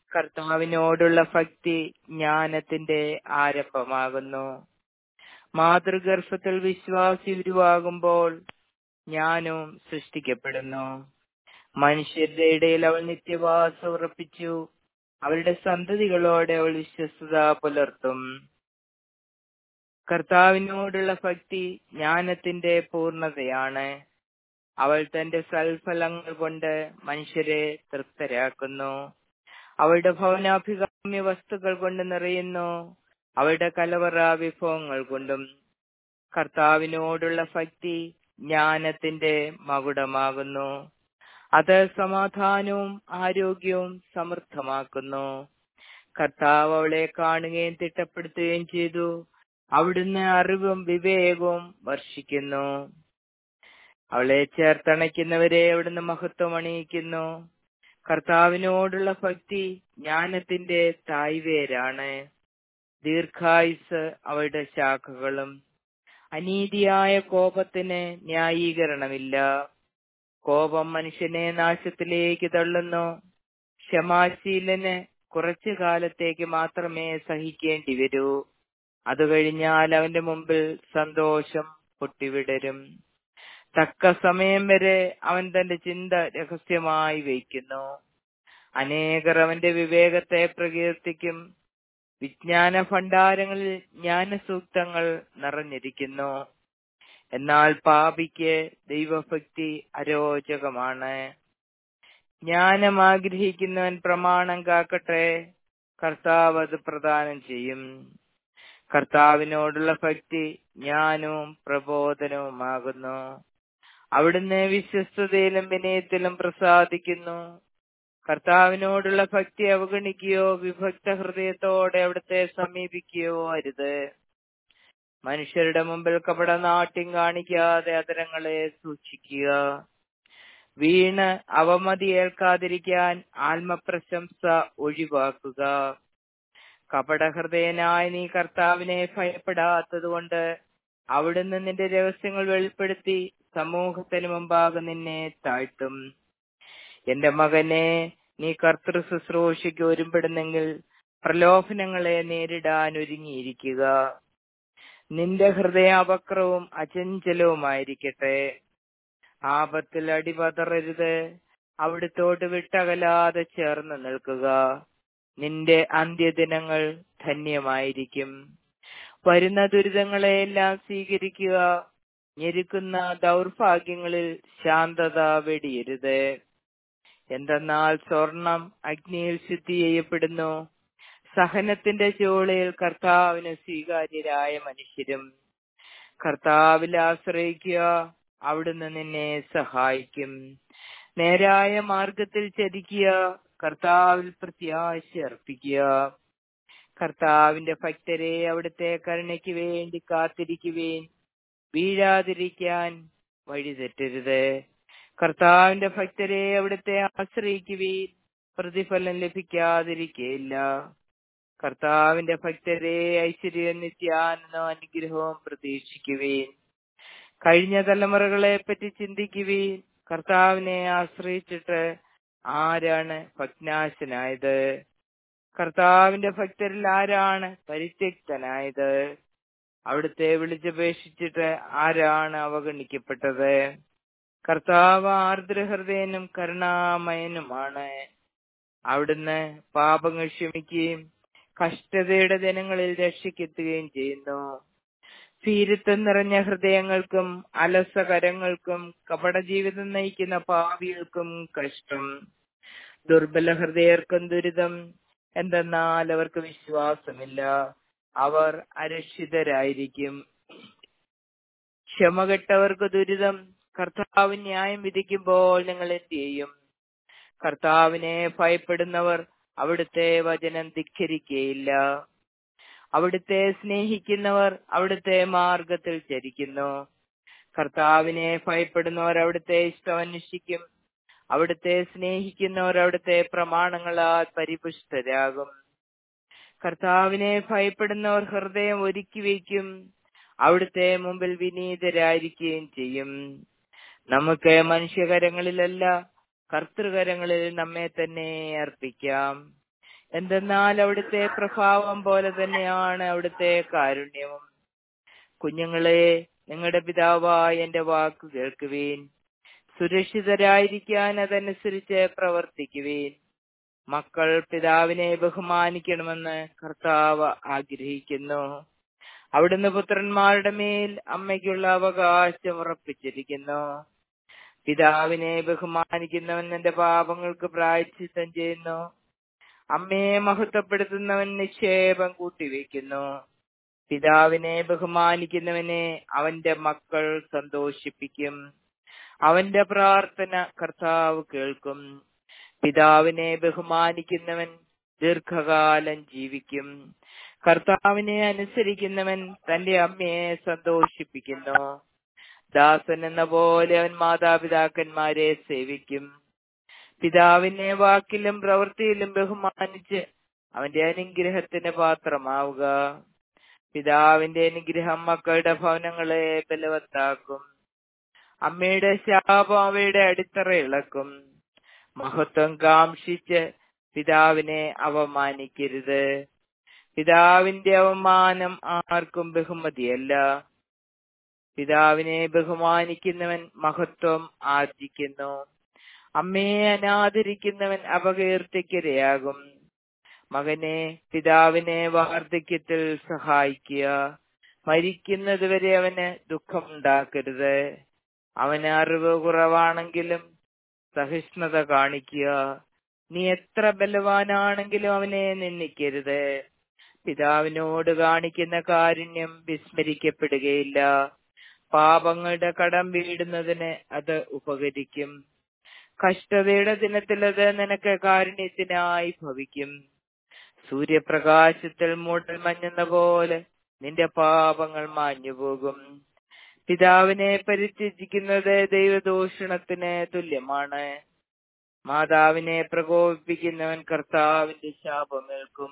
കർത്താവിനോടുള്ള ഭക്തി ജ്ഞാനത്തിന്റെ ആരംഭമാകുന്നു മാതൃഗർഭത്തിൽ വിശ്വാസി ഉരുവാകുമ്പോൾ ജ്ഞാനവും സൃഷ്ടിക്കപ്പെടുന്നു മനുഷ്യരുടെ ഇടയിൽ അവൾ നിത്യവാസം ഉറപ്പിച്ചു അവരുടെ സന്തതികളോടെ അവൾ വിശ്വസ്തത പുലർത്തും കർത്താവിനോടുള്ള ഭക്തി ജ്ഞാനത്തിന്റെ പൂർണ്ണതയാണ് അവൾ തന്റെ സൽഫലങ്ങൾ കൊണ്ട് മനുഷ്യരെ തൃപ്തരാക്കുന്നു അവളുടെ ഭവനാഭികാമ്യ വസ്തുക്കൾ കൊണ്ട് നിറയുന്നു അവളുടെ കലവറ വിഭവങ്ങൾ കൊണ്ടും കർത്താവിനോടുള്ള ഭക്തി ജ്ഞാനത്തിന്റെ മകുടമാകുന്നു അത് സമാധാനവും ആരോഗ്യവും സമൃദ്ധമാക്കുന്നു കർത്താവ് അവളെ കാണുകയും തിട്ടപ്പെടുത്തുകയും ചെയ്തു അവിടുന്ന് അറിവും വിവേകവും വർഷിക്കുന്നു അവളെ ചേർത്തണയ്ക്കുന്നവരെ അവിടുന്ന് മഹത്വം അണിയിക്കുന്നു കർത്താവിനോടുള്ള ഭക്തി ജ്ഞാനത്തിന്റെ തായ്വേരാണ് ദീർഘായുസ് അവളുടെ ശാഖകളും അനീതിയായ കോപത്തിന് ന്യായീകരണമില്ല കോപം മനുഷ്യനെ നാശത്തിലേക്ക് തള്ളുന്നു ക്ഷമാശീലന് കുറച്ചു കാലത്തേക്ക് മാത്രമേ സഹിക്കേണ്ടി വരൂ അത് കഴിഞ്ഞാൽ അവന്റെ മുമ്പിൽ സന്തോഷം പൊട്ടിവിടരും തക്ക സമയം വരെ അവൻ തന്റെ ചിന്ത രഹസ്യമായി വയ്ക്കുന്നു അനേകർ അവന്റെ വിവേകത്തെ പ്രകീർത്തിക്കും വിജ്ഞാന ഭണ്ഡാരങ്ങളിൽ ജ്ഞാനസൂക്തങ്ങൾ നിറഞ്ഞിരിക്കുന്നു എന്നാൽ പാപിക്ക് ദൈവഭക്തി അരോചകമാണ് ജ്ഞാനം ആഗ്രഹിക്കുന്നവൻ പ്രമാണം കാക്കട്ടെ കർത്താവ് അത് പ്രദാനം ചെയ്യും കർത്താവിനോടുള്ള ഭക്തി ജ്ഞാനവും പ്രബോധനവുമാകുന്നു അവിടുന്ന് വിശ്വസ്തതയിലും വിനയത്തിലും പ്രസാദിക്കുന്നു കർത്താവിനോടുള്ള ഭക്തി അവഗണിക്കുകയോ വിഭക്ത ഹൃദയത്തോടെ അവിടുത്തെ സമീപിക്കുകയോ അരുത് മനുഷ്യരുടെ മുമ്പിൽ കപടനാട്യം കാണിക്കാതെ അതരങ്ങളെ സൂക്ഷിക്കുക വീണ് അവമതി ഏൽക്കാതിരിക്കാൻ ആത്മപ്രശംസ ഒഴിവാക്കുക കപടഹൃദയനായ നീ കർത്താവിനെ ഭയപ്പെടാത്തതുകൊണ്ട് അവിടുന്ന് നിന്റെ രഹസ്യങ്ങൾ വെളിപ്പെടുത്തി സമൂഹത്തിന് മുമ്പാകെ നിന്നെ താഴ്ത്തും എന്റെ മകനെ നീ കർത്തൃ ശുശ്രൂഷയ്ക്ക് ഒരുമ്പെടുന്നെങ്കിൽ പ്രലോഭനങ്ങളെ നേരിടാൻ ഒരുങ്ങിയിരിക്കുക നിന്റെ ഹൃദയം അപക്രവും അചഞ്ചലവുമായിരിക്കട്ടെ ആപത്തിൽ അടിപതറരുത് അവിടുത്തോട്ട് വിട്ടകലാതെ ചേർന്ന് നിൽക്കുക നിന്റെ അന്ത്യദിനങ്ങൾ ധന്യമായിരിക്കും വരുന്ന ദുരിതങ്ങളെയെല്ലാം സ്വീകരിക്കുക ഞെരുക്കുന്ന ദൗർഭാഗ്യങ്ങളിൽ ശാന്തത വെടിയരുത് എന്തെന്നാൽ സ്വർണം അഗ്നിയിൽ ശുദ്ധി ചെയ്യപ്പെടുന്നു സഹനത്തിന്റെ ചുവളിൽ കർത്താവിന് സ്വീകാര്യരായ മനുഷ്യരും കർത്താവിൽ ആശ്രയിക്കുക അവിടുന്ന് നിന്നെ സഹായിക്കും നേരായ മാർഗത്തിൽ ചരിക്കുക കർത്താവിൽ പ്രത്യാശ അർപ്പിക്കുക കർത്താവിന്റെ ഭക്തരെ അവിടുത്തെ കരുണയ്ക്ക് വേണ്ടി കാത്തിരിക്കുവേൻ വീഴാതിരിക്കാൻ വഴിതെറ്റരുത് കർത്താവിന്റെ ഭക്തരെ അവിടുത്തെ ആശ്രയിക്കുവേൻ പ്രതിഫലം ലഭിക്കാതിരിക്കയില്ല കർത്താവിന്റെ ഭക്തരെ ഐശ്വര്യം നിത്യാനന്ദം അനുഗ്രഹവും പ്രതീക്ഷിക്കുവേൻ കഴിഞ്ഞ തലമുറകളെ പറ്റി ചിന്തിക്കുവേൻ കർത്താവിനെ ആശ്രയിച്ചിട്ട് ആരാണ് ഭഗ്നാശനായത് കർത്താവിന്റെ ഭക്തരിൽ ആരാണ് പരിത്യക്തനായത് അവിടുത്തെ വിളിച്ചപേക്ഷിച്ചിട്ട് ആരാണ് അവഗണിക്കപ്പെട്ടത് കർത്താവ് ആർദ്രഹൃദയനും കരുണാമയനുമാണ് അവിടുന്ന് പാപങ്ങൾ ക്ഷമിക്കുകയും കഷ്ടതയുടെ ദിനങ്ങളിൽ രക്ഷയ്ക്കെത്തുകയും ചെയ്യുന്നു ഭീരുത്വം നിറഞ്ഞ ഹൃദയങ്ങൾക്കും അലസകരങ്ങൾക്കും കപട ജീവിതം നയിക്കുന്ന പാവികൾക്കും കഷ്ടം ദുർബല ഹൃദയർക്കും ദുരിതം എന്തെന്നാൽ അവർക്ക് വിശ്വാസമില്ല അവർ അരക്ഷിതരായിരിക്കും ക്ഷമകെട്ടവർക്ക് ദുരിതം കർത്താവ് ന്യായം വിധിക്കുമ്പോൾ നിങ്ങൾ എന്ത് ചെയ്യും കർത്താവിനെ ഭയപ്പെടുന്നവർ അവിടുത്തെ വചനം ധിഖരിക്കുകയില്ല അവിടുത്തെ സ്നേഹിക്കുന്നവർ അവിടുത്തെ മാർഗത്തിൽ ചരിക്കുന്നു കർത്താവിനെ ഭയപ്പെടുന്നവർ അവിടുത്തെ ഇഷ്ടം അന്വേഷിക്കും അവിടുത്തെ സ്നേഹിക്കുന്നവർ അവിടുത്തെ പ്രമാണങ്ങളാൽ പരിപുഷ്ടരാകും കർത്താവിനെ ഭയപ്പെടുന്നവർ ഹൃദയം ഒരുക്കി വയ്ക്കും അവിടുത്തെ മുമ്പിൽ വിനീതരായിരിക്കുകയും ചെയ്യും നമുക്ക് മനുഷ്യകരങ്ങളിലല്ല കർത്തൃകരങ്ങളിൽ നമ്മെ തന്നെ അർപ്പിക്കാം എന്തെന്നാൽ അവിടുത്തെ പ്രഭാവം പോലെ തന്നെയാണ് അവിടുത്തെ കാരുണ്യവും കുഞ്ഞുങ്ങളെ നിങ്ങളുടെ പിതാവായ എന്റെ വാക്ക് കേൾക്കുവീൻ സുരക്ഷിതരായിരിക്കാൻ അതനുസരിച്ച് പ്രവർത്തിക്കുവീൻ മക്കൾ പിതാവിനെ ബഹുമാനിക്കണമെന്ന് കർത്താവ് ആഗ്രഹിക്കുന്നു അവിടുന്ന് പുത്രന്മാരുടെ മേൽ അമ്മയ്ക്കുള്ള അവകാശം ഉറപ്പിച്ചിരിക്കുന്നു പിതാവിനെ ബഹുമാനിക്കുന്നവൻ എന്റെ പാപങ്ങൾക്ക് പ്രായച്ചിത്തം ചെയ്യുന്നു അമ്മയെ മഹത്വപ്പെടുത്തുന്നവൻ നിക്ഷേപം കൂട്ടിവെക്കുന്നു പിതാവിനെ ബഹുമാനിക്കുന്നവനെ അവന്റെ മക്കൾ സന്തോഷിപ്പിക്കും അവന്റെ പ്രാർത്ഥന കർത്താവ് കേൾക്കും പിതാവിനെ ബഹുമാനിക്കുന്നവൻ ദീർഘകാലം ജീവിക്കും കർത്താവിനെ അനുസരിക്കുന്നവൻ തന്റെ അമ്മയെ സന്തോഷിപ്പിക്കുന്നു ദാസൻ എന്ന പോലെ അവൻ മാതാപിതാക്കന്മാരെ സേവിക്കും പിതാവിനെ വാക്കിലും പ്രവൃത്തിയിലും ബഹുമാനിച്ച് അവന്റെ അനുഗ്രഹത്തിന് പാത്രമാവുക പിതാവിന്റെ അനുഗ്രഹം മക്കളുടെ ഭവനങ്ങളെ ബലവത്താക്കും അമ്മയുടെ ശാപം അവയുടെ അടിത്തറ ഇളക്കും മഹത്വം കാംക്ഷിച്ച് പിതാവിനെ അവമാനിക്കരുത് പിതാവിന്റെ അവമാനം ആർക്കും ബഹുമതിയല്ല പിതാവിനെ ബഹുമാനിക്കുന്നവൻ മഹത്വം ആർജിക്കുന്നു അമ്മയെ അനാദരിക്കുന്നവൻ അപകീർത്തിക്കിരയാകും മകനെ പിതാവിനെ വാർദ്ധക്യത്തിൽ സഹായിക്കുക മരിക്കുന്നതുവരെ അവന് ദുഃഖമുണ്ടാക്കരുത് അവന് അറിവ് കുറവാണെങ്കിലും സഹിഷ്ണുത കാണിക്കുക നീ എത്ര ബലവാനാണെങ്കിലും അവനെ നിന്ദിക്കരുത് പിതാവിനോട് കാണിക്കുന്ന കാരുണ്യം വിസ്മരിക്കപ്പെടുകയില്ല പാപങ്ങളുടെ കടം വീടുന്നതിന് അത് ഉപകരിക്കും കഷ്ടതയുടെ ദിനത്തിൽ അത് നിനക്ക് കാരുണ്യത്തിനായി ഭവിക്കും സൂര്യപ്രകാശത്തിൽ മൂടൽ മഞ്ഞെന്ന പോലെ നിന്റെ പാപങ്ങൾ മാഞ്ഞുപോകും പിതാവിനെ പരിത്യജിക്കുന്നത് ദൈവദൂഷണത്തിന് തുല്യമാണ് മാതാവിനെ പ്രകോപിപ്പിക്കുന്നവൻ കർത്താവിന്റെ ശാപമേൽക്കും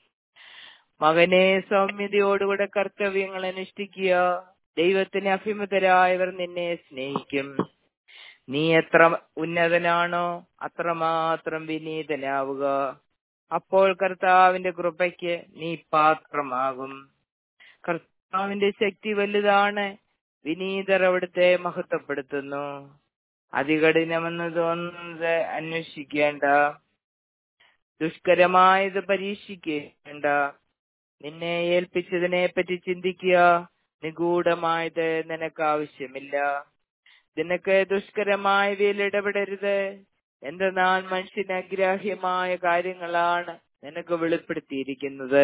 മകനെ സൗമ്യതയോടുകൂടെ കർത്തവ്യങ്ങൾ അനുഷ്ഠിക്കുക ദൈവത്തിന് അഭിമുഖരായവർ നിന്നെ സ്നേഹിക്കും നീ എത്ര ഉന്നതനാണോ അത്രമാത്രം വിനീതനാവുക അപ്പോൾ കർത്താവിന്റെ കൃപയ്ക്ക് നീ പാത്രമാകും കർത്താവിന്റെ ശക്തി വലുതാണ് വിനീതർ അവിടുത്തെ മഹത്വപ്പെടുത്തുന്നു അതികഠിനമെന്ന് തോന്നുന്നത് അന്വേഷിക്കേണ്ട ദുഷ്കരമായത് പരീക്ഷിക്കേണ്ട നിന്നെ ഏൽപ്പിച്ചതിനെ പറ്റി ചിന്തിക്കുക നിഗൂഢമായത് നിനക്ക് ആവശ്യമില്ല നിനക്ക് ദുഷ്കരമായവയിൽ ഇടപെടരുത് എന്തെന്നാൽ മനുഷ്യന് അഗ്രാഹ്യമായ കാര്യങ്ങളാണ് നിനക്ക് വെളിപ്പെടുത്തിയിരിക്കുന്നത്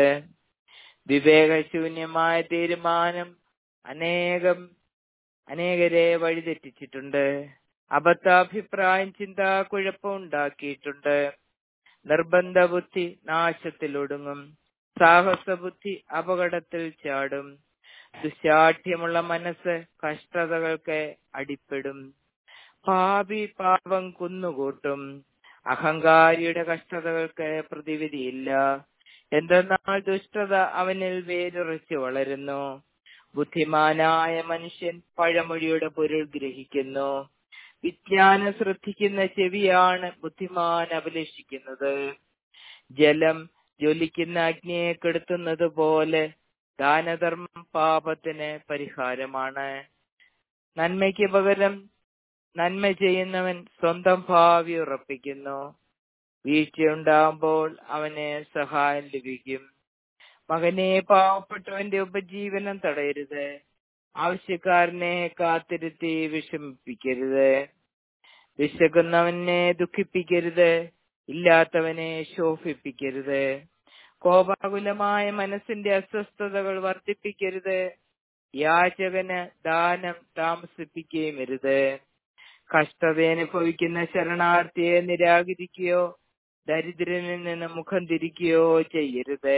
വിവേകശൂന്യമായ തീരുമാനം അനേകം അനേകരെ വഴിതെറ്റിച്ചിട്ടുണ്ട് അബദ്ധാഭിപ്രായം ചിന്ത കുഴപ്പമുണ്ടാക്കിയിട്ടുണ്ട് നിർബന്ധ ബുദ്ധി നാശത്തിലൊടുങ്ങും സാഹസ ബുദ്ധി അപകടത്തിൽ ചാടും ദുശാഠ്യമുള്ള മനസ്സ് കഷ്ടതകൾക്ക് അടിപ്പെടും പാപി പാപം കുന്നുകൂട്ടും അഹങ്കാരിയുടെ കഷ്ടതകൾക്ക് പ്രതിവിധിയില്ല എന്തെന്നാൽ ദുഷ്ടത അവനിൽ വേരുറച്ചു വളരുന്നു ബുദ്ധിമാനായ മനുഷ്യൻ പഴമൊഴിയുടെ പൊരുൾ ഗ്രഹിക്കുന്നു വിജ്ഞാനം ശ്രദ്ധിക്കുന്ന ചെവിയാണ് ബുദ്ധിമാൻ അഭിലഷിക്കുന്നത് ജലം ജ്വലിക്കുന്ന അഗ്നിയെ കെടുത്തുന്നത് പോലെ ദാനധർമ്മം പാപത്തിന് പരിഹാരമാണ് നന്മയ്ക്ക് പകരം നന്മ ചെയ്യുന്നവൻ സ്വന്തം ഭാവി ഉറപ്പിക്കുന്നു വീഴ്ചയുണ്ടാകുമ്പോൾ അവന് സഹായം ലഭിക്കും മകനെ പാവപ്പെട്ടവന്റെ ഉപജീവനം തടയരുത് ആവശ്യക്കാരനെ കാത്തിരുത്തി വിഷമിപ്പിക്കരുത് വിശക്കുന്നവനെ ദുഃഖിപ്പിക്കരുത് ഇല്ലാത്തവനെ ശോഭിപ്പിക്കരുത് കോപാകുലമായ മനസ്സിന്റെ അസ്വസ്ഥതകൾ വർദ്ധിപ്പിക്കരുത് യാചകന് ദാനം താമസിപ്പിക്കുകയും അരുത് കഷ്ടത അനുഭവിക്കുന്ന ശരണാർത്ഥിയെ നിരാകരിക്കുകയോ ദരിദ്രനിൽ നിന്ന് മുഖം തിരിക്കുകയോ ചെയ്യരുത്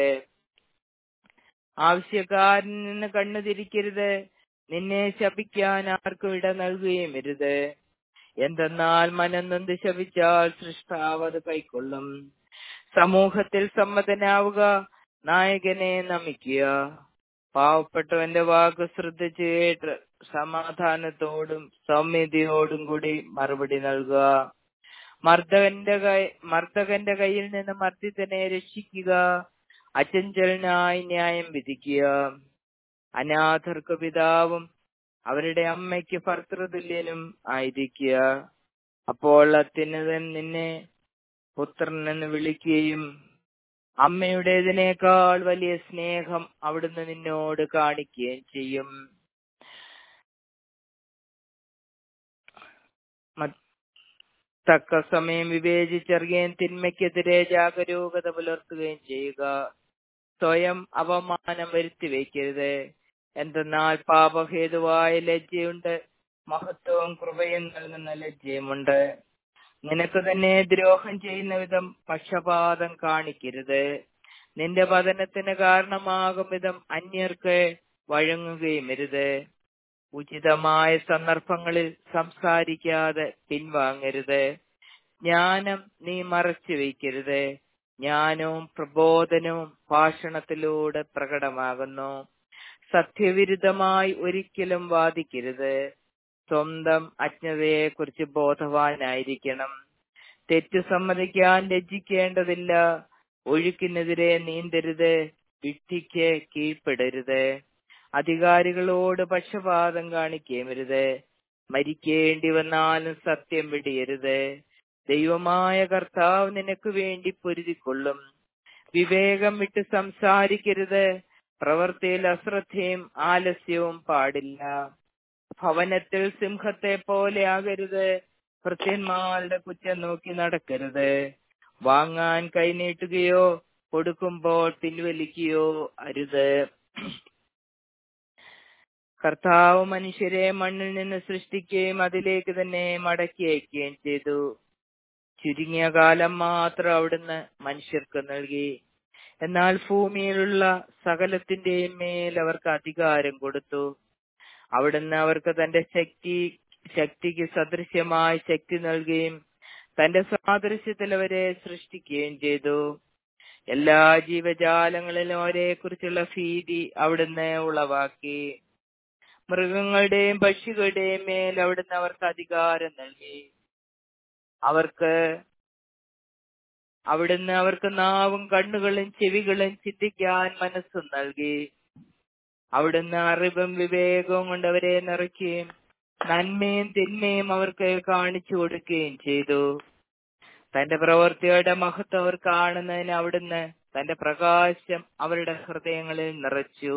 ആവശ്യക്കാരനിൽ നിന്ന് കണ്ണു തിരിക്കരുത് നിന്നെ ശപിക്കാൻ ആർക്കും ഇട നൽകുകയും അരുത് എന്തെന്നാൽ മനം നൊന്ത് ശപിച്ചാൽ സൃഷ്ടാവ് അത് കൈക്കൊള്ളും സമൂഹത്തിൽ സമ്മതനാവുക നായകനെ നമിക്കുക പാവപ്പെട്ടവന്റെ വാക്ക് ശ്രദ്ധിച്ച് കേട്ട് സമാധാനത്തോടും സൗമ്യതയോടും കൂടി മറുപടി നൽകുക മർദ്ദകന്റെ കൈ മർദ്ദകന്റെ കയ്യിൽ നിന്ന് മർദ്ദിതനെ രക്ഷിക്കുക അചഞ്ചലനായി ന്യായം വിധിക്കുക അനാഥർക്ക് പിതാവും അവരുടെ അമ്മയ്ക്ക് ഭർത്തൃതുല്യനും ആയിരിക്കുക അപ്പോൾ അത്യുന്നതൻ നിന്നെ പുത്രൻ എന്ന് വിളിക്കുകയും അമ്മയുടേതിനേക്കാൾ വലിയ സ്നേഹം അവിടുന്ന് നിന്നോട് കാണിക്കുകയും ചെയ്യും മ- തക്ക സമയം വിവേചിച്ചറിയുകയും തിന്മയ്ക്കെതിരെ ജാഗരൂകത പുലർത്തുകയും ചെയ്യുക സ്വയം അപമാനം വരുത്തി വയ്ക്കരുത് എന്തെന്നാൽ പാപഹേതുവായ ലജ്ജയുണ്ട് മഹത്വവും കൃപയും നൽകുന്ന ലജ്ജയുമുണ്ട് നിനക്ക് തന്നെ ദ്രോഹം ചെയ്യുന്ന വിധം പക്ഷപാതം കാണിക്കരുത് നിന്റെ പതനത്തിന് കാരണമാകും വിധം അന്യർക്ക് വഴങ്ങുകയും അരുത് ഉചിതമായ സന്ദർഭങ്ങളിൽ സംസാരിക്കാതെ പിൻവാങ്ങരുത് ജ്ഞാനം നീ മറച്ചു വയ്ക്കരുത് ജ്ഞാനവും പ്രബോധനവും ഭാഷണത്തിലൂടെ പ്രകടമാകുന്നു സത്യവിരുദ്ധമായി ഒരിക്കലും വാദിക്കരുത് സ്വന്തം അജ്ഞതയെക്കുറിച്ച് ബോധവാനായിരിക്കണം തെറ്റ് സമ്മതിക്കാൻ ലജ്ജിക്കേണ്ടതില്ല ഒഴുക്കിനെതിരെ നീന്തരുത് വിഡ്ഢിക്ക് കീഴ്പ്പെടരുത് അധികാരികളോട് പക്ഷപാതം കാണിക്കേമരുത് മരിക്കേണ്ടി വന്നാലും സത്യം വെടിയരുത് ദൈവമായ കർത്താവ് നിനക്ക് വേണ്ടി പൊരുതിക്കൊള്ളും വിവേകം വിട്ട് സംസാരിക്കരുത് പ്രവൃത്തിയിൽ അശ്രദ്ധയും ആലസ്യവും പാടില്ല ഭവനത്തിൽ സിംഹത്തെ പോലെ ആകരുത് ഭൃത്യന്മാരുടെ കുറ്റം നോക്കി നടക്കരുത് വാങ്ങാൻ കൈനീട്ടുകയോ കൊടുക്കുമ്പോൾ പിൻവലിക്കുകയോ അരുത് കർത്താവ് മനുഷ്യരെ മണ്ണിൽ നിന്ന് സൃഷ്ടിക്കുകയും അതിലേക്ക് തന്നെ മടക്കി അയക്കുകയും ചെയ്തു ചുരുങ്ങിയ കാലം മാത്രം അവിടുന്ന് മനുഷ്യർക്ക് നൽകി എന്നാൽ ഭൂമിയിലുള്ള സകലത്തിന്റെയും മേൽ അവർക്ക് അധികാരം കൊടുത്തു അവിടുന്ന് അവർക്ക് തന്റെ ശക്തി ശക്തിക്ക് സദൃശ്യമായ ശക്തി നൽകുകയും തന്റെ സാദൃശ്യത്തിൽ അവരെ സൃഷ്ടിക്കുകയും ചെയ്തു എല്ലാ ജീവജാലങ്ങളിലും അവരെ കുറിച്ചുള്ള ഭീതി അവിടുന്ന് ഉളവാക്കി മൃഗങ്ങളുടെയും പക്ഷികളുടെയും മേൽ അവിടുന്ന് അവർക്ക് അധികാരം നൽകി അവർക്ക് അവിടുന്ന് അവർക്ക് നാവും കണ്ണുകളും ചെവികളും ചിന്തിക്കാൻ മനസ്സും നൽകി അവിടുന്ന് അറിവും വിവേകവും കൊണ്ട് അവരെ നിറയ്ക്കുകയും നന്മയും തിന്മയും അവർക്ക് കാണിച്ചു കൊടുക്കുകയും ചെയ്തു തന്റെ പ്രവൃത്തിയുടെ മഹത്വം അവർ കാണുന്നതിന് അവിടുന്ന് തന്റെ പ്രകാശം അവരുടെ ഹൃദയങ്ങളിൽ നിറച്ചു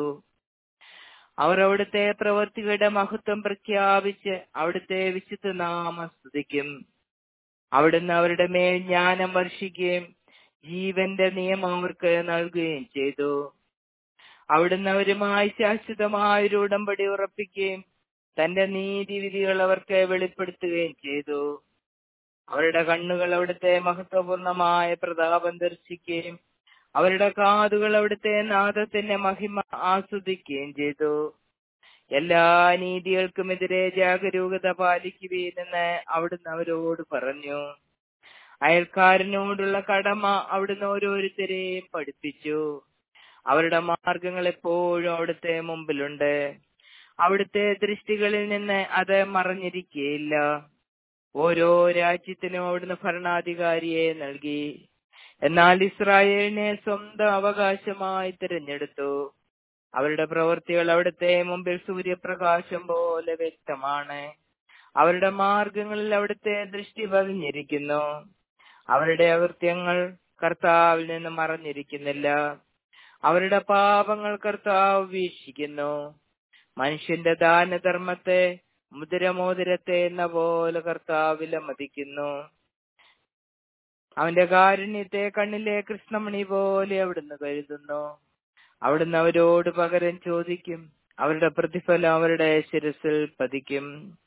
അവർ അവിടുത്തെ പ്രവൃത്തികളുടെ മഹത്വം പ്രഖ്യാപിച്ച് അവിടുത്തെ വിശുദ്ധ നാമം സ്തുതിക്കും അവിടുന്ന് അവരുടെ മേൽ ജ്ഞാനം വർഷിക്കുകയും ജീവന്റെ നിയമം അവർക്ക് നൽകുകയും ചെയ്തു അവിടുന്ന് അവരുമായി ശാശ്വതമായ ഒരു ഉടമ്പടി ഉറപ്പിക്കുകയും തന്റെ നീതിവിധികൾ അവർക്ക് വെളിപ്പെടുത്തുകയും ചെയ്തു അവരുടെ കണ്ണുകൾ അവിടുത്തെ മഹത്വപൂർണമായ പ്രതാപം ദർശിക്കുകയും അവരുടെ കാതുകൾ അവിടുത്തെ നാദത്തിന്റെ മഹിമ ആസ്വദിക്കുകയും ചെയ്തു എല്ലാ നീതികൾക്കുമെതിരെ ജാഗരൂകത പാലിക്കുവീനെന്ന് അവിടുന്ന് അവരോട് പറഞ്ഞു അയൽക്കാരനോടുള്ള കടമ അവിടുന്ന് ഓരോരുത്തരെയും പഠിപ്പിച്ചു അവരുടെ മാർഗങ്ങൾ എപ്പോഴും അവിടുത്തെ മുമ്പിലുണ്ട് അവിടുത്തെ ദൃഷ്ടികളിൽ നിന്ന് അത് മറഞ്ഞിരിക്കുകയില്ല ഓരോ രാജ്യത്തിനും അവിടുന്ന് ഭരണാധികാരിയെ നൽകി എന്നാൽ ഇസ്രായേലിനെ സ്വന്തം അവകാശമായി തിരഞ്ഞെടുത്തു അവരുടെ പ്രവൃത്തികൾ അവിടുത്തെ മുമ്പിൽ സൂര്യപ്രകാശം പോലെ വ്യക്തമാണ് അവരുടെ മാർഗങ്ങളിൽ അവിടുത്തെ ദൃഷ്ടി പതിഞ്ഞിരിക്കുന്നു അവരുടെ അകൃത്യങ്ങൾ കർത്താവിൽ നിന്ന് മറഞ്ഞിരിക്കുന്നില്ല അവരുടെ പാപങ്ങൾ കർത്താവ് വീക്ഷിക്കുന്നു മനുഷ്യന്റെ ദാനധർമ്മത്തെ മുദ്രമോതിരത്തെ എന്ന പോലെ കർത്താവ് വിലമതിക്കുന്നു അവന്റെ കാരുണ്യത്തെ കണ്ണിലെ കൃഷ്ണമണി പോലെ അവിടുന്ന് കരുതുന്നു അവിടുന്ന് അവരോട് പകരം ചോദിക്കും അവരുടെ പ്രതിഫലം അവരുടെ ശിരസിൽ പതിക്കും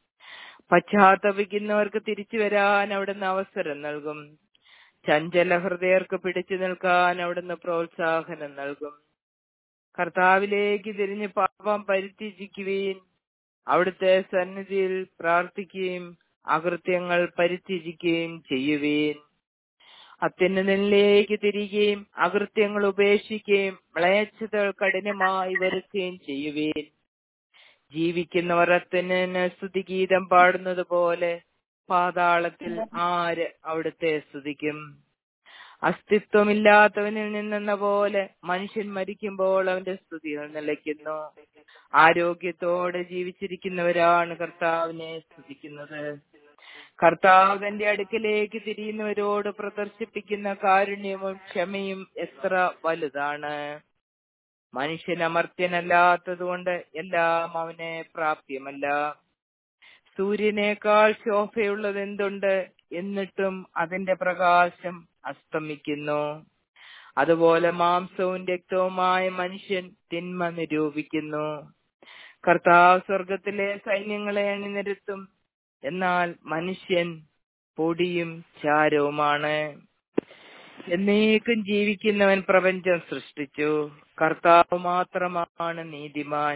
പശ്ചാത്തപിക്കുന്നവർക്ക് തിരിച്ചു വരാൻ അവിടുന്ന് അവസരം നൽകും ചഞ്ചല ഹൃദയർക്ക് പിടിച്ചു നിൽക്കാൻ അവിടുന്ന് പ്രോത്സാഹനം നൽകും കർത്താവിലേക്ക് തിരിഞ്ഞ് പാപം പരിത്യജിക്കുകയും അവിടുത്തെ സന്നിധിയിൽ പ്രാർത്ഥിക്കുകയും അകൃത്യങ്ങൾ പരിത്യജിക്കുകയും ചെയ്യുവീൻ അത്യുന്നതനിലേക്ക് തിരികെയും അകൃത്യങ്ങൾ ഉപേക്ഷിക്കുകയും മ്ലേച്ഛതകൾ കഠിനമായി വരുത്തുകയും ചെയ്യുവീൻ ജീവിക്കുന്നവർ അത്യുന്നതിന് സ്തുതിഗീതം പാടുന്നത് പോലെ പാതാളത്തിൽ ആര് അവിടുത്തെ സ്തുതിക്കും അസ്തിത്വമില്ലാത്തവനിൽ നിന്നെന്ന പോലെ മനുഷ്യൻ മരിക്കുമ്പോൾ അവന്റെ സ്തുതികൾ നിലയ്ക്കുന്നു ആരോഗ്യത്തോടെ ജീവിച്ചിരിക്കുന്നവരാണ് കർത്താവിനെ സ്തുതിക്കുന്നത് കർത്താവ് തന്റെ അടുക്കലേക്ക് തിരിയുന്നവരോട് പ്രദർശിപ്പിക്കുന്ന കാരുണ്യവും ക്ഷമയും എത്ര വലുതാണ് മനുഷ്യൻ അമർത്യനല്ലാത്തതുകൊണ്ട് എല്ലാം അവന് പ്രാപ്യമല്ല സൂര്യനേക്കാൾ ശോഭയുള്ളത് എന്തുണ്ട് എന്നിട്ടും അതിന്റെ പ്രകാശം അസ്തമിക്കുന്നു അതുപോലെ മാംസവും രക്തവുമായ മനുഷ്യൻ തിന്മ നിരൂപിക്കുന്നു കർത്താവ് സ്വർഗത്തിലെ സൈന്യങ്ങളെ അണിനിരത്തും എന്നാൽ മനുഷ്യൻ പൊടിയും ചാരവുമാണ് എന്നേക്കും ജീവിക്കുന്നവൻ പ്രപഞ്ചം സൃഷ്ടിച്ചു കർത്താവ് മാത്രമാണ് നീതിമാൻ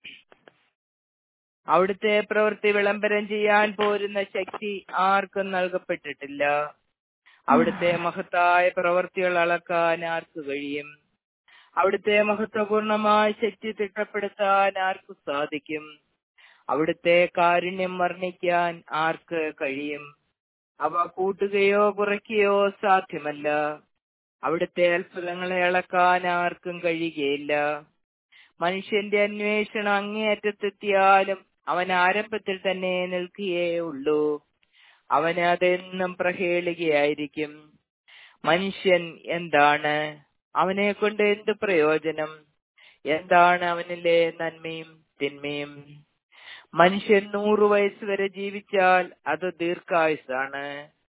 അവിടുത്തെ പ്രവൃത്തി വിളംബരം ചെയ്യാൻ പോരുന്ന ശക്തി ആർക്കും നൽകപ്പെട്ടിട്ടില്ല അവിടുത്തെ മഹത്തായ പ്രവൃത്തികൾ അളക്കാൻ ആർക്ക് കഴിയും അവിടുത്തെ മഹത്വപൂർണമായ ശക്തി തിട്ടപ്പെടുത്താൻ ആർക്ക് സാധിക്കും അവിടുത്തെ കാരുണ്യം വർണ്ണിക്കാൻ ആർക്ക് കഴിയും അവ കൂട്ടുകയോ കുറയ്ക്കുകയോ സാധ്യമല്ല അവിടുത്തെ അത്ഭുതങ്ങളെ അളക്കാൻ ആർക്കും കഴിയുകയില്ല മനുഷ്യന്റെ അന്വേഷണം അങ്ങേയറ്റത്തെത്തിയാലും അവൻ ആരംഭത്തിൽ തന്നെ നിൽക്കുകയേ ഉള്ളൂ അവന് അതെന്നും പ്രഹേളികയായിരിക്കും മനുഷ്യൻ എന്താണ് അവനെ കൊണ്ട് എന്ത് പ്രയോജനം എന്താണ് അവനിലെ നന്മയും തിന്മയും മനുഷ്യൻ നൂറു വയസ്സ് വരെ ജീവിച്ചാൽ അത് ദീർഘായുസാണ്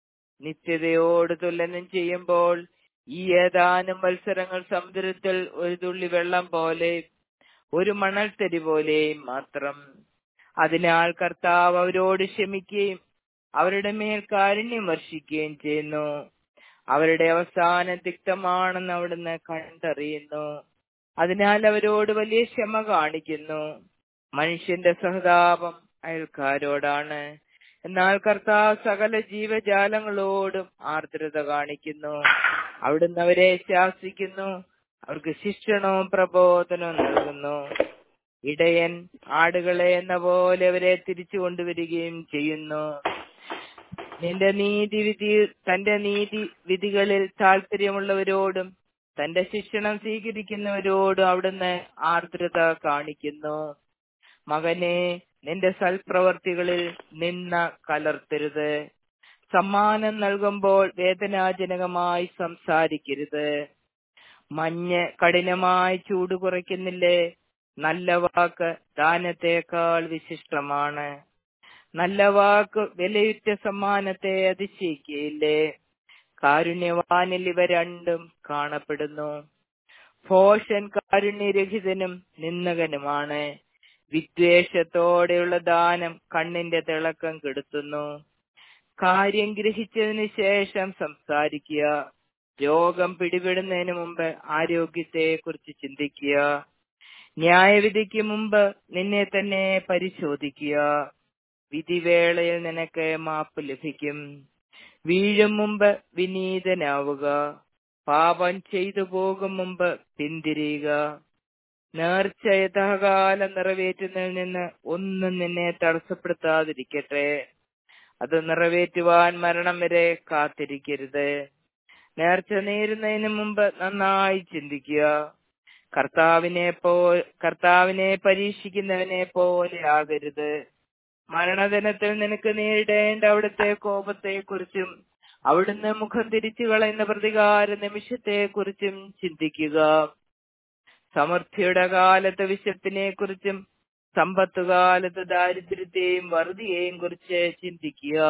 നിത്യതയോട് തുലനം ചെയ്യുമ്പോൾ ഈ ഏതാനും മത്സരങ്ങൾ സമുദ്രത്തിൽ ഒരു തുള്ളി വെള്ളം പോലെ ഒരു മണൽത്തരി പോലെയും മാത്രം അതിനാൽ കർത്താവ് അവരോട് ക്ഷമിക്കുകയും അവരുടെ മേൽ കാരുണ്യം വർഷിക്കുകയും ചെയ്യുന്നു അവരുടെ അവസാനം തിക്തമാണെന്ന് അവിടുന്ന് കണ്ടറിയുന്നു അതിനാൽ അവരോട് വലിയ ക്ഷമ കാണിക്കുന്നു മനുഷ്യന്റെ സഹതാപം അയൽക്കാരോടാണ് എന്നാൽ കർത്താവ് സകല ജീവജാലങ്ങളോടും ആർദ്രത കാണിക്കുന്നു അവിടുന്ന് അവരെ ശാസിക്കുന്നു അവർക്ക് ശിക്ഷണവും പ്രബോധനവും നൽകുന്നു ഇടയൻ ആടുകളെ എന്ന പോലെ അവരെ തിരിച്ചു കൊണ്ടുവരികയും ചെയ്യുന്നു നിന്റെ നീതി വിധി തന്റെ നീതി വിധികളിൽ താല്പര്യമുള്ളവരോടും തന്റെ ശിക്ഷണം സ്വീകരിക്കുന്നവരോടും അവിടുന്ന് ആർദ്രത കാണിക്കുന്നു മകനെ നിന്റെ സൽപ്രവർത്തികളിൽ നിന്ന കലർത്തരുത് സമ്മാനം നൽകുമ്പോൾ വേദനാജനകമായി സംസാരിക്കരുത് മഞ്ഞ് കഠിനമായി ചൂട് കുറയ്ക്കുന്നില്ലേ നല്ല വാക്ക് ദാനത്തേക്കാൾ വിശിഷ്ടമാണ് നല്ല വാക്ക് വിലയുറ്റ സമ്മാനത്തെ അതിശയിക്കുകയില്ലേ കാരുണ്യവാനിൽ ഇവ രണ്ടും കാണപ്പെടുന്നു ഭോഷൻ കാരുണ്യരഹിതനും നിന്ദകനുമാണ് വിദ്വേഷത്തോടെയുള്ള ദാനം കണ്ണിന്റെ തിളക്കം കെടുത്തുന്നു കാര്യം ഗ്രഹിച്ചതിന് ശേഷം സംസാരിക്കുക രോഗം പിടിപെടുന്നതിന് മുമ്പ് ആരോഗ്യത്തെ കുറിച്ച് ചിന്തിക്കുക ന്യായവിധിക്ക് മുമ്പ് നിന്നെ തന്നെ പരിശോധിക്കുക വിധിവേളയിൽ നിനക്ക് മാപ്പ് ലഭിക്കും വീഴും മുമ്പ് വിനീതനാവുക പാപം ചെയ്തു പോകും മുമ്പ് പിന്തിരിയുക നേർച്ച യഥാകാലം നിറവേറ്റുന്നതിൽ നിന്ന് ഒന്നും നിന്നെ തടസ്സപ്പെടുത്താതിരിക്കട്ടെ അത് നിറവേറ്റുവാൻ മരണം വരെ കാത്തിരിക്കരുത് നേർച്ച നേരുന്നതിന് മുമ്പ് നന്നായി ചിന്തിക്കുക കർത്താവിനെ പോ കർത്താവിനെ പരീക്ഷിക്കുന്നവനെ പോലെ ആകരുത് മരണദിനത്തിൽ നിനക്ക് നേരിടേണ്ട അവിടുത്തെ കോപത്തെ കുറിച്ചും അവിടുന്ന് മുഖം തിരിച്ചു കളയുന്ന പ്രതികാര നിമിഷത്തെ കുറിച്ചും ചിന്തിക്കുക സമൃദ്ധിയുടെ കാലത്ത് വിശപ്പിനെ കുറിച്ചും സമ്പത്തുകാലത്ത് ദാരിദ്ര്യത്തെയും വറുതിയെയും കുറിച്ച് ചിന്തിക്കുക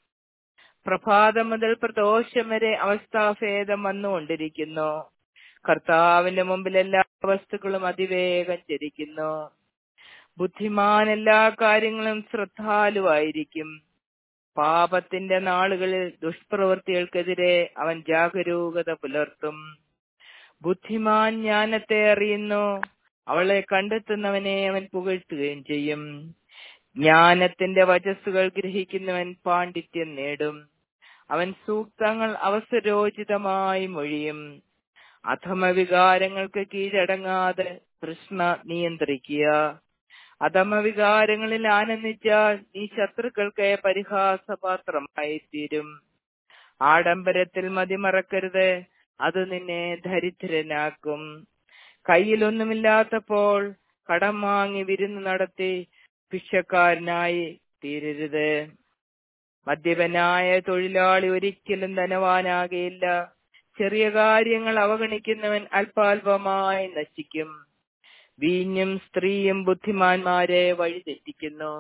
പ്രഭാതം മുതൽ പ്രദോഷം വരെ അവസ്ഥാഭേദം വന്നുകൊണ്ടിരിക്കുന്നു കർത്താവിന്റെ മുമ്പിൽ എല്ലാ വസ്തുക്കളും അതിവേഗം ചരിക്കുന്നു ബുദ്ധിമാൻ എല്ലാ കാര്യങ്ങളും ശ്രദ്ധാലുവായിരിക്കും പാപത്തിന്റെ നാളുകളിൽ ദുഷ്പ്രവൃത്തികൾക്കെതിരെ അവൻ ജാഗരൂകത പുലർത്തും ബുദ്ധിമാൻ ജ്ഞാനത്തെ അറിയുന്നു അവളെ കണ്ടെത്തുന്നവനെ അവൻ പുകഴ്ത്തുകയും ചെയ്യും ജ്ഞാനത്തിന്റെ വചസ്സുകൾ ഗ്രഹിക്കുന്നവൻ പാണ്ഡിത്യം നേടും അവൻ സൂക്തങ്ങൾ അവസരോചിതമായി മൊഴിയും അധമവികാരങ്ങൾക്ക് കീഴടങ്ങാതെ കൃഷ്ണ നിയന്ത്രിക്കുക അധമവികാരങ്ങളിൽ ആനന്ദിച്ചാൽ നീ ശത്രുക്കൾക്ക് പരിഹാസപാത്രമായി തീരും ആഡംബരത്തിൽ മതിമറക്കരുത് അത് നിന്നെ ദരിദ്രനാക്കും കയ്യിലൊന്നുമില്ലാത്തപ്പോൾ കടം വാങ്ങി വിരുന്ന് നടത്തി ഭിക്ഷക്കാരനായി തീരരുത് മദ്യപനായ തൊഴിലാളി ഒരിക്കലും ധനവാനാകയില്ല ചെറിയ കാര്യങ്ങൾ അവഗണിക്കുന്നവൻ അല്പാൽപമായി നശിക്കും വീഞ്ഞും സ്ത്രീയും ബുദ്ധിമാന്മാരെ വഴിതെറ്റിക്കുന്നു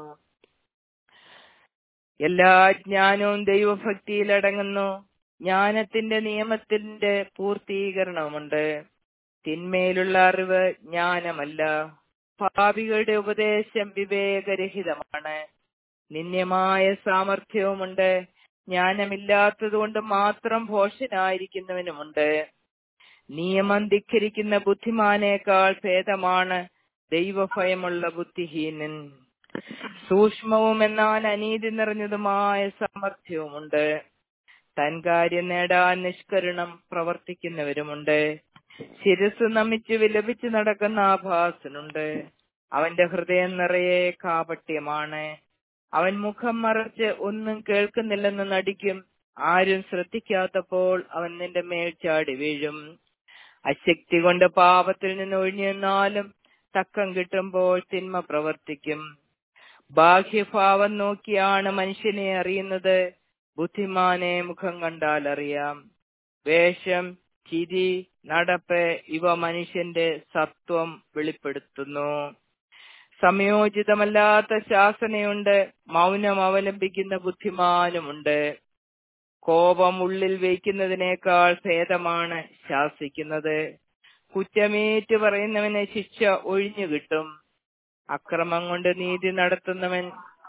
എല്ലാ ജ്ഞാനവും ദൈവഭക്തിയിൽ അടങ്ങുന്നു ജ്ഞാനത്തിന്റെ നിയമത്തിന്റെ പൂർത്തീകരണമുണ്ട് തിന്മയിലുള്ള അറിവ് ജ്ഞാനമല്ല പാപികളുടെ ഉപദേശം വിവേകരഹിതമാണ് നിന്യമായ സാമർഥ്യവുമുണ്ട് ജ്ഞാനമില്ലാത്തതുകൊണ്ട് മാത്രം ഭോഷനായിരിക്കുന്നവനുമുണ്ട് നിയമം ധിഖരിക്കുന്ന ബുദ്ധിമാനേക്കാൾ ഭേദമാണ് ദൈവഭയമുള്ള ബുദ്ധിഹീനൻ സൂക്ഷ്മവും എന്നാൽ അനീതി നിറഞ്ഞതുമായ സാമർഥ്യവുമുണ്ട് തൻ കാര്യം നേടാൻ നിഷ്കരുണം പ്രവർത്തിക്കുന്നവരുമുണ്ട് ശിരസ് നമിച്ച് വിലപിച്ച് നടക്കുന്ന ആഭാസനുണ്ട് അവന്റെ ഹൃദയം നിറയെ കാപട്യമാണ് അവൻ മുഖം മറച്ച് ഒന്നും കേൾക്കുന്നില്ലെന്ന് നടിക്കും ആരും ശ്രദ്ധിക്കാത്തപ്പോൾ അവൻ നിന്റെ മേൽ ചാടി വീഴും അശക്തി കൊണ്ട് പാപത്തിൽ നിന്ന് ഒഴിഞ്ഞു നിന്നാലും തക്കം കിട്ടുമ്പോൾ തിന്മ പ്രവർത്തിക്കും ബാഹ്യഭാവം നോക്കിയാണ് മനുഷ്യനെ അറിയുന്നത് ബുദ്ധിമാനെ മുഖം കണ്ടാൽ അറിയാം വേഷം ചിരി നടപ്പ് ഇവ മനുഷ്യന്റെ സത്വം വെളിപ്പെടുത്തുന്നു സമയോചിതമല്ലാത്ത ശാസനയുണ്ട് മൗനം അവലംബിക്കുന്ന ബുദ്ധിമാനുമുണ്ട് കോപം ഉള്ളിൽ വയ്ക്കുന്നതിനേക്കാൾ ഭേദമാണ് ശാസിക്കുന്നത് കുറ്റമേറ്റ് പറയുന്നവന് ശിക്ഷ ഒഴിഞ്ഞു കിട്ടും അക്രമം കൊണ്ട് നീതി നടത്തുന്നവൻ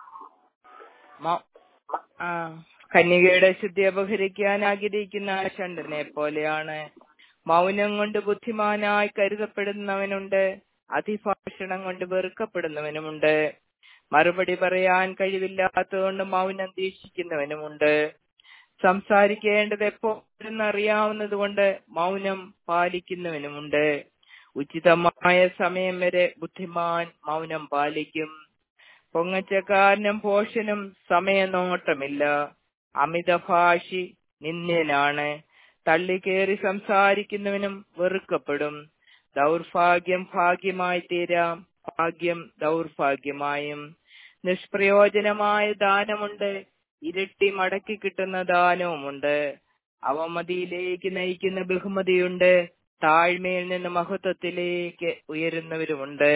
കന്യകയുടെ ശുദ്ധി അപഹരിക്കാൻ ആഗ്രഹിക്കുന്ന ചണ്ടനെ പോലെയാണ് മൗനം കൊണ്ട് ബുദ്ധിമാനായി കരുതപ്പെടുന്നവനുണ്ട് അതിഭാഷണം കൊണ്ട് വെറുക്കപ്പെടുന്നവനുമുണ്ട് മറുപടി പറയാൻ കഴിവില്ലാത്തതുകൊണ്ട് മൗനം ദീക്ഷിക്കുന്നവനുമുണ്ട് സംസാരിക്കേണ്ടത് എപ്പോഴും അറിയാവുന്നത് കൊണ്ട് മൗനം പാലിക്കുന്നവനുമുണ്ട് ഉചിതമായ സമയം വരെ ബുദ്ധിമാൻ മൗനം പാലിക്കും പൊങ്ങച്ചക്കാരനും ഭോഷനും സമയനോട്ടമില്ല അമിതഭാഷി നിന്ദ്യനാണ് തള്ളിക്കേറി സംസാരിക്കുന്നവനും വെറുക്കപ്പെടും ദൗർഭാഗ്യം ഭാഗ്യമായി തീരാം ഭാഗ്യം ദൗർഭാഗ്യമായും നിഷ്പ്രയോജനമായ ദാനമുണ്ട് ഇരട്ടി മടക്കി കിട്ടുന്ന ദാനവുമുണ്ട് അവമതിയിലേക്ക് നയിക്കുന്ന ബഹുമതിയുണ്ട് താഴ്മയിൽ നിന്ന് മഹത്വത്തിലേക്ക് ഉയരുന്നവരുമുണ്ട്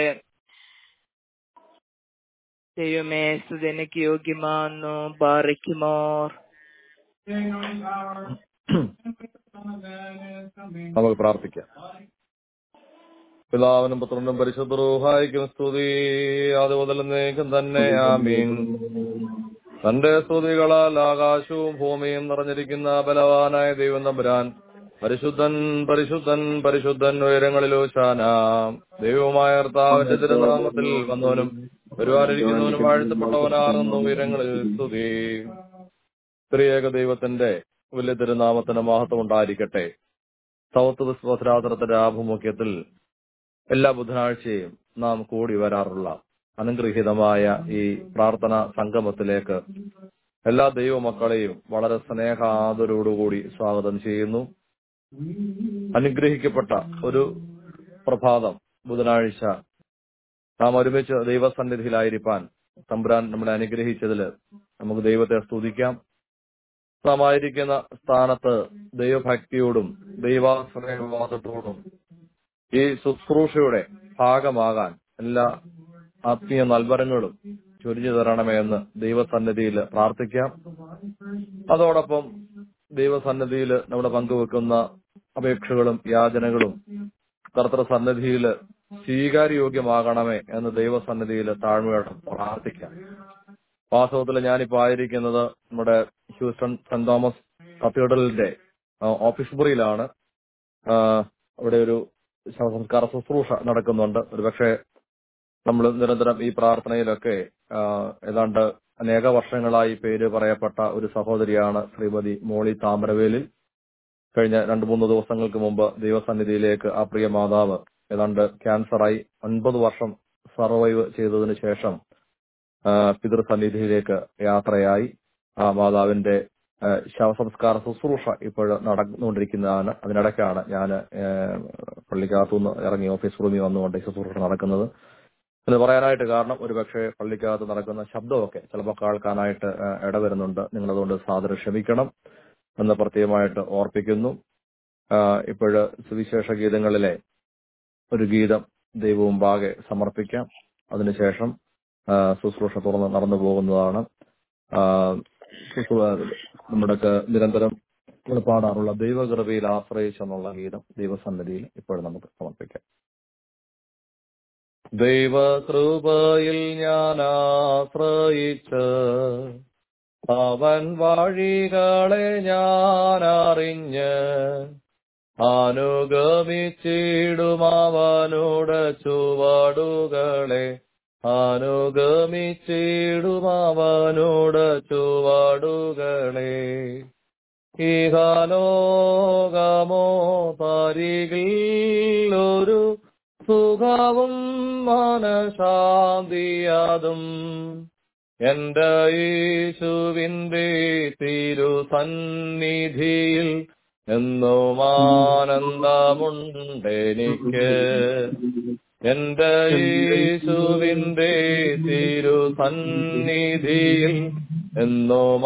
ദൈവമേ സുതനക്ക് യോഗ്യമാന്നു ബാറിക്കുമോർ നമുക്ക് പ്രാർത്ഥിക്കാം പിതാവിനും പുത്രനും പരിശുദ്ധ റൂഹായിക്കും സ്തുതി അത് മുതൽ നീക്കം തന്നെ ആമീൻ തന്റെ സ്തുതികളാൽ ആകാശവും ഭൂമിയും നിറഞ്ഞിരിക്കുന്ന ബലവാനായ ദൈവം തമ്പുരാൻ പരിശുദ്ധൻ പരിശുദ്ധൻ പരിശുദ്ധൻ ഉയരങ്ങളിലോ ശാന ദൈവമായ കർത്താവിന്റെ തിരുനാമത്തിൽ വന്നവനും വരുവാനിരിക്കുന്നവനും വാഴ്ത്തപ്പെട്ടവനാകുന്ന ഉയരങ്ങളിൽ സ്തുതി സ്ത്രീയേക ദൈവത്തിന്റെ വലിയ തിരുനാമത്തിന് മഹത്വം ഉണ്ടായിരിക്കട്ടെ സൗത്ത് വിശ്വസരാത്രത്തിന്റെ ആഭിമുഖ്യത്തിൽ എല്ലാ ബുധനാഴ്ചയും നാം കൂടി വരാറുള്ള അനുഗ്രഹീതമായ ഈ പ്രാർത്ഥന സംഗമത്തിലേക്ക് എല്ലാ ദൈവമക്കളെയും വളരെ സ്നേഹാദരോടുകൂടി സ്വാഗതം ചെയ്യുന്നു അനുഗ്രഹിക്കപ്പെട്ട ഒരു പ്രഭാതം ബുധനാഴ്ച നാം ഒരുമിച്ച് ദൈവസന്നിധിയിലായിരിക്കാൻ തമ്പുരാൻ നമ്മളെ അനുഗ്രഹിച്ചതിൽ നമുക്ക് ദൈവത്തെ സ്തുതിക്കാം നാം ആയിരിക്കുന്ന സ്ഥാനത്ത് ദൈവഭക്തിയോടും ദൈവാശ്രയവാദത്തോടും ഈ ശുശ്രൂഷയുടെ ഭാഗമാകാൻ എല്ലാ ആത്മീയ നൽവരങ്ങളും ചൊരിഞ്ഞു തരണമേ എന്ന് ദൈവസന്നിധിയിൽ പ്രാർത്ഥിക്കാം അതോടൊപ്പം ദൈവസന്നിധിയിൽ നമ്മുടെ പങ്കുവെക്കുന്ന അപേക്ഷകളും യാചനകളും കർത്തൃ സന്നിധിയിൽ സ്വീകാര്യോഗ്യമാകണമേ എന്ന് ദൈവസന്നിധിയിൽ താഴ്മയോടെ പ്രാർത്ഥിക്കാം വാസ്തവത്തിൽ ഞാനിപ്പോ ആയിരിക്കുന്നത് നമ്മുടെ ഹ്യൂസ്റ്റൺ സെന്റ് തോമസ് കത്തീഡ്രലിന്റെ ഓഫീസ് മുറിയിലാണ് അവിടെ ഒരു ശവസംസ്കാര ശുശ്രൂഷ നടക്കുന്നുണ്ട് ഒരുപക്ഷെ നമ്മൾ നിരന്തരം ഈ പ്രാർത്ഥനയിലൊക്കെ ഏതാണ്ട് അനേക വർഷങ്ങളായി പേര് പറയപ്പെട്ട ഒരു സഹോദരിയാണ് ശ്രീമതി മോളി താമരവേലിൽ കഴിഞ്ഞ രണ്ടു മൂന്ന് ദിവസങ്ങൾക്ക് മുമ്പ് ദൈവസന്നിധിയിലേക്ക് ആ പ്രിയ മാതാവ് ഏതാണ്ട് ക്യാൻസറായി ഒൻപത് വർഷം സർവൈവ് ചെയ്തതിനു ശേഷം ആ, പിതൃസന്നിധിയിലേക്ക് യാത്രയായി ആ മാതാവിന്റെ ആ, ശവസംസ്കാര ശുശ്രൂഷ ഇപ്പോൾ നടന്നുകൊണ്ടിരിക്കുന്നതാണ് അതിനിടയ്ക്കാണ് ഞാൻ പള്ളിക്കകത്തുനിന്ന് ഇറങ്ങി ഓഫീസ് റൂമിൽ വന്നുകൊണ്ട് ഈ ശുശ്രൂഷ നടക്കുന്നത് എന്ന് പറയാനായിട്ട് കാരണം ഒരുപക്ഷെ പള്ളിക്കകത്ത് നടക്കുന്ന ശബ്ദമൊക്കെ ചിലപ്പോൾ കേൾക്കാനായിട്ട് ആ, ഇടവരുന്നുണ്ട് നിങ്ങളതുകൊണ്ട് സാദരം ക്ഷമിക്കണം എന്ന് പ്രത്യേകമായിട്ട് ഓർപ്പിക്കുന്നു ഇപ്പോഴ് സുവിശേഷ ഗീതങ്ങളിലെ ഒരു ഗീതം ദൈവമുമ്പാകെ സമർപ്പിക്കാം അതിനുശേഷം ആ, ശുശ്രൂഷ തുറന്ന് നടന്നു പോകുന്നതാണ് ആ, ശുശ്രൂ- നമ്മുടെ ക- നിരന്തരം നമ്മൾ പാടാറുള്ള ദൈവകൃപയിൽ ആശ്രയിച്ചെന്നുള്ള ഗീതം ദൈവസന്നിധിയിൽ ഇപ്പോഴും നമുക്ക് സമർപ്പിക്കാം ദൈവകൃപയിൽ ഞാൻ ആശ്രയിച്ച് അവൻ വഴികളെ ഞാൻ അറിഞ്ഞ് അനുഗമിച്ചിടും അവനുടെ ചുവടുകളെ അനുഗമിച്ചിടും അവനുടെ ചുവടുകളെ ഇഹലോകമോ പരികിൽ ഒരു സുഖവും മനശാന്തിയതും എന്റെ യേശുവിന്റെ തിരുസന്നിധിയിൽ എന്നും ആനന്ദമുണ്ടെനിക്ക് എന്റെ യേശുവിന്റെ തിരുസന്നിധിയിൽ എന്നും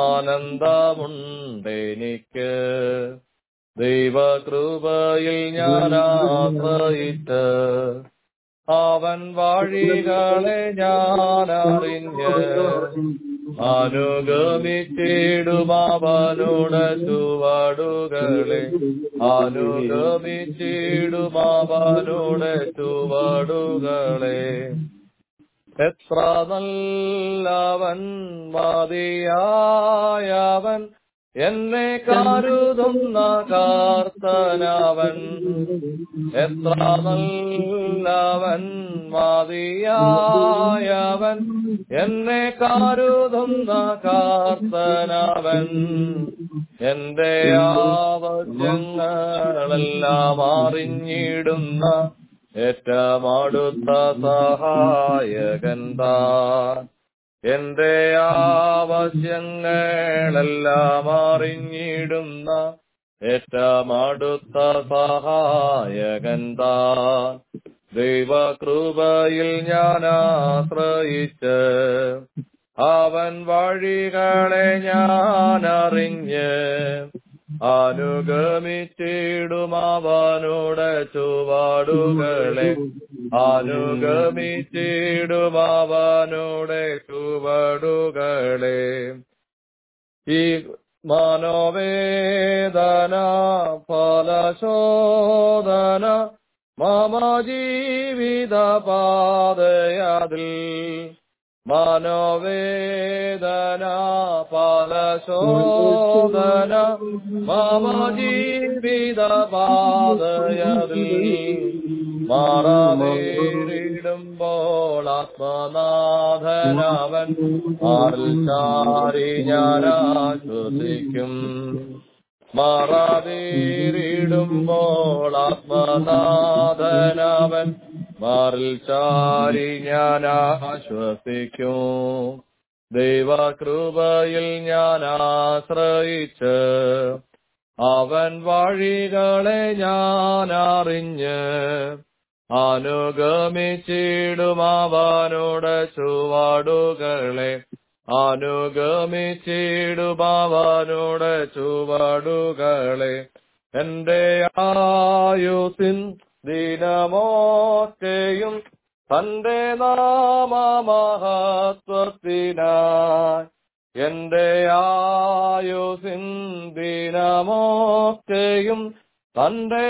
ആനന്ദമുണ്ടെനിക്ക് ദൈവകൃപയിൽ ഞാൻ ആശ്രയിച്ച് അവൻ വഴികളെ ഞാൻ അറിഞ്ഞ് അനുഗമിച്ചിടും അവനുടെ ചുവടുകളെ അനുഗമിച്ചിടും അവനുടെ ചുവടുകളെ എത്ര നല്ലവൻ മതിയായവൻ എന്നെ കരുതുന്ന കാർത്തനവൻ എത്ര നല്ലവൻ മതിയായവൻ എന്നെ കരുതുന്ന കാർത്തനവൻ എന്റെ ആവശ്യങ്ങളെല്ലാം അറിഞ്ഞിടുന്ന ഏറ്റവും അടുത്ത സഹായകൻ താൻ എന്റെ ആവശ്യങ്ങളെല്ലാം അറിഞ്ഞിടുന്ന ഏറ്റവും അടുത്ത സഹായകൻ താൻ ദൈവകൃപയിൽ ഞാൻ ആശ്രയിച്ച് അവൻ വഴികളെ ഞാൻ അറിഞ്ഞ് അനുഗമിച്ചിടും അവനുടെ ചുവടുകളെ അനുഗമിച്ചിടും അവനുടെ ചുവടുകളെ ഈ മനോവേദന ഫലശോധന മമ ജീവിത പാതയതിൽ മനോവേദന ഫലശോധന മമ ജീവിത പാതയതിൽ മാറാവേറിടുമ്പോൾ ആത്മനാഥനവൻ ആറിൽ ചാരി ഞാൻ ആശ്വസിക്കും മാറാവേറിടുമ്പോൾ ആത്മനാഥനവൻ മാറിൽ ചാരി ഞാൻ ആശ്വസിക്കും ദൈവകൃപയിൽ ഞാൻ ആശ്രയിച്ച് അവൻ വഴികളെ ഞാൻ അറിഞ്ഞ് അനുഗമിച്ചിടും അവനുടെ ചുവടുകളെ അനുഗമിച്ചിടും അവനുടെ ചുവടുകളെ എന്റെ ആയുസിൻ ദിനമോക്കെയും തന്റെ നാമമഹത്വത്തിനായി എന്റെ ആയുസിൻ ദിനമോക്കെയും തന്റെ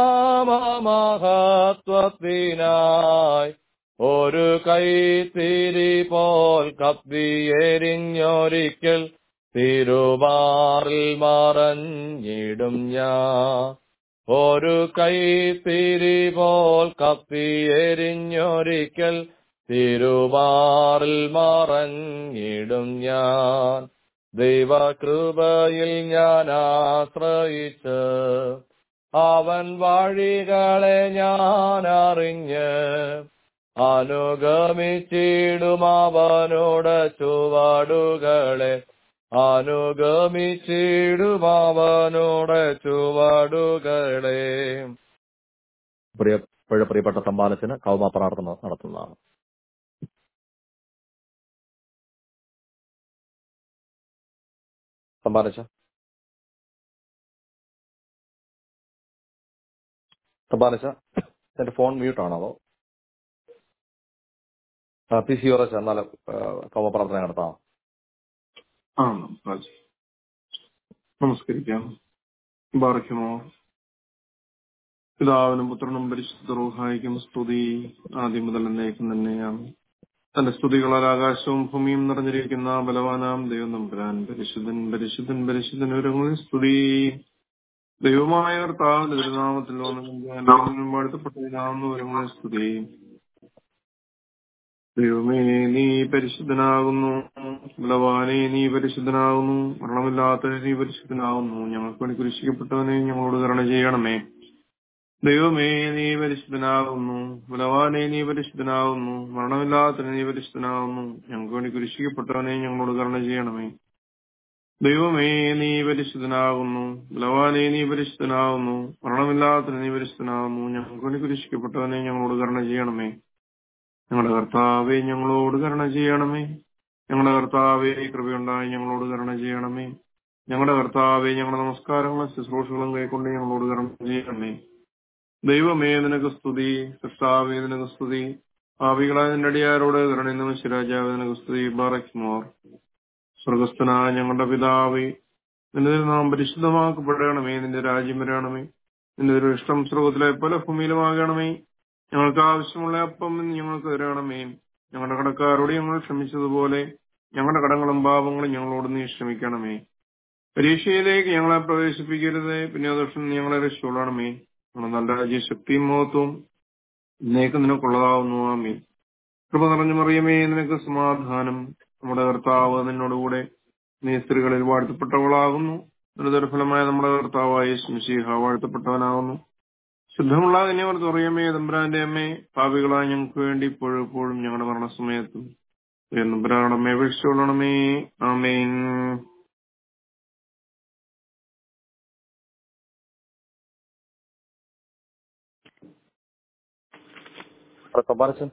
നാമമഹത്വത്തിനായി ഒരു കൈത്തിരി പോൽ കത്തിയെരിഞ്ഞൊരിക്കൽ തിരുമാറിൽ മറഞ്ഞിടും ഞാൻ ഒരു കൈത്തിരി പോൽ കത്തിയെരിഞ്ഞൊരിക്കൽ തിരുമാറിൽ മറഞ്ഞിടും ഞാൻ ദൈവകൃപയിൽ ഞാൻ ആശ്രയിച്ച് അവൻ വഴികളെ ഞാൻ അറിഞ്ഞ് അനുഗമിച്ചിടും അവനോട് ചുവടുകളെ അനുഗമിച്ചിടും അവനോട് ചുവടുകളെ പ്രിയ പ്രിയ- പ്രിയപ്പെട്ട സമ്പാദത്തിന് കൗമ പ്രാർത്ഥന നടത്തുന്നതാണ് സമ്പാദിച്ച സമ്പാദിച്ച എന്റെ ഫോൺ മ്യൂട്ടാണോ അതോ പി സി ഓറച്ച് എന്നാലും കൗമ പ്രാർത്ഥന നടത്താം ആ രാജ്. നമസ്കരിക്കാം ബാറയ്ക്കുമോ പിതാവിനും പുത്രനും പരിശുദ്ധ റൂഹായിക്കും സ്തുതി ആദ്യം മുതൽ എന്നേക്കും തന്നെയാണ് തന്റെ സ്തുതികളാൽ ആകാശവും ഭൂമിയും നിറഞ്ഞിരിക്കുന്ന ബലവാനാം ദൈവം നമ്പുരാൻ പരിശുദ്ധൻ പരിശുദ്ധൻ പരിശുദ്ധൻ ഒരുങ്ങളിൽ സ്തുതി ദൈവമായ കർത്താവിന്റെ തിരുനാമത്തിൽ വന്നു വാഴ്ത്തപ്പെട്ടതിനാവുന്ന ഒരുങ്ങളിൽ സ്തുതി ദൈവമേ നീ പരിശുദ്ധനാകുന്നു ബലവാനെ നീ പരിശുദ്ധനാകുന്നു മരണമില്ലാത്തവനെ നീ പരിശുദ്ധനാകുന്നു ഞങ്ങൾക്ക് വേണ്ടി കുരിശിക്കപ്പെട്ടവനെ ഞങ്ങളോട് കരുണ ചെയ്യണമേ ദൈവമേ നീ പരിശുദ്ധനാകുന്നു ബലവാനെ നീ പരിശുദ്ധനാകുന്നു മരണമില്ലാത്തവനെ നീ പരിശുദ്ധനാകുന്നു ഞങ്ങൾക്ക് വേണ്ടി കുരിശിക്കപ്പെട്ടവനെ ഞങ്ങളോട് കരുണ ചെയ്യണമേ ദൈവമേ നീ പരിശുദ്ധനാകുന്നു ബലവാനെ നീ പരിശുദ്ധനാകുന്നു മരണമില്ലാത്തവനെ നീ പരിശുദ്ധനാകുന്നു ഞങ്ങൾക്ക് വേണ്ടി കുരിശിക്കപ്പെട്ടവനെ ഞങ്ങളോട് കരുണ ചെയ്യണമേ ഞങ്ങളുടെ കർത്താവെ ഞങ്ങളോട് കരുണ ചെയ്യണമേ ഞങ്ങളുടെ കർത്താവെ കൃപയുണ്ടായി ഞങ്ങളോട് കരുണ ചെയ്യണമേ ഞങ്ങളുടെ കർത്താവെ ഞങ്ങളുടെ നമസ്കാരങ്ങളും ശുശ്രൂഷകളും കൈക്കൊണ്ട് ഞങ്ങളോട് കരുണ ചെയ്യണമേ ദൈവമേ നിനക്ക് സ്തുതി കർത്താവേ നിനക്ക് സ്തുതി ഭാവികളായ നിന്റെ അടിയാരോട് കരുണയും ശിരാജാവ് നിനക്ക് സ്തുതി ബാറയ്ക്കുമോർ സ്വർഗസ്ഥനായ ഞങ്ങളുടെ പിതാവേ നിന്റെ നാം പരിശുദ്ധമാക്കപ്പെടണമേ നിന്റെ രാജ്യം വരണമേ നിന്റെ ഒരു ഇഷ്ടം സ്രോതത്തിലെ പല ഭൂമിയിലുമാകണമേ ഞങ്ങൾക്ക് ആവശ്യമുള്ള അപ്പം ഇന്ന് ഞങ്ങൾക്ക് തരണമേ ഞങ്ങളുടെ കടക്കാരോട് ഞങ്ങൾ ക്ഷമിച്ചതുപോലെ ഞങ്ങളുടെ കടങ്ങളും പാപങ്ങളും ഞങ്ങളോട് നീ ക്ഷമിക്കണമേ പരീക്ഷയിലേക്ക് ഞങ്ങളെ പ്രവേശിപ്പിക്കരുത് പിന്നെ ദോഷം ഞങ്ങളെ രക്ഷിക്കൊള്ളണമേ ഞങ്ങളുടെ നല്ല രാജ്യ ശക്തിയും മഹത്വവും ഇന്നേക്ക് നിനക്കുള്ളതാവുന്നു ആമേ കൃപ നിറഞ്ഞു മറിയമേ നിനക്ക് സമാധാനം നമ്മുടെ കർത്താവ് നിന്നോടുകൂടെ നീ സ്ത്രീകളിൽ വാഴ്ത്തപ്പെട്ടവളാകുന്നു നിന്റെ ഫലമായ നമ്മുടെ കർത്താവായ ശംശീഹ വാഴ്ത്തപ്പെട്ടവനാകുന്നു ശുദ്ധമുള്ള കന്യവർ തുറയമേ തമ്പുരാന്റെ അമ്മേ പാപികളായ ഞങ്ങൾക്ക് വേണ്ടി ഇപ്പോഴും എപ്പോഴും ഞങ്ങളുടെ മരണസമയത്തും തമ്പുരാനമ്മേ അപേക്ഷിച്ചോളണമേ ആമേൻ സമ്പാദിച്ച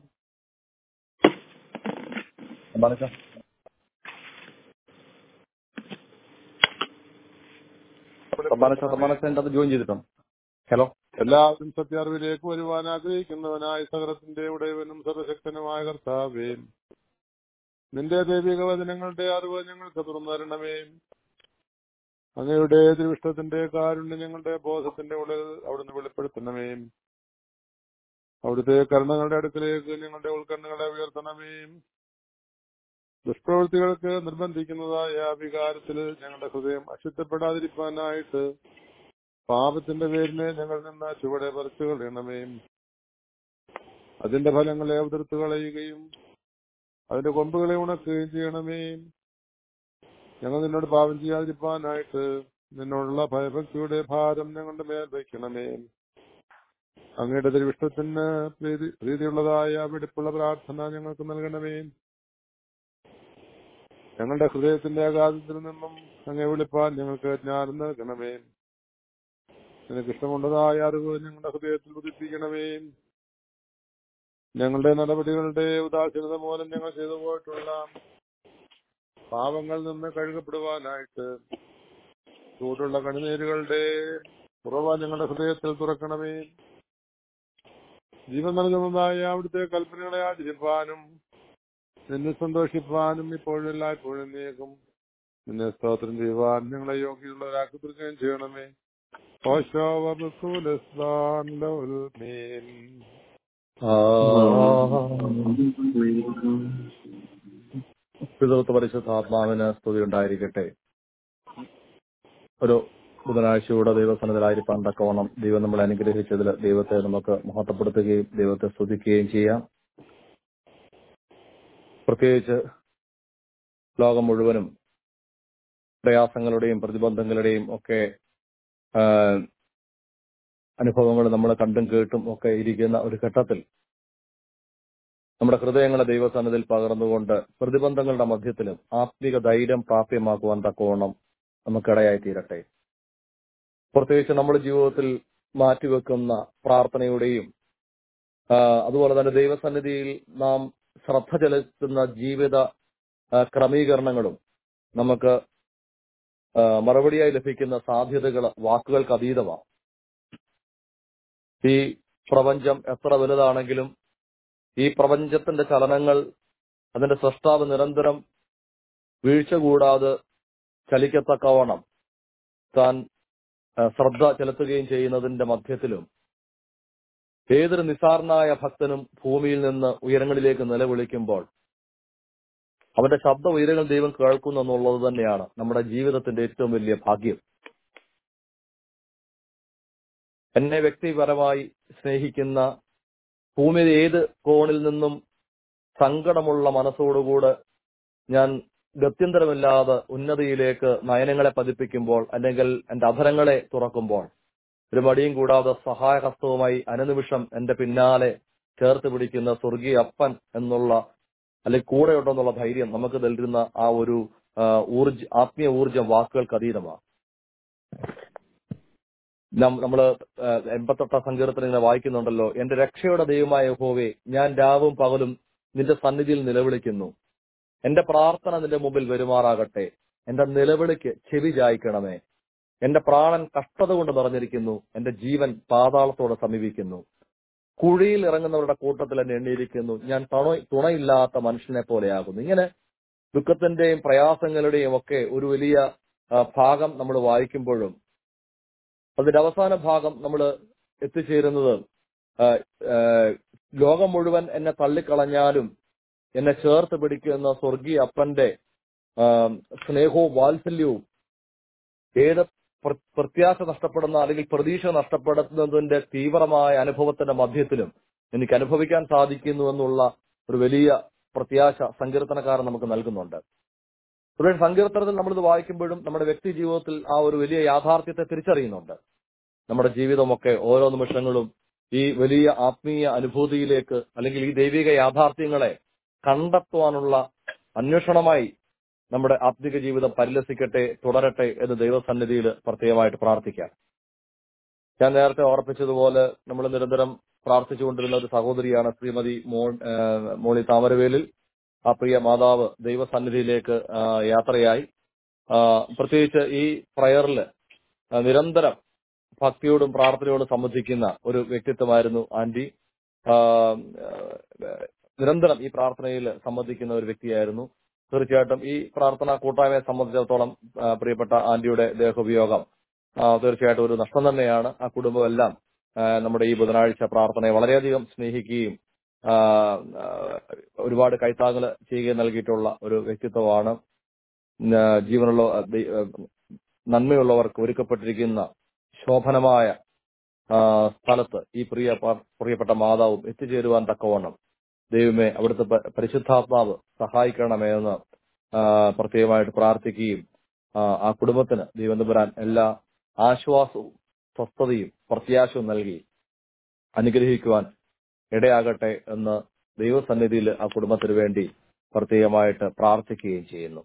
സമ്പാദിച്ച സമ്പാദിച്ച സമ്പാദിച്ച എന്റെ അത് ജോയിൻ ചെയ്തിട്ടുണ്ട് ഹലോ എല്ലാവരും സത്യാറിവിലേക്ക് വരുവാൻ ആഗ്രഹിക്കുന്നവനായ സകലത്തിന്റെ ഉടയവനും സർവശക്തനുമായ കർത്താവേ നിന്റെ ദൈവിക വചനങ്ങളുടെ അറിവ് ഞങ്ങൾക്ക് തുറന്നു തരണമേ അങ്ങയുടെ തിരുവിഷ്ടത്തിന്റെ കാരുണ്യം ഞങ്ങളുടെ ബോധത്തിന്റെ ഉള്ളിൽ അവിടുന്ന് വെളിപ്പെടുത്തണമേ അവിടുത്തെ കരുണകളുടെ അടുക്കലേക്ക് ഞങ്ങളുടെ ഉൾക്കണ്ണുകളെ ഉയർത്തണമേ ദുഷ്പ്രവൃത്തികൾക്ക് നിർബന്ധിക്കുന്നതായ വികാരത്തിൽ ഞങ്ങളുടെ ഹൃദയം അശുദ്ധപ്പെടാതിരിക്കാനായിട്ട് പാപത്തിന്റെ പേരിന് ഞങ്ങൾ നിന്ന് ചുവടെ പറിച്ചു കളയണമേ അതിന്റെ ഫലങ്ങളെ അവതൃത്തു കളയുകയും അതിന്റെ കൊമ്പുകളെ ഉണക്കുകയും ചെയ്യണമേ ഞങ്ങൾ നിന്നോട് പാപം ചെയ്യാതിരിക്കാനായിട്ട് നിന്നോടുള്ള ഭയഭക്തിയുടെ ഭാരം ഞങ്ങളുടെ മേൽ വയ്ക്കണമേ അങ്ങയുടെ തിരുവിഷ്ടത്തിന് പ്രീതി പ്രീതിയുള്ളതായ വെടിപ്പുള്ള പ്രാർത്ഥന ഞങ്ങൾക്ക് നൽകണമേ ഞങ്ങളുടെ ഹൃദയത്തിന്റെ അഗാധത്തിൽ നിന്നും അങ്ങേ വിളിപ്പാൻ ഞങ്ങൾക്ക് ജ്ഞാനം നൽകണമേ നിനക്ക് ഇഷ്ടമുള്ളതായ അറിവ് ഞങ്ങളുടെ ഹൃദയത്തിൽ ഉദിപ്പിക്കണമേ ഞങ്ങളുടെ നടപടികളുടെ ഉദാസീനത മൂലം ഞങ്ങൾ ചെയ്തു പോയിട്ടുള്ള പാപങ്ങളിൽ നിന്ന് കഴുകപ്പെടുവാനായിട്ട് ചൂടുള്ള കണിനീരുകളുടെ കുറവ ഞങ്ങളുടെ ഹൃദയത്തിൽ തുറക്കണമേ ജീവൻ നൽകുന്നതായ അവിടുത്തെ കൽപ്പനകളെ ആചരിപ്പാനും നിന്നെ സന്തോഷിപ്പാനും ഇപ്പോഴും എല്ലായ്പ്പോഴും നീക്കും നിന്നെ സ്തോത്രം ചെയ്യുവാൻ ഞങ്ങളെ യോഗ്യതയുള്ളവരാക്കി തീർക്കുകയും ചെയ്യണമേ ഓശോവ മീൻ പിതൃത്വ പരിശുദ്ധാത്മാവിന് സ്തുതി ഉണ്ടായിരിക്കട്ടെ ഒരു ബുധനാഴ്ചയുടെ ദൈവസനത്തിലായിരിക്കാൻ തക്കവണ്ണം ദൈവം നമ്മളെ അനുഗ്രഹിച്ചതിൽ ദൈവത്തെ നമുക്ക് മഹത്വപ്പെടുത്തുകയും ദൈവത്തെ സ്തുതിക്കുകയും ചെയ്യാം പ്രത്യേകിച്ച് ലോകം മുഴുവനും പ്രയാസങ്ങളുടെയും പ്രതിബന്ധങ്ങളുടെയും ഒക്കെ ആ, അനുഭവങ്ങൾ നമ്മൾ കണ്ടും കേട്ടും ഒക്കെ ഇരിക്കുന്ന ഒരു ഘട്ടത്തിൽ നമ്മുടെ ഹൃദയങ്ങളെ ദൈവസന്നിധിയിൽ പകർന്നുകൊണ്ട് പ്രതിബന്ധങ്ങളുടെ മധ്യത്തിലും ആത്മിക ധൈര്യം പ്രാപ്യമാക്കുവാൻ തക്കവണ്ണം നമുക്കിടയായി തീരട്ടെ പ്രത്യേകിച്ച് നമ്മുടെ ജീവിതത്തിൽ മാറ്റിവെക്കുന്ന പ്രാർത്ഥനയുടെയും ആ, അതുപോലെ തന്നെ ദൈവസന്നിധിയിൽ നാം ശ്രദ്ധ ചെലുത്തുന്ന ജീവിത ആ, ക്രമീകരണങ്ങളും നമുക്ക് ആ, മറുപടിയായി ലഭിക്കുന്ന സാധ്യതകൾ വാക്കുകൾക്ക് അതീതമാണ് ഈ പ്രപഞ്ചം എത്ര വലുതാണെങ്കിലും ഈ പ്രപഞ്ചത്തിന്റെ ചലനങ്ങൾ അതിന്റെ സൃഷ്ടാവ് നിരന്തരം വീഴ്ച കൂടാതെ ചലിക്കത്തക്കവണ്ണം താൻ ആ, ശ്രദ്ധ ചെലുത്തുകയും ചെയ്യുന്നതിന്റെ മധ്യത്തിലും ഏതൊരു നിസാരനായ ഭക്തനും ഭൂമിയിൽ നിന്ന് ഉയരങ്ങളിലേക്ക് നിലവിളിക്കുമ്പോൾ അവന്റെ ശബ്ദ ഉയരങ്ങൾ ദൈവം കേൾക്കുന്നു എന്നുള്ളത് തന്നെയാണ് നമ്മുടെ ജീവിതത്തിന്റെ ഏറ്റവും വലിയ ഭാഗ്യം എന്നെ വ്യക്തിപരമായി സ്നേഹിക്കുന്ന ഭൂമിയുടെ ഏത് കോണിൽ നിന്നും സങ്കടമുള്ള മനസ്സോടുകൂടെ ഞാൻ ഗത്യന്തരമില്ലാതെ ഉന്നതിയിലേക്ക് നയനങ്ങളെ പതിപ്പിക്കുമ്പോൾ അല്ലെങ്കിൽ എന്റെ അധരങ്ങളെ തുറക്കുമ്പോൾ ഒരു മടിയും കൂടാതെ സഹായഹസ്തവുമായി അനുനിമിഷം എന്റെ പിന്നാലെ ചേർത്ത് പിടിക്കുന്ന സ്വർഗീയ അപ്പൻ എന്നുള്ള അല്ലെങ്കിൽ കൂടെ ഉണ്ടെന്നുള്ള ധൈര്യം നമുക്ക് നൽകുന്ന ആ ഒരു ആ, ഊർജ ആത്മീയ ഊർജം വാക്കുകൾക്ക് അതീതമാണ് നം- നമ്മള് ആ, എൺപത്തെട്ടാം സങ്കീർത്തനം ഇങ്ങനെ വായിക്കുന്നുണ്ടല്ലോ എന്റെ രക്ഷയുടെ ദൈവമായ യഹോവേ ഞാൻ രാവും പകലും നിന്റെ സന്നിധിയിൽ നിലവിളിക്കുന്നു എന്റെ പ്രാർത്ഥന നിന്റെ മുമ്പിൽ വരുമാറാകട്ടെ എന്റെ നിലവിളിക്ക് ചെവി ചായ്ക്കണമേ എന്റെ പ്രാണൻ കഷ്ടത കൊണ്ട് നിറഞ്ഞിരിക്കുന്നു എന്റെ ജീവൻ പാതാളത്തോടെ സമീപിക്കുന്നു കുഴിയിൽ ഇറങ്ങുന്നവരുടെ കൂട്ടത്തിൽ എന്നെ എണ്ണിയിരിക്കുന്നു ഞാൻ തുണ തുണയില്ലാത്ത മനുഷ്യനെ പോലെയാകുന്നു ഇങ്ങനെ ദുഃഖത്തിന്റെയും പ്രയാസങ്ങളുടെയും ഒക്കെ ഒരു വലിയ ആ, ഭാഗം നമ്മൾ വായിക്കുമ്പോഴും അതിന്റെ അവസാന ഭാഗം നമ്മൾ എത്തിച്ചേരുന്നത് ആ, ആ, ലോകം മുഴുവൻ എന്നെ തള്ളിക്കളഞ്ഞാലും എന്നെ ചേർത്ത് പിടിക്കുന്ന സ്വർഗീയ അപ്പന്റെ ആ, സ്നേഹവും വാത്സല്യവും ഏത് പ്ര- പ്രത്യാശ നഷ്ടപ്പെടുന്ന അല്ലെങ്കിൽ പ്രതീക്ഷ നഷ്ടപ്പെടുന്നതിന്റെ തീവ്രമായ അനുഭവത്തിന്റെ മധ്യത്തിലും എനിക്ക് അനുഭവിക്കാൻ സാധിക്കുന്നു എന്നുള്ള ഒരു വലിയ പ്രത്യാശ സങ്കീർത്തനക്കാരൻ നമുക്ക് നൽകുന്നുണ്ട് അതുകൊണ്ട് സങ്കീർത്തനത്തിൽ നമ്മളിത് വായിക്കുമ്പോഴും നമ്മുടെ വ്യക്തി ജീവിതത്തിൽ ആ ഒരു വലിയ യാഥാർത്ഥ്യത്തെ തിരിച്ചറിയുന്നുണ്ട് നമ്മുടെ ജീവിതമൊക്കെ ഓരോ നിമിഷങ്ങളും ഈ വലിയ ആത്മീയ അനുഭൂതിയിലേക്ക് അല്ലെങ്കിൽ ഈ ദൈവിക യാഥാർത്ഥ്യങ്ങളെ കണ്ടെത്തുവാനുള്ള അന്വേഷണമായി നമ്മുടെ ആത്മിക ജീവിതം പരിലസിക്കട്ടെ തുടരട്ടെ എന്ന് ദൈവസന്നിധിയിൽ പ്രത്യേകമായിട്ട് പ്രാർത്ഥിക്കാം ഞാൻ നേരത്തെ ഓർപ്പിച്ചതുപോലെ നമ്മൾ നിരന്തരം പ്രാർത്ഥിച്ചുകൊണ്ടിരുന്ന ഒരു സഹോദരിയാണ് ശ്രീമതി മോൾ ആ, മോളി താമരവേലിൽ ആ പ്രിയ മാതാവ് ദൈവസന്നിധിയിലേക്ക് ആ, യാത്രയായി ആ, പ്രത്യേകിച്ച് ഈ പ്രയറിൽ നിരന്തരം ഭക്തിയോടും പ്രാർത്ഥനയോടും സംബന്ധിക്കുന്ന ഒരു വ്യക്തിത്വമായിരുന്നു ആന്റി ആ, ആ, നിരന്തരം ഈ പ്രാർത്ഥനയിൽ സംബന്ധിക്കുന്ന ഒരു വ്യക്തിയായിരുന്നു തീർച്ചയായിട്ടും ഈ പ്രാർത്ഥന കൂട്ടായ്മയെ സംബന്ധിച്ചിടത്തോളം ആ, പ്രിയപ്പെട്ട ആന്റിയുടെ ദേഹോപയോഗം ആ, തീർച്ചയായിട്ടും ഒരു നഷ്ടം തന്നെയാണ് ആ കുടുംബമെല്ലാം ആ, നമ്മുടെ ഈ ബുധനാഴ്ച പ്രാർത്ഥനയെ വളരെയധികം സ്നേഹിക്കുകയും ആ, ആ, ഒരുപാട് കൈത്താങ്ങൽ ചെയ്യുകയും നൽകിയിട്ടുള്ള ഒരു വ്യക്തിത്വമാണ് ആ, ജീവനുള്ള ആ, ദൈ- ആ, നന്മയുള്ളവർക്ക് ഒരുക്കപ്പെട്ടിരിക്കുന്ന ശോഭനമായ ആ, സ്ഥലത്ത് ഈ പ്രിയ പ- പ്രിയപ്പെട്ട മാതാവും എത്തിച്ചേരുവാൻ തക്കവണ്ണം ദൈവമേ അവിടുത്തെ പ- പരിശുദ്ധാത്മാവ് സഹായിക്കണമേ എന്ന് ആ, പ്രത്യേകമായിട്ട് പ്രാർത്ഥിക്കുകയും ആ, ആ കുടുംബത്തിന് ദൈവം തമ്പുരാൻ എല്ലാ ആശ്വാസവും സ്വസ്ഥതയും പ്രത്യാശവും നൽകി അനുഗ്രഹിക്കുവാൻ ഇടയാകട്ടെ എന്ന് ദൈവസന്നിധിയിൽ ആ കുടുംബത്തിന് വേണ്ടി പ്രത്യേകമായിട്ട് പ്രാർത്ഥിക്കുകയും ചെയ്യുന്നു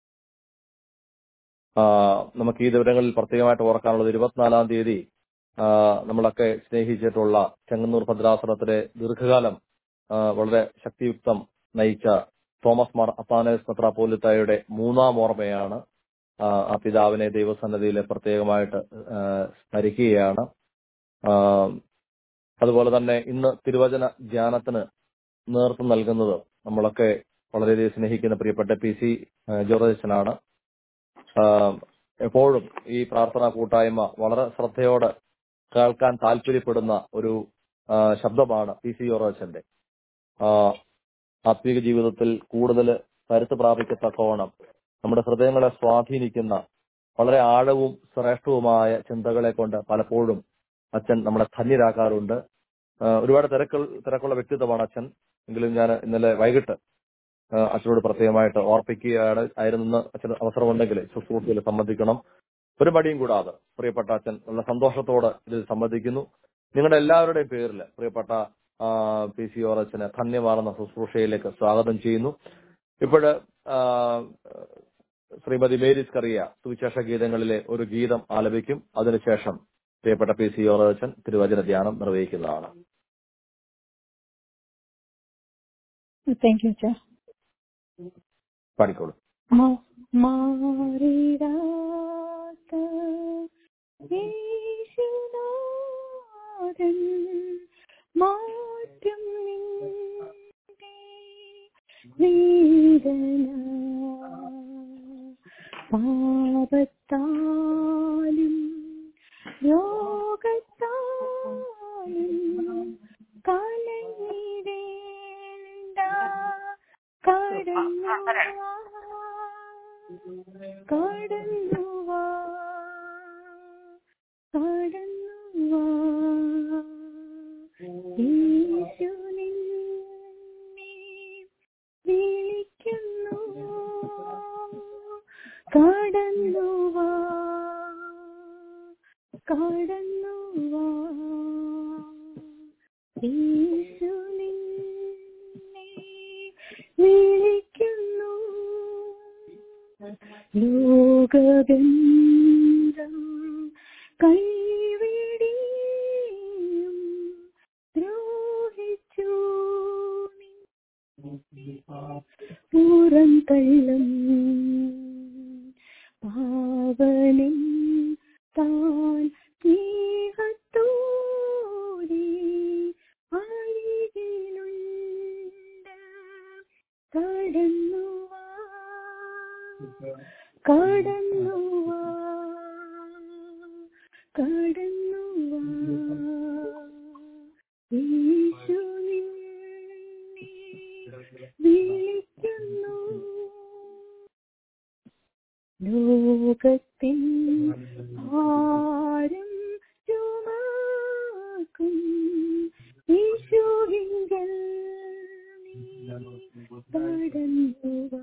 ആ, നമുക്ക് ഈ ദിവസങ്ങളിൽ പ്രത്യേകമായിട്ട് ഓർക്കാനുള്ളത് ഇരുപത്തിനാലാം തീയതി ആ, നമ്മളൊക്കെ സ്നേഹിച്ചിട്ടുള്ള ചെങ്ങന്നൂർ ഭദ്രാസനത്തിലെ ദീർഘകാലം ആ, വളരെ ശക്തിയുക്തം നയിച്ച തോമസ് മാർ അത്താനസ് മെത്രാപ്പോലിത്തായുടെ മൂന്നാം ഓർമ്മയാണ് ആ, ആ പിതാവിനെ ദൈവസന്നദ്ധിയിൽ പ്രത്യേകമായിട്ട് ആ, സ്മരിക്കുകയാണ് ആ, അതുപോലെ തന്നെ ഇന്ന് തിരുവചന ധ്യാനത്തിന് നേതൃത്വം നൽകുന്നത് നമ്മളൊക്കെ വളരെയധികം സ്നേഹിക്കുന്ന പ്രിയപ്പെട്ട പി സി ജോർജ് അച്ഛനാണ് ആ, എപ്പോഴും ഈ പ്രാർത്ഥനാ കൂട്ടായ്മ വളരെ ശ്രദ്ധയോടെ കേൾക്കാൻ താല്പര്യപ്പെടുന്ന ഒരു ആ, ശബ്ദമാണ് പി സി ജോർജ് അച്ഛന്റെ ആ, ആത്മീക ജീവിതത്തിൽ കൂടുതൽ കരുത്ത് പ്രാപിക്കത്തക്കോണം നമ്മുടെ ഹൃദയങ്ങളെ സ്വാധീനിക്കുന്ന വളരെ ആഴവും ശ്രേഷ്ഠവുമായ ചിന്തകളെ കൊണ്ട് പലപ്പോഴും അച്ഛൻ നമ്മളെ ധന്യരാക്കാറുണ്ട് ആ, ഒരുപാട് തിരക്കുകൾ തിരക്കുള്ള വ്യക്തിത്വമാണ് അച്ഛൻ എങ്കിലും ഞാൻ ഇന്നലെ വൈകിട്ട് ആ, അച്ഛനോട് പ്രത്യേകമായിട്ട് ഓർപ്പിക്കുകയാണ് ആയിരുന്നെന്ന് അച്ഛന് അവസരമുണ്ടെങ്കിൽ ശുശ്രൂഷയിൽ സംബന്ധിക്കണം ഒരു മടിയും കൂടാതെ പ്രിയപ്പെട്ട അച്ഛൻ നല്ല സന്തോഷത്തോടെ ഇതിൽ സംബന്ധിക്കുന്നു നിങ്ങളുടെ എല്ലാവരുടെയും പേരിൽ പ്രിയപ്പെട്ട ആ, പി സി ഓറച്ചനെ ധന്യമാർന്ന ശുശ്രൂഷയിലേക്ക് സ്വാഗതം ചെയ്യുന്നു ഇപ്പോഴ് ആ, ശ്രീമതി മേരിസ് കറിയ സുവിശേഷ ഗീതങ്ങളിലെ ഒരു ഗീതം ആലപിക്കും അതിനുശേഷം പ്രിയപ്പെട്ട പി സി ഓറച്ചൻ തിരുവചന ധ്യാനം നിർവഹിക്കുന്നതാണ് താങ്ക് യു അച്ഛാ പാടിക്കോളൂ മാ- മാറിടാത്ത യേശുനാഥൻ മാറ്റും നിന്റെ വേദന പാപത്താലും രോഗത്താലും കലങ്ങിടേണ്ട കടന്നു വാ. കടന്നു വാ കടന്നു വാ യേശു നിന്നെ വിളിക്കുന്നു കടന്നു വാ കടന്നു വാ യേശു നിന്നെ വിളിക്കുന്നു ലോകബന്ധം കൈവിടിയും ദ്രോഹിച്ചു നീ പുറം തള്ളും പാവനിൻ താൻ സ്നേഹത്തോടെ അരികിലുണ്ട് കടന്നു വാ കടന്നു വാ കടന്നു വാ യേശു നിന്നെ വിളിക്കുന്നു ലോകത്തിൻ ഭാരം ചുമക്കും യേശുവിങ്കൽ നീ കടന്നു വാ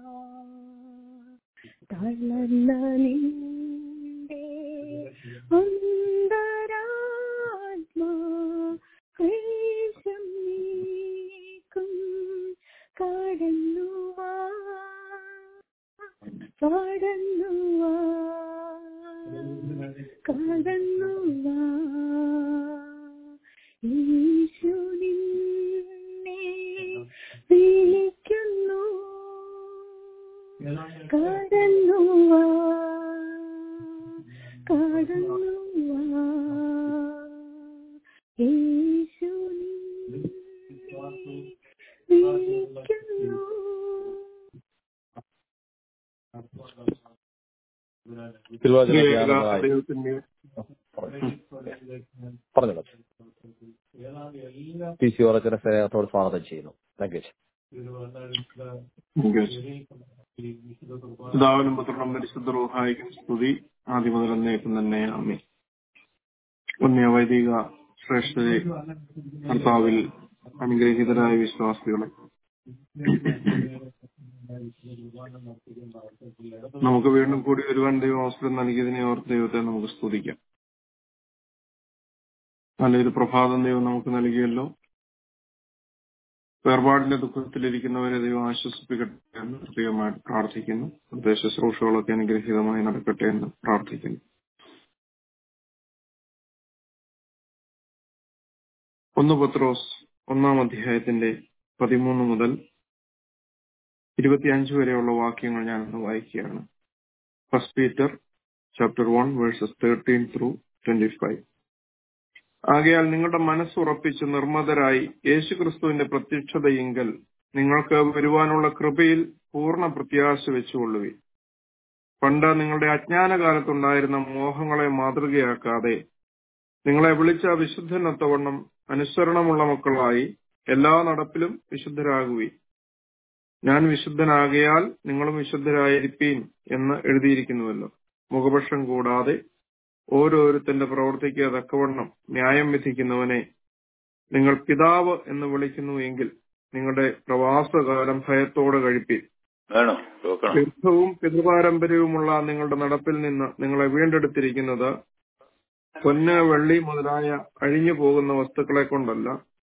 തളർന്ന നിന്റെ അന്തരാത്മാ ക്ലേശം നീക്കും കടന്നു വാ കടന്നു വാ കടന്നു വാ യേശു നിന്നെ വിളിക്കുന്നു കടന്നു വാ കടന്നു വാ യേശു നിന്നെ വിളിക്കുന്നു തിരുവചന ഏക ധ്യാനങ്ങളായി ദൈവത്തിന്റെ പറഞ്ഞു പി സി ഓറച്ചനെ സ്നേഹത്തോട് സ്വാഗതം ചെയ്യുന്നു താങ്ക് യു പിതാവിനും പുത്രനും പരിശുദ്ധ റൂഹായിക്കും സ്തുതി ആദ്യം മുതൽ എന്നേക്കും തന്നെ ആമി പുണ്യ വൈദിക ശ്രേഷ്ഠരെ കർത്താവിൽ അനുഗ്രഹീതരായ വിശ്വാസികളെ നമുക്ക് വീണ്ടും കൂടി വരുവാൻ ദൈവം അവസരം നൽകിയതിനെ ഓർത്ത് ദൈവത്തെ നമുക്ക് സ്തുതിക്കാം നല്ലൊരു പ്രഭാതം ദൈവം നമുക്ക് നൽകിയല്ലോ വേർപാടിന്റെ ദുഃഖത്തിലിരിക്കുന്നവരെ ദൈവം ആശ്വസിപ്പിക്കട്ടെ എന്ന് പ്രത്യേകമായിട്ട് പ്രാർത്ഥിക്കുന്നു നിർദ്ദേശ ശുശ്രൂഷകളൊക്കെ അനുഗ്രഹീതമായി നടക്കട്ടെ എന്ന് പ്രാർത്ഥിക്കുന്നു ഒന്ന് പത്രോസ് ഒന്നാം അധ്യായത്തിന്റെ പതിമൂന്ന് മുതൽ ഇരുപത്തിയഞ്ച് വരെയുള്ള വാക്യങ്ങൾ ഞാൻ ഇന്ന് വായിക്കുകയാണ് first Peter chapter one verses thirteen through twenty five ആകയാൽ നിങ്ങളുടെ മനസ്സുറപ്പിച്ച് നിർമ്മതരായി യേശുക്രിസ്തുവിന്റെ പ്രത്യക്ഷതയെങ്കിൽ നിങ്ങൾക്ക് വരുവാനുള്ള കൃപയിൽ പൂർണ്ണ പ്രത്യാശ വെച്ചുകൊള്ളുവിൻ പണ്ട് നിങ്ങളുടെ അജ്ഞാനകാലത്തുണ്ടായിരുന്ന മോഹങ്ങളെ മാതൃകയാക്കാതെ നിങ്ങളെ വിളിച്ച വിശുദ്ധനൊത്തവണ്ണം അനുസരണമുള്ള മക്കളായി എല്ലാ നടപ്പിലും വിശുദ്ധരാകുവി ഞാൻ വിശുദ്ധനാകയാൽ നിങ്ങളും വിശുദ്ധരായിരിപ്പീൻ എന്ന് എഴുതിയിരിക്കുന്നുവല്ലോ മുഖപക്ഷം കൂടാതെ ഓരോരുത്തന്റെ പ്രവർത്തിക്ക് തക്കവണ്ണം ന്യായം വിധിക്കുന്നവനെ നിങ്ങൾ പിതാവ് എന്ന് വിളിക്കുന്നു എങ്കിൽ നിങ്ങളുടെ പ്രവാസകാലം ഭയത്തോടെ കഴിപ്പീൻ വേണോ നോക്കണം തീർത്ഥവും പിതൃപാരമ്പര്യവുമുള്ള നിങ്ങളുടെ നടപ്പിൽ നിന്ന് നിങ്ങളെ വീണ്ടെടുത്തിരിക്കുന്നത് പൊന്ന് വെള്ളി മുതലായ അഴിഞ്ഞു പോകുന്ന വസ്തുക്കളെ കൊണ്ടല്ല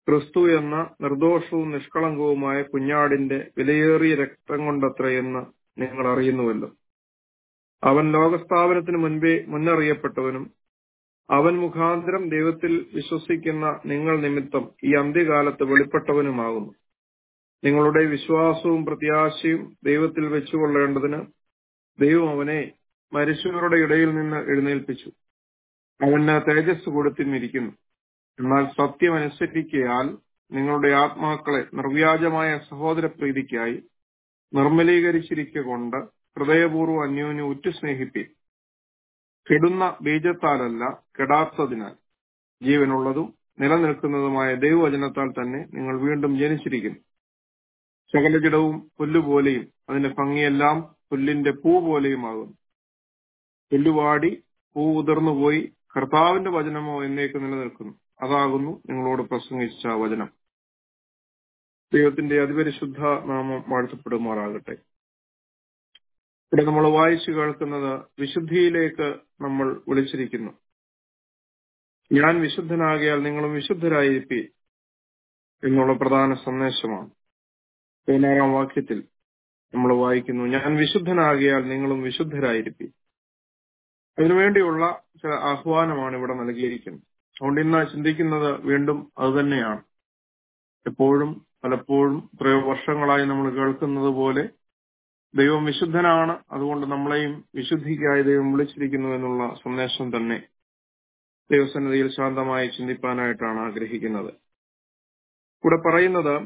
ക്രിസ്തു എന്ന നിർദോഷവും നിഷ്കളങ്കവുമായ കുഞ്ഞാടിന്റെ വിലയേറിയ രക്തം കൊണ്ടത്രയെന്ന് നിങ്ങൾ അറിയുന്നുവല്ലോ അവൻ ലോകസ്ഥാപനത്തിന് മുൻപേ മുന്നറിയപ്പെട്ടവനും അവൻ മുഖാന്തരം ദൈവത്തിൽ വിശ്വസിക്കുന്ന നിങ്ങൾ നിമിത്തം ഈ അന്ത്യകാലത്ത് വെളിപ്പെട്ടവനുമാകുന്നു നിങ്ങളുടെ വിശ്വാസവും പ്രത്യാശയും ദൈവത്തിൽ വെച്ചുകൊള്ളേണ്ടതിന് ദൈവം അവനെ മരിച്ചവരുടെ ഇടയിൽ നിന്ന് എഴുന്നേൽപ്പിച്ചു അവന് തേജസ് കൊടുത്തിരിക്കുന്നു എന്നാൽ സത്യം അനുസരിക്കയാൽ നിങ്ങളുടെ ആത്മാക്കളെ നിർവ്യാജമായ സഹോദര പ്രീതിക്കായി നിർമ്മലീകരിച്ചിരിക്കൊണ്ട് ഹൃദയപൂർവ്വം അന്യോന്യം ഉറ്റു സ്നേഹിപ്പി കെടുന്ന ബീജത്താലല്ല കെടാത്തതിനാൽ ജീവനുള്ളതും നിലനിൽക്കുന്നതുമായ ദൈവവചനത്താൽ തന്നെ നിങ്ങൾ വീണ്ടും ജനിച്ചിരിക്കുന്നു സകല ജഡവും പുല്ലുപോലെയും അതിന്റെ ഭംഗിയെല്ലാം പുല്ലിന്റെ പൂ പോലെയുമാകുന്നു പുല്ലുവാടി പൂ ഉതിർന്നുപോയി കർത്താവിന്റെ വചനമോ എന്നേക്ക് നിലനിൽക്കുന്നു അതാകുന്നു നിങ്ങളോട് പ്രസംഗിച്ച വചനം ദൈവത്തിന്റെ അതിപരിശുദ്ധ നാമം വാഴ്ത്തപ്പെടുമാറാകട്ടെ ഇവിടെ നമ്മൾ വായിച്ചു കേൾക്കുന്നത് വിശുദ്ധിയിലേക്ക് നമ്മൾ വിളിച്ചിരിക്കുന്നു ഞാൻ വിശുദ്ധനാകിയാൽ നിങ്ങളും വിശുദ്ധരായിരിപ്പി എന്നുള്ള പ്രധാന സന്ദേശമാണ് പതിനാറാം വാക്യത്തിൽ നമ്മൾ വായിക്കുന്നു ഞാൻ വിശുദ്ധനാകിയാൽ നിങ്ങളും വിശുദ്ധരായിരിപ്പി അതിനുവേണ്ടിയുള്ള ചില ആഹ്വാനമാണ് ഇവിടെ നൽകിയിരിക്കുന്നത് അതുകൊണ്ട് ഇന്ന് ചിന്തിക്കുന്നത് വീണ്ടും അതുതന്നെയാണ് എപ്പോഴും പലപ്പോഴും എത്രയോ വർഷങ്ങളായി നമ്മൾ കേൾക്കുന്നത് പോലെ ദൈവം വിശുദ്ധനാണ് അതുകൊണ്ട് നമ്മളെയും വിശുദ്ധിക്കായി ദൈവം വിളിച്ചിരിക്കുന്നു എന്നുള്ള സന്ദേശം തന്നെ ദൈവസന്നിധിയിൽ ശാന്തമായി ചിന്തിപ്പാനായിട്ടാണ് ആഗ്രഹിക്കുന്നത് ഇവിടെ പറയുന്നത്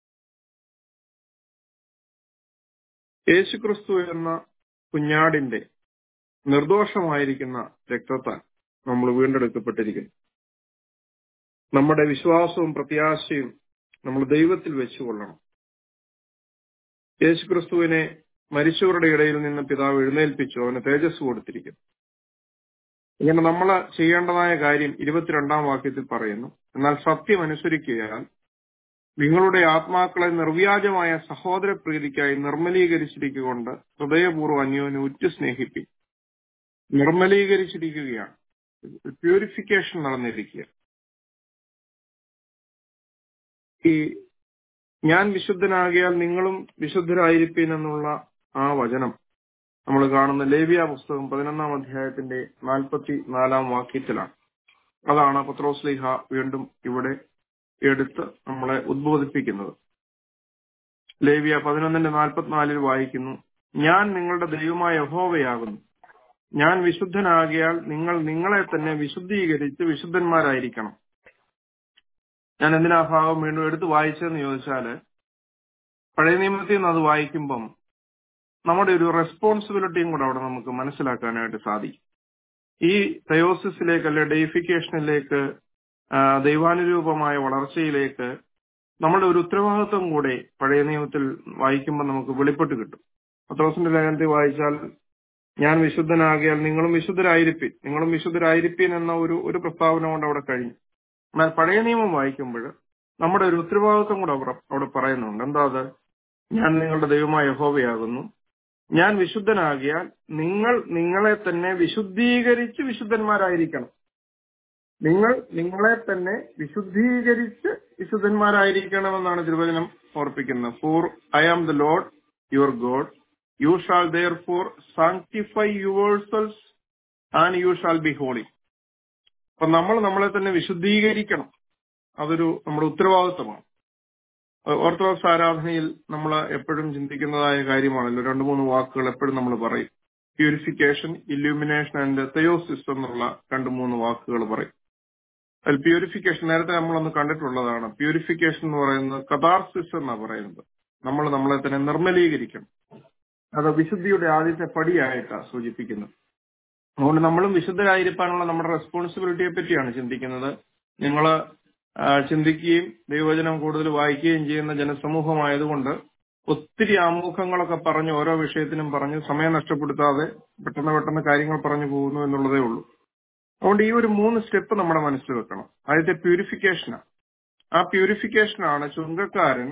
യേശുക്രിസ്തു എന്ന കുഞ്ഞാടിന്റെ നിർദോഷമായിരിക്കുന്ന രക്തത്താൽ നമ്മൾ വീണ്ടെടുക്കപ്പെട്ടിരിക്കുന്നു നമ്മുടെ വിശ്വാസവും പ്രത്യാശയും നമ്മൾ ദൈവത്തിൽ വെച്ചുകൊള്ളണം യേശുക്രിസ്തുവിനെ മരിച്ചവരുടെ ഇടയിൽ നിന്ന് പിതാവ് എഴുന്നേൽപ്പിച്ചു അവന് തേജസ് കൊടുത്തിരിക്കുന്നു ഇങ്ങനെ നമ്മൾ ചെയ്യേണ്ടതായ കാര്യം ഇരുപത്തിരണ്ടാം വാക്യത്തിൽ പറയുന്നു എന്നാൽ സത്യം അനുസരിക്കുകയാൽ നിങ്ങളുടെ ആത്മാക്കളെ നിർവ്യാജമായ സഹോദര പ്രീതിക്കായി നിർമ്മലീകരിച്ചിരിക്കൊണ്ട് ഹൃദയപൂർവ്വം അന്യോന്യം ഉറ്റു സ്നേഹിപ്പി നിർമ്മലീകരിച്ചിരിക്കുകയാണ് പ്യൂരിഫിക്കേഷൻ നടന്നിരിക്കുക ഈ ഞാൻ വിശുദ്ധനാകിയാൽ നിങ്ങളും വിശുദ്ധരായിരിപ്പീൻ എന്നുള്ള ആ വചനം നമ്മൾ കാണുന്ന ലേവിയ പുസ്തകം പതിനൊന്നാം അധ്യായത്തിന്റെ നാൽപ്പത്തി നാലാം വാക്യത്തിലാണ് അതാണ് പത്രോസ്ലിഹ വീണ്ടും ഇവിടെ എടുത്ത് നമ്മളെ ഉദ്ബോധിപ്പിക്കുന്നത് ലേവിയ പതിനൊന്നിന്റെ നാൽപ്പത്തിനാലിൽ വായിക്കുന്നു ഞാൻ നിങ്ങളുടെ ദൈവമായ യഹോവയാകുന്നു ഞാൻ വിശുദ്ധനാകിയാൽ നിങ്ങൾ നിങ്ങളെ തന്നെ വിശുദ്ധീകരിച്ച് വിശുദ്ധന്മാരായിരിക്കണം ഞാൻ എന്തിനാ ഭാഗം വീണ്ടും എടുത്ത് വായിച്ചതെന്ന് ചോദിച്ചാല് പഴയ നിയമത്തിൽ നിന്ന് അത് വായിക്കുമ്പം നമ്മുടെ ഒരു റെസ്പോൺസിബിലിറ്റിയും കൂടെ അവിടെ നമുക്ക് മനസ്സിലാക്കാനായിട്ട് സാധിക്കും ഈ തയോസിസിലേക്ക് അല്ലെ ഡെയിഫിക്കേഷനിലേക്ക് ദൈവാനുരൂപമായ വളർച്ചയിലേക്ക് നമ്മുടെ ഒരു ഉത്തരവാദിത്വം കൂടെ പഴയ നിയമത്തിൽ വായിക്കുമ്പോൾ നമുക്ക് വെളിപ്പെട്ട് കിട്ടും പത്രോസിന്റെ ലേഖനത്തിൽ വായിച്ചാൽ ഞാൻ വിശുദ്ധനാകിയാൽ നിങ്ങളും വിശുദ്ധരായിരിപ്പിൻ നിങ്ങളും വിശുദ്ധരായിരിപ്പിൻ എന്ന ഒരു ഒരു പ്രസ്താവന കൊണ്ട് അവിടെ കഴിഞ്ഞു എന്നാൽ പഴയ നിയമം വായിക്കുമ്പോൾ നമ്മുടെ ഒരു ഉത്തരവാദിത്വം കൂടെ അവിടെ അവിടെ പറയുന്നുണ്ട് എന്താ അത് ഞാൻ നിങ്ങളുടെ ദൈവമായ യഹോവയാകുന്നു ഞാൻ വിശുദ്ധനാകിയാൽ നിങ്ങൾ നിങ്ങളെ തന്നെ വിശുദ്ധീകരിച്ച് വിശുദ്ധന്മാരായിരിക്കണം നിങ്ങൾ നിങ്ങളെ തന്നെ വിശുദ്ധീകരിച്ച് വിശുദ്ധന്മാരായിരിക്കണമെന്നാണ് തിരുവചനം ഓർപ്പിക്കുന്നത് for I am the Lord your God you shall therefore sanctify yourselves and you shall be holy അപ്പൊ നമ്മൾ നമ്മളെ തന്നെ വിശുദ്ധീകരിക്കണം അതൊരു നമ്മുടെ ഉത്തരവാദിത്വമാണ് ഓർത്തഡോക്സ് ആരാധനയിൽ നമ്മൾ എപ്പോഴും ചിന്തിക്കുന്നതായ കാര്യമാണല്ലോ രണ്ടു മൂന്ന് വാക്കുകൾ എപ്പോഴും നമ്മൾ പറയും പ്യൂരിഫിക്കേഷൻ ഇല്യൂമിനേഷൻ ആൻഡ് തെയോസിസ് എന്നുള്ള രണ്ടു മൂന്ന് വാക്കുകൾ പറയും അതിൽ പ്യൂരിഫിക്കേഷൻ നേരത്തെ നമ്മളൊന്ന് കണ്ടിട്ടുള്ളതാണ് പ്യൂരിഫിക്കേഷൻ എന്ന് പറയുന്നത് കഥാർസിസ് എന്നാ പറയുന്നത് നമ്മൾ നമ്മളെ തന്നെ നിർമ്മലീകരിക്കണം അത് വിശുദ്ധിയുടെ ആദ്യത്തെ പടിയായിട്ടാണ് സൂചിപ്പിക്കുന്നത് അതുകൊണ്ട് നമ്മളും വിശുദ്ധരായിരിക്കാനുള്ള നമ്മുടെ റെസ്പോൺസിബിലിറ്റിയെ പറ്റിയാണ് ചിന്തിക്കുന്നത് നിങ്ങൾ ചിന്തിക്കുകയും ദൈവവചനം കൂടുതൽ വായിക്കുകയും ചെയ്യുന്ന ജനസമൂഹമായതുകൊണ്ട് ഒത്തിരി ആമുഖങ്ങളൊക്കെ പറഞ്ഞ് ഓരോ വിഷയത്തിനും പറഞ്ഞ് സമയം നഷ്ടപ്പെടുത്താതെ പെട്ടെന്ന് പെട്ടെന്ന് കാര്യങ്ങൾ പറഞ്ഞു പോകുന്നു എന്നുള്ളതേ ഉള്ളൂ അതുകൊണ്ട് ഈ ഒരു മൂന്ന് സ്റ്റെപ്പ് നമ്മുടെ മനസ്സിൽ വെക്കണം ആദ്യത്തെ പ്യൂരിഫിക്കേഷനാണ് ആ പ്യൂരിഫിക്കേഷനാണ് ചുങ്കക്കാരൻ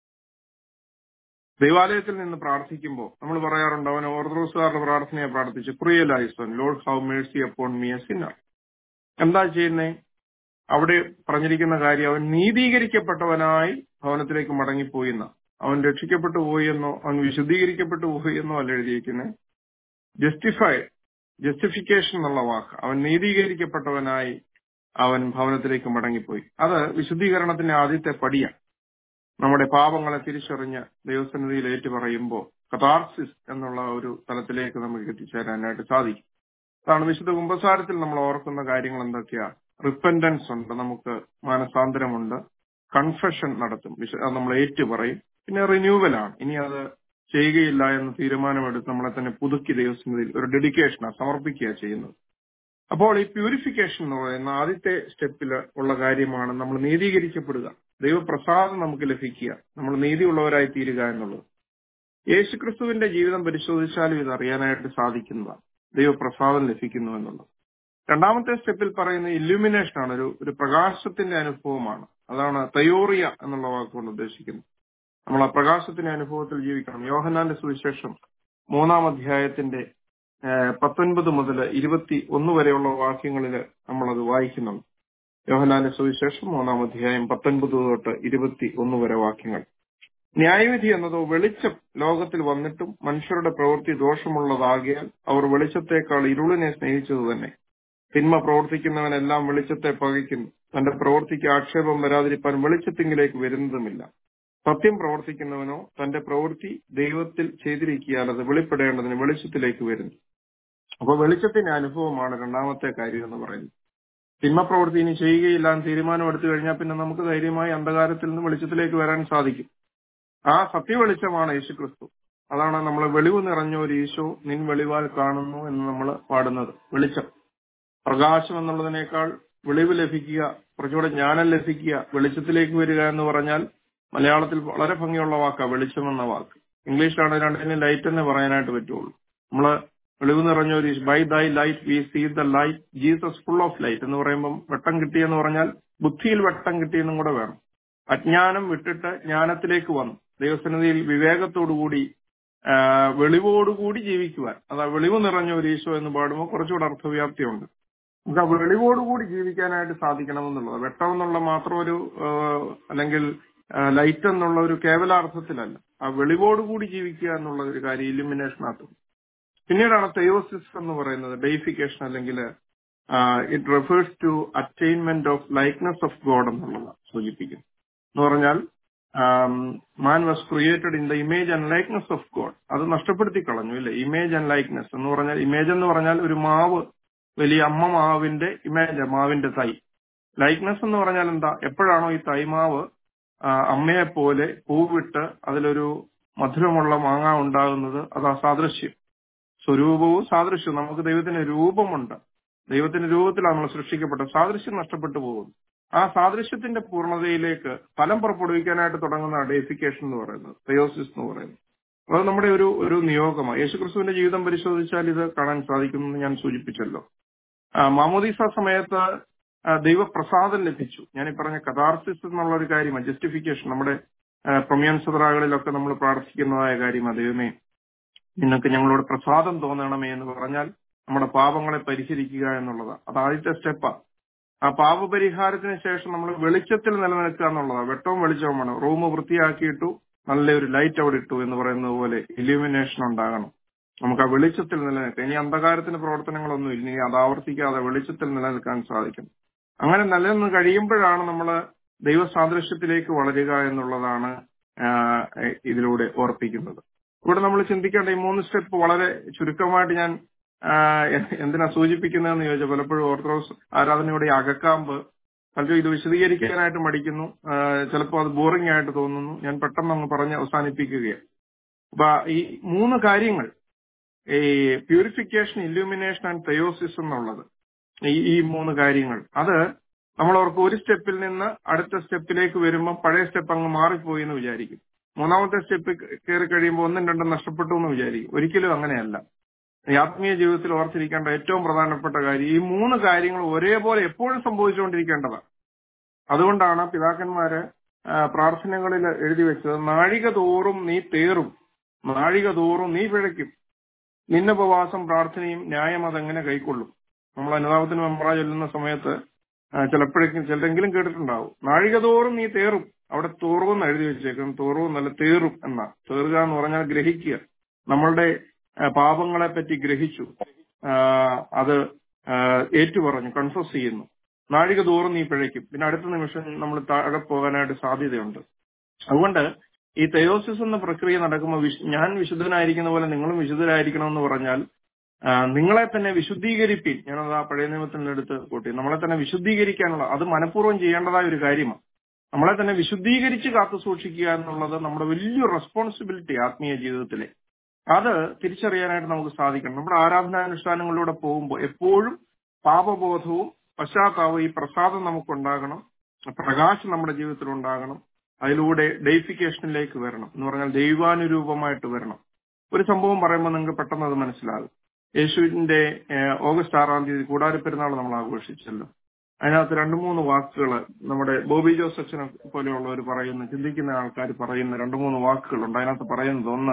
ദൈവാലയത്തിൽ നിന്ന് പ്രാർത്ഥിക്കുമ്പോൾ നമ്മൾ പറയാറുണ്ട് അവൻ ഓർത്തഡോക്സുകാരുടെ പ്രാർത്ഥനയെ പ്രാർത്ഥിച്ചു പ്രിയലൈസൺ Lord have mercy upon me a sinner എന്താ ചെയ്യുന്നേ അവിടെ പറഞ്ഞിരിക്കുന്ന കാര്യം അവൻ നീതീകരിക്കപ്പെട്ടവനായി ഭവനത്തിലേക്ക് മടങ്ങിപ്പോയി എന്ന അവൻ രക്ഷിക്കപ്പെട്ടു പോയി എന്നോ അവൻ വിശുദ്ധീകരിക്കപ്പെട്ടു പോയി എന്നോ അല്ല എഴുതിയിരിക്കുന്നത് ജസ്റ്റിഫൈ ജസ്റ്റിഫിക്കേഷൻ എന്നുള്ള വാക്ക് അവൻ നീതീകരിക്കപ്പെട്ടവനായി അവൻ ഭവനത്തിലേക്ക് മടങ്ങിപ്പോയി അത് വിശുദ്ധീകരണത്തിന്റെ ആദ്യത്തെ പടിയാണ് നമ്മുടെ പാപങ്ങളെ തിരിച്ചറിഞ്ഞ് ദൈവസന്നിധിയിൽ ഏറ്റുപറയുമ്പോൾ കഥാർസിസ് എന്നുള്ള ഒരു തലത്തിലേക്ക് നമുക്ക് എത്തിച്ചേരാനായിട്ട് സാധിക്കും അതാണ് വിശുദ്ധ കുംഭസാരത്തിൽ നമ്മൾ ഓർക്കുന്ന കാര്യങ്ങൾ എന്തൊക്കെയാ റിപ്പൻഡൻസ് ഉണ്ട് നമുക്ക് മാനസാന്തരമുണ്ട് കൺഫെഷൻ നടത്തും വിശ- അത് നമ്മൾ ഏറ്റുപറയും പിന്നെ റിന്യൂവലാണ് ഇനി അത് ചെയ്യുകയില്ല എന്ന് തീരുമാനമെടുത്ത് നമ്മളെ തന്നെ പുതുക്കി ദൈവസന്നിധിയിൽ ഒരു ഡെഡിക്കേഷനാണ് സമർപ്പിക്കുക ചെയ്യുന്നത് അപ്പോൾ ഈ പ്യൂരിഫിക്കേഷൻ എന്ന് പറയുന്ന ആദ്യത്തെ സ്റ്റെപ്പിൽ ഉള്ള കാര്യമാണ് നമ്മൾ നീതീകരിക്കപ്പെടുക ദൈവപ്രസാദം നമുക്ക് ലഭിക്കുക നമ്മൾ നീതിയുള്ളവരായി തീരുക എന്നുള്ളത് യേശുക്രിസ്തുവിന്റെ ജീവിതം പരിശോധിച്ചാലും ഇത് അറിയാനായിട്ട് സാധിക്കുന്നതാണ് ദൈവപ്രസാദം ലഭിക്കുന്നു എന്നുള്ളത് രണ്ടാമത്തെ സ്റ്റെപ്പിൽ പറയുന്ന ഇല്യൂമിനേഷൻ ആണ് ഒരു ഒരു പ്രകാശത്തിന്റെ അനുഭവമാണ് അതാണ് തയോറിയ എന്നുള്ള വാക്കുകൊണ്ട് ഉദ്ദേശിക്കുന്നത് നമ്മൾ ആ പ്രകാശത്തിന്റെ അനുഭവത്തിൽ ജീവിക്കണം യോഹന്നാന്റെ സുവിശേഷം മൂന്നാം അധ്യായത്തിന്റെ ഏഹ്, പത്തൊൻപത് മുതൽ ഇരുപത്തി ഒന്ന് വരെയുള്ള വാക്യങ്ങളിൽ നമ്മളത് വായിക്കുന്നുണ്ട് യോഹന്നാന്റെ സുവിശേഷം മൂന്നാം അധ്യായം പത്തൊൻപത് തൊട്ട് ഇരുപത്തി ഒന്ന് വരെ വാക്യങ്ങൾ ന്യായവിധി എന്നതോ വെളിച്ചം ലോകത്തിൽ വന്നിട്ടും മനുഷ്യരുടെ പ്രവൃത്തി ദോഷമുള്ളതാകിയാൽ അവർ വെളിച്ചത്തെക്കാൾ ഇരുളിനെ സ്നേഹിച്ചത് തന്നെ തിന്മ പ്രവർത്തിക്കുന്നവനെല്ലാം വെളിച്ചത്തെ പകയ്ക്കുന്നു തന്റെ പ്രവൃത്തിക്ക് ആക്ഷേപം വരാതിരിപ്പാൻ വെളിച്ചത്തിങ്കിലേക്ക് വരുന്നതുമില്ല സത്യം പ്രവർത്തിക്കുന്നവനോ തന്റെ പ്രവൃത്തി ദൈവത്തിൽ ചെയ്തിരിക്കിയാൽ അത് വെളിപ്പെടേണ്ടതിന് വെളിച്ചത്തിലേക്ക് വരുന്നു അപ്പൊ വെളിച്ചത്തിന്റെ അനുഭവമാണ് രണ്ടാമത്തെ കാര്യം എന്ന് പറയുന്നത് തിന്മ പ്രവൃത്തി ഇനി ചെയ്യുകയില്ല എന്ന് തീരുമാനമെടുത്തു കഴിഞ്ഞാൽ പിന്നെ നമുക്ക് ധൈര്യമായി അന്ധകാരത്തിൽ നിന്ന് വെളിച്ചത്തിലേക്ക് വരാൻ സാധിക്കും ആ സത്യവെളിച്ചമാണ് യേശുക്രിസ്തു അതാണ് നമ്മൾ വെളിവ് നിറഞ്ഞ ഒരു ഈശോ നിൻ വെളിവാൽ കാണുന്നു എന്ന് നമ്മൾ പാടുന്നത് വെളിച്ചം പ്രകാശം എന്നുള്ളതിനേക്കാൾ വെളിവ് ലഭിക്കുക കുറച്ചുകൂടെ ജ്ഞാനം ലഭിക്കുക വെളിച്ചത്തിലേക്ക് വരിക എന്ന് പറഞ്ഞാൽ മലയാളത്തിൽ വളരെ ഭംഗിയുള്ള വാക്കാണ് വെളിച്ചം എന്ന വാക്ക് ഇംഗ്ലീഷിലാണ് രണ്ടിനും ലൈറ്റ് എന്ന് പറയാനായിട്ട് പറ്റുള്ളൂ നമ്മള് വെളിവ് നിറഞ്ഞ ഒരു by thy light we see the light Jesus full of light എന്ന് പറയുമ്പോൾ വെട്ടം കിട്ടിയെന്ന് പറഞ്ഞാൽ ബുദ്ധിയിൽ വെട്ടം കിട്ടിയെന്നും കൂടെ വേണം അജ്ഞാനം വിട്ടിട്ട് ജ്ഞാനത്തിലേക്ക് വന്നു ദൈവസന്നിധിയിൽ വിവേകത്തോടുകൂടി ആ, വെളിവോടുകൂടി ജീവിക്കുവാൻ അതാ വെളിവ് നിറഞ്ഞ ഒരു ഈശോ എന്ന് പാടുമ്പോൾ കുറച്ചുകൂടെ അർത്ഥവ്യാപ്തിയുണ്ട് നമുക്ക് ആ വെളിവോടുകൂടി ജീവിക്കാനായിട്ട് സാധിക്കണമെന്നുള്ളത് വെട്ടം എന്നുള്ള മാത്രം ഒരു ആ, അല്ലെങ്കിൽ ലൈറ്റ് എന്നുള്ള ഒരു കേവലാർത്ഥത്തിലല്ല ആ വെളിവോടുകൂടി ജീവിക്കുക എന്നുള്ള ഒരു കാര്യം ഇലുമിനേഷനകത്ത് പിന്നീടാണ് തെയോസിസ് എന്ന് പറയുന്നത് ഡെയിഫിക്കേഷൻ അല്ലെങ്കിൽ it refers to attainment of likeness of God എന്നുള്ളത് സൂചിപ്പിക്കുന്നു എന്ന് പറഞ്ഞാൽ man was created in the image and likeness of God അത് നഷ്ടപ്പെടുത്തി കളഞ്ഞു ഇല്ലേ ഇമേജ് ആൻഡ് ലൈക്നെസ് എന്ന് പറഞ്ഞാൽ ഇമേജ് എന്ന് പറഞ്ഞാൽ ഒരു മാവ് വലിയ അമ്മ മാവിന്റെ ഇമേജ് മാവിന്റെ തൈ ലൈക്നെസ് എന്ന് പറഞ്ഞാൽ എന്താ എപ്പോഴാണോ ഈ തൈമാവ് ആ, അമ്മയെ പോലെ പൂവിട്ട് അതിലൊരു മധുരമുള്ള മാങ്ങ ഉണ്ടാകുന്നത് അത് അസാദൃശ്യം സ്വരൂപവും സാദൃശ്യവും നമുക്ക് ദൈവത്തിന് രൂപമുണ്ട് ദൈവത്തിന്റെ രൂപത്തിലാണ് നമ്മൾ സൃഷ്ടിക്കപ്പെട്ടത് സാദൃശ്യം നഷ്ടപ്പെട്ടു പോകുന്നു ആ സാദൃശ്യത്തിന്റെ പൂർണ്ണതയിലേക്ക് ഫലം പുറപ്പെടുവിക്കാനായിട്ട് തുടങ്ങുന്ന ഡേഫിക്കേഷൻ എന്ന് പറയുന്നത് തെയോസിസ് എന്ന് പറയുന്നത് അത് നമ്മുടെ ഒരു ഒരു നിയോഗമാണ് യേശുക്രിസ്തുവിന്റെ ജീവിതം പരിശോധിച്ചാൽ ഇത് കാണാൻ സാധിക്കുമെന്ന് ഞാൻ സൂചിപ്പിച്ചല്ലോ ആ, മാമോദീസ സമയത്ത് ആ, ദൈവപ്രസാദം ലഭിച്ചു ഞാൻ ഈ പറഞ്ഞ കഥാർസിസ് എന്നുള്ള ഒരു കാര്യമാണ് ജസ്റ്റിഫിക്കേഷൻ നമ്മുടെ പ്രൊമിയൻ സദറാകളിലൊക്കെ നമ്മൾ പ്രാർത്ഥിക്കുന്നതായ കാര്യമാണ് ദൈവമേ നിങ്ങൾക്ക് ഞങ്ങളോട് പ്രസാദം തോന്നണമേ എന്ന് പറഞ്ഞാൽ നമ്മുടെ പാപങ്ങളെ പരിഹരിക്കുക എന്നുള്ളതാണ് അത് ആദ്യത്തെ സ്റ്റെപ്പാണ് ആ പാപപരിഹാരത്തിന് ശേഷം നമ്മൾ വെളിച്ചത്തിൽ നിലനിൽക്കുക എന്നുള്ളതാണ് വെട്ടവും വെളിച്ചവുമാണ് റൂം വൃത്തിയാക്കിയിട്ടു നല്ലൊരു ലൈറ്റ് അവിടെ ഇട്ടു എന്ന് പറയുന്നത് പോലെ ഇല്യൂമിനേഷൻ ഉണ്ടാകണം നമുക്ക് ആ വെളിച്ചത്തിൽ നിലനിൽക്കാം ഇനി അന്ധകാരത്തിന്റെ പ്രവർത്തനങ്ങളൊന്നും ഇല്ല ഇനി അത് ആവർത്തിക്കാതെ വെളിച്ചത്തിൽ നിലനിൽക്കാൻ സാധിക്കും അങ്ങനെ നിലനിന്ന് കഴിയുമ്പോഴാണ് നമ്മൾ ദൈവസാദൃശ്യത്തിലേക്ക് വളരുക എന്നുള്ളതാണ് ആ, ഇതിലൂടെ ഓർപ്പിക്കുന്നത് ഇവിടെ നമ്മൾ ചിന്തിക്കേണ്ട ഈ മൂന്ന് സ്റ്റെപ്പ് വളരെ ചുരുക്കമായിട്ട് ഞാൻ ആ, എന്തിനാ സൂചിപ്പിക്കുന്നതെന്ന് ചോദിച്ചാൽ പലപ്പോഴും ഓർത്തഡോക്സ് ആരാധനയുടെ ഈ അകക്കാമ്പ് പലരും ഇത് വിശദീകരിക്കാനായിട്ട് മടിക്കുന്നു ആ, ചിലപ്പോൾ അത് ബോറിംഗ് ആയിട്ട് തോന്നുന്നു ഞാൻ പെട്ടെന്ന് അങ്ങ് പറഞ്ഞ് അവസാനിപ്പിക്കുകയാണ് അപ്പൊ ഈ മൂന്ന് കാര്യങ്ങൾ ഈ പ്യൂരിഫിക്കേഷൻ ഇല്യൂമിനേഷൻ ആൻഡ് തെയോസിസ് എന്നുള്ളത് ഈ ഈ മൂന്ന് കാര്യങ്ങൾ അത് നമ്മൾ അവർക്ക് ഒരു സ്റ്റെപ്പിൽ നിന്ന് അടുത്ത സ്റ്റെപ്പിലേക്ക് വരുമ്പോൾ പഴയ സ്റ്റെപ്പ് അങ്ങ് മാറിപ്പോയി എന്ന് വിചാരിക്കും മൂന്നാമത്തെ സ്റ്റെപ്പ് കയറി കഴിയുമ്പോൾ ഒന്നും രണ്ടും നഷ്ടപ്പെട്ടു എന്ന് വിചാരിക്കും ഒരിക്കലും അങ്ങനെയല്ല ഈ ആത്മീയ ജീവിതത്തിൽ ഓർത്തിരിക്കേണ്ട ഏറ്റവും പ്രധാനപ്പെട്ട കാര്യം ഈ മൂന്ന് കാര്യങ്ങൾ ഒരേപോലെ എപ്പോഴും സംഭവിച്ചുകൊണ്ടിരിക്കേണ്ടതാണ് അതുകൊണ്ടാണ് പിതാക്കന്മാര് ആ, പ്രാർത്ഥനകളിൽ എഴുതി വെച്ചത് നാഴിക തോറും നീ തേറും നാഴിക തോറും നീ പിഴയ്ക്കും നിന്നുപവാസം പ്രാർത്ഥനയും ന്യായം അതെങ്ങനെ കൈക്കൊള്ളും നമ്മൾ അനുതാപത്തിന് മെമ്പറ ചൊല്ലുന്ന സമയത്ത് ആ, ചിലപ്പോഴേക്കും ചിലരെങ്കിലും കേട്ടിട്ടുണ്ടാവും നാഴിക തോറും നീ തേറും അവിടെ തോറും എന്ന് എഴുതി വെച്ചേക്കും തോറും എന്നല്ല തേറും എന്നാ തേറുക എന്ന് പറഞ്ഞാൽ ഗ്രഹിക്കുക നമ്മളുടെ ആ, പാപങ്ങളെ പറ്റി ഗ്രഹിച്ചു ആ, അത് ആ, ഏറ്റുപറഞ്ഞു കൺഫസ് ചെയ്യുന്നു നാഴിക തോറും നീ പിഴയ്ക്കും പിന്നെ അടുത്ത നിമിഷം നമ്മൾ താഴെ പോകാനായിട്ട് സാധ്യതയുണ്ട് അതുകൊണ്ട് ഈ തെയോസിസ് എന്ന പ്രക്രിയ നടക്കുമ്പോൾ വിശ്- ഞാൻ വിശുദ്ധനായിരിക്കുന്ന പോലെ നിങ്ങളും വിശുദ്ധരായിരിക്കണം എന്ന് പറഞ്ഞാൽ ആ, നിങ്ങളെ തന്നെ വിശുദ്ധീകരിപ്പിൻ ഞാനത് ആ പഴയ നിയമത്തിൽ എടുത്ത് കൂട്ടി നമ്മളെ തന്നെ വിശുദ്ധീകരിക്കാനുള്ള അത് മനഃപൂർവ്വം ചെയ്യേണ്ടതായ ഒരു കാര്യമാണ് നമ്മളെ തന്നെ വിശുദ്ധീകരിച്ച് കാത്തു സൂക്ഷിക്കുക എന്നുള്ളത് നമ്മുടെ വലിയൊരു റെസ്പോൺസിബിലിറ്റി ആത്മീയ ജീവിതത്തിലെ അത് തിരിച്ചറിയാനായിട്ട് നമുക്ക് സാധിക്കണം നമ്മുടെ ആരാധനാനുഷ്ഠാനങ്ങളിലൂടെ പോകുമ്പോൾ എപ്പോഴും പാപബോധവും പശ്ചാത്താപവും ഈ പ്രസാദം നമുക്കുണ്ടാകണം പ്രകാശം നമ്മുടെ ജീവിതത്തിൽ ഉണ്ടാകണം അതിലൂടെ ഡെയിഫിക്കേഷനിലേക്ക് വരണം എന്ന് പറഞ്ഞാൽ ദൈവാനുരൂപമായിട്ട് വരണം ഒരു സംഭവം പറയുമ്പോൾ നിങ്ങൾക്ക് പെട്ടെന്ന് അത് മനസ്സിലാകും യേശുവിന്റെ ഏഹ്, ഓഗസ്റ്റ് ആറാം തീയതി കൂടാരപ്പെരുന്നാൾ നമ്മൾ ആഘോഷിച്ചല്ലോ അതിനകത്ത് രണ്ടു മൂന്ന് വാക്കുകൾ നമ്മുടെ ബോബി ജോസ് അച്ഛനെ പോലെയുള്ളവർ പറയുന്ന ചിന്തിക്കുന്ന ആൾക്കാർ പറയുന്ന രണ്ടു മൂന്ന് വാക്കുകളുണ്ട് അതിനകത്ത് പറയുന്നത് ഒന്ന്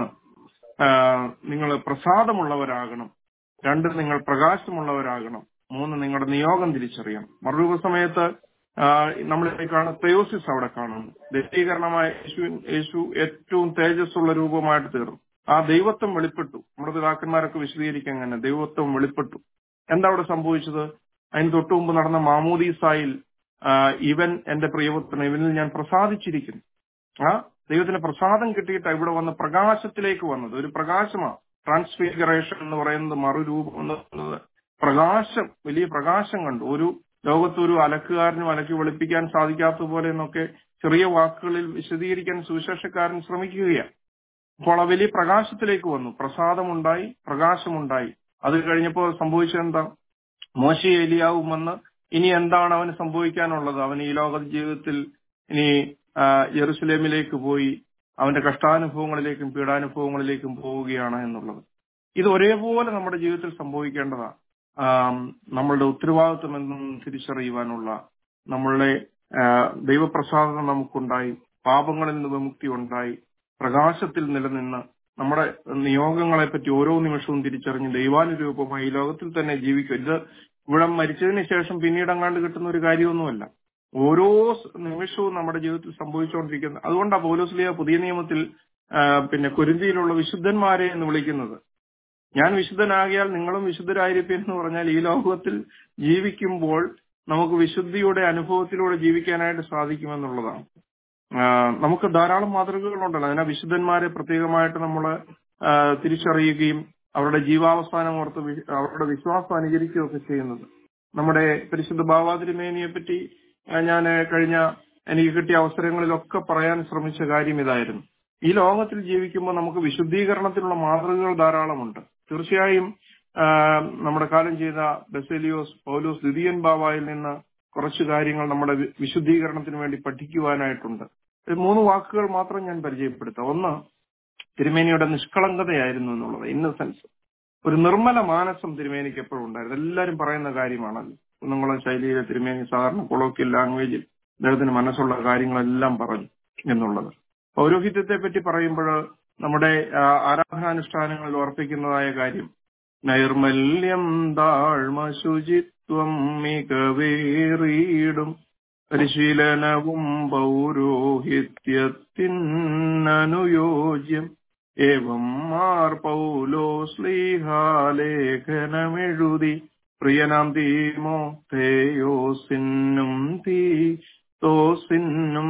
നിങ്ങൾ പ്രസാദമുള്ളവരാകണം രണ്ട് നിങ്ങൾ പ്രകാശമുള്ളവരാകണം മൂന്ന് നിങ്ങളുടെ നിയോഗം തിരിച്ചറിയണം മറുരൂപ സമയത്ത് നമ്മൾ കാണുന്ന തെയോസിസ് അവിടെ കാണുന്നു ദൈവീകരണമായ യേശു യേശു ഏറ്റവും തേജസ്സുള്ള രൂപമായിട്ട് തീർന്നു ആ ദൈവത്വം വെളിപ്പെട്ടു നമ്മുടെ പിതാക്കന്മാരൊക്കെ വിശദീകരിക്കാൻ തന്നെ ദൈവത്വം വെളിപ്പെട്ടു എന്താ അവിടെ സംഭവിച്ചത് അതിന് തൊട്ടു മുമ്പ് നടന്ന മാമൂദീസായിൽ ആ, ഇവൻ എന്റെ പ്രിയപുത്രൻ ഇവനിൽ ഞാൻ പ്രസാദിച്ചിരിക്കുന്നു ആ ദൈവത്തിന് പ്രസാദം കിട്ടിയിട്ട് ഇവിടെ വന്ന് പ്രകാശത്തിലേക്ക് വന്നത് ഒരു പ്രകാശമാണ് ട്രാൻസ്ഫിഗറേഷൻ എന്ന് പറയുന്നത് മറുരൂപം എന്ന് പറയുന്നത് പ്രകാശം വലിയ പ്രകാശം കണ്ടു ഒരു ലോകത്ത് ഒരു അലക്കുകാരനും അലക്കി വെളുപ്പിക്കാൻ സാധിക്കാത്ത പോലെ എന്നൊക്കെ ചെറിയ വാക്കുകളിൽ വിശദീകരിക്കാൻ സുവിശേഷക്കാരൻ ശ്രമിക്കുകയാണ് അപ്പോൾ ആ വലിയ പ്രകാശത്തിലേക്ക് വന്നു പ്രസാദമുണ്ടായി പ്രകാശമുണ്ടായി അത് കഴിഞ്ഞപ്പോൾ സംഭവിച്ചതെന്താ മോശ ഏലിയാവും വന്ന് ഇനി എന്താണ് അവന് സംഭവിക്കാനുള്ളത് അവൻ ഈ ലോക ജീവിതത്തിൽ ഇനി ആ, യെറുസലേമിലേക്ക് പോയി അവന്റെ കഷ്ടാനുഭവങ്ങളിലേക്കും പീഡാനുഭവങ്ങളിലേക്കും പോവുകയാണ് എന്നുള്ളത് ഇത് ഒരേപോലെ നമ്മുടെ ജീവിതത്തിൽ സംഭവിക്കേണ്ടതാണ് ആം, നമ്മളുടെ ഉത്തരവാദിത്വം എന്നും തിരിച്ചറിയുവാനുള്ള നമ്മളുടെ ആ, ദൈവപ്രസാദം നമുക്കുണ്ടായി പാപങ്ങളിൽ നിന്ന് വിമുക്തി ഉണ്ടായി പ്രകാശത്തിൽ നിലനിന്ന് നമ്മുടെ നിയോഗങ്ങളെ പറ്റി ഓരോ നിമിഷവും തിരിച്ചറിഞ്ഞ് ദൈവാനുരൂപമായി ഈ ലോകത്തിൽ തന്നെ ജീവിക്കും ഇത് ഇവിടെ മരിച്ചതിന് ശേഷം പിന്നീട് അങ്ങാണ്ട് കിട്ടുന്ന ഒരു കാര്യമൊന്നുമല്ല ഓരോ സ് നിമിഷവും നമ്മുടെ ജീവിതത്തിൽ സംഭവിച്ചുകൊണ്ടിരിക്കുന്നത് അതുകൊണ്ടാണ് പൗലോസ്ലിയ പുതിയ നിയമത്തിൽ ആ, പിന്നെ കുരുന്തിയിലുള്ള വിശുദ്ധന്മാരെ എന്ന് വിളിക്കുന്നത് ഞാൻ വിശുദ്ധനാകിയാൽ നിങ്ങളും വിശുദ്ധരായിരിക്കും എന്ന് പറഞ്ഞാൽ ഈ ലോകത്തിൽ ജീവിക്കുമ്പോൾ നമുക്ക് വിശുദ്ധിയുടെ അനുഭവത്തിലൂടെ ജീവിക്കാനായിട്ട് സാധിക്കുമെന്നുള്ളതാണ് ആ, നമുക്ക് ധാരാളം മാതൃകകളുണ്ടല്ലോ അതിനാ വിശുദ്ധന്മാരെ പ്രത്യേകമായിട്ട് നമ്മൾ തിരിച്ചറിയുകയും അവരുടെ ജീവാവസാനം ഓർത്ത് വി- അവരുടെ വിശ്വാസം അനുകരിക്കുകയൊക്കെ ചെയ്യുന്നത് നമ്മുടെ പരിശുദ്ധ ബാവാതിരിമേനിയെ പറ്റി ഞാൻ കഴിഞ്ഞ എനിക്ക് കിട്ടിയ അവസരങ്ങളിലൊക്കെ പറയാൻ ശ്രമിച്ച കാര്യം ഇതായിരുന്നു ഈ ലോകത്തിൽ ജീവിക്കുമ്പോൾ നമുക്ക് വിശുദ്ധീകരണത്തിനുള്ള മാതൃകകൾ ധാരാളമുണ്ട് തീർച്ചയായും ആ, നമ്മുടെ കാലം ചെയ്ത ബെസേലിയോസ് പൗലോസ് ദ്വിതീയൻ ബാവായിൽ നിന്ന് കുറച്ച് കാര്യങ്ങൾ നമ്മുടെ വി- വിശുദ്ധീകരണത്തിന് വേണ്ടി പഠിക്കുവാനായിട്ടുണ്ട് ഒരു മൂന്ന് വാക്കുകൾ മാത്രം ഞാൻ പരിചയപ്പെടുത്താം ഒന്ന് തിരുമേനിയുടെ നിഷ്കളങ്കതയായിരുന്നു എന്നുള്ളത് ഇന്നസെൻസ് ഒരു നിർമ്മല മാനസം തിരുമേനിക്ക് എപ്പോഴും ഉണ്ടായിരുന്നു എല്ലാവരും പറയുന്ന കാര്യമാണല്ലോ കുന്നംകുളം ശൈലിയിലെ തിരുമേനി സാധാരണ കൊളോക്കിയൽ ലാംഗ്വേജിൽ അദ്ദേഹത്തിന് മനസ്സുള്ള കാര്യങ്ങളെല്ലാം പറഞ്ഞു എന്നുള്ളത് പൗരോഹിത്യത്തെ പറ്റി പറയുമ്പോൾ നമ്മുടെ ആ, ആരാധനാനുഷ്ഠാനങ്ങളിൽ ഓർപ്പിക്കുന്നതായ കാര്യം നൈർമല്യം താഴ്മ ശുചിത്വം മികവേറിയിടും പരിശീലനവും പൗരോഹിത്യത്തിനനുയോജ്യം ഏവം മാർ പൗലോ സ്ലീഹാലേഖനമെഴുതി പ്രിയനാം തീമോ തേയോസിന്നും തീ തോസിന്നും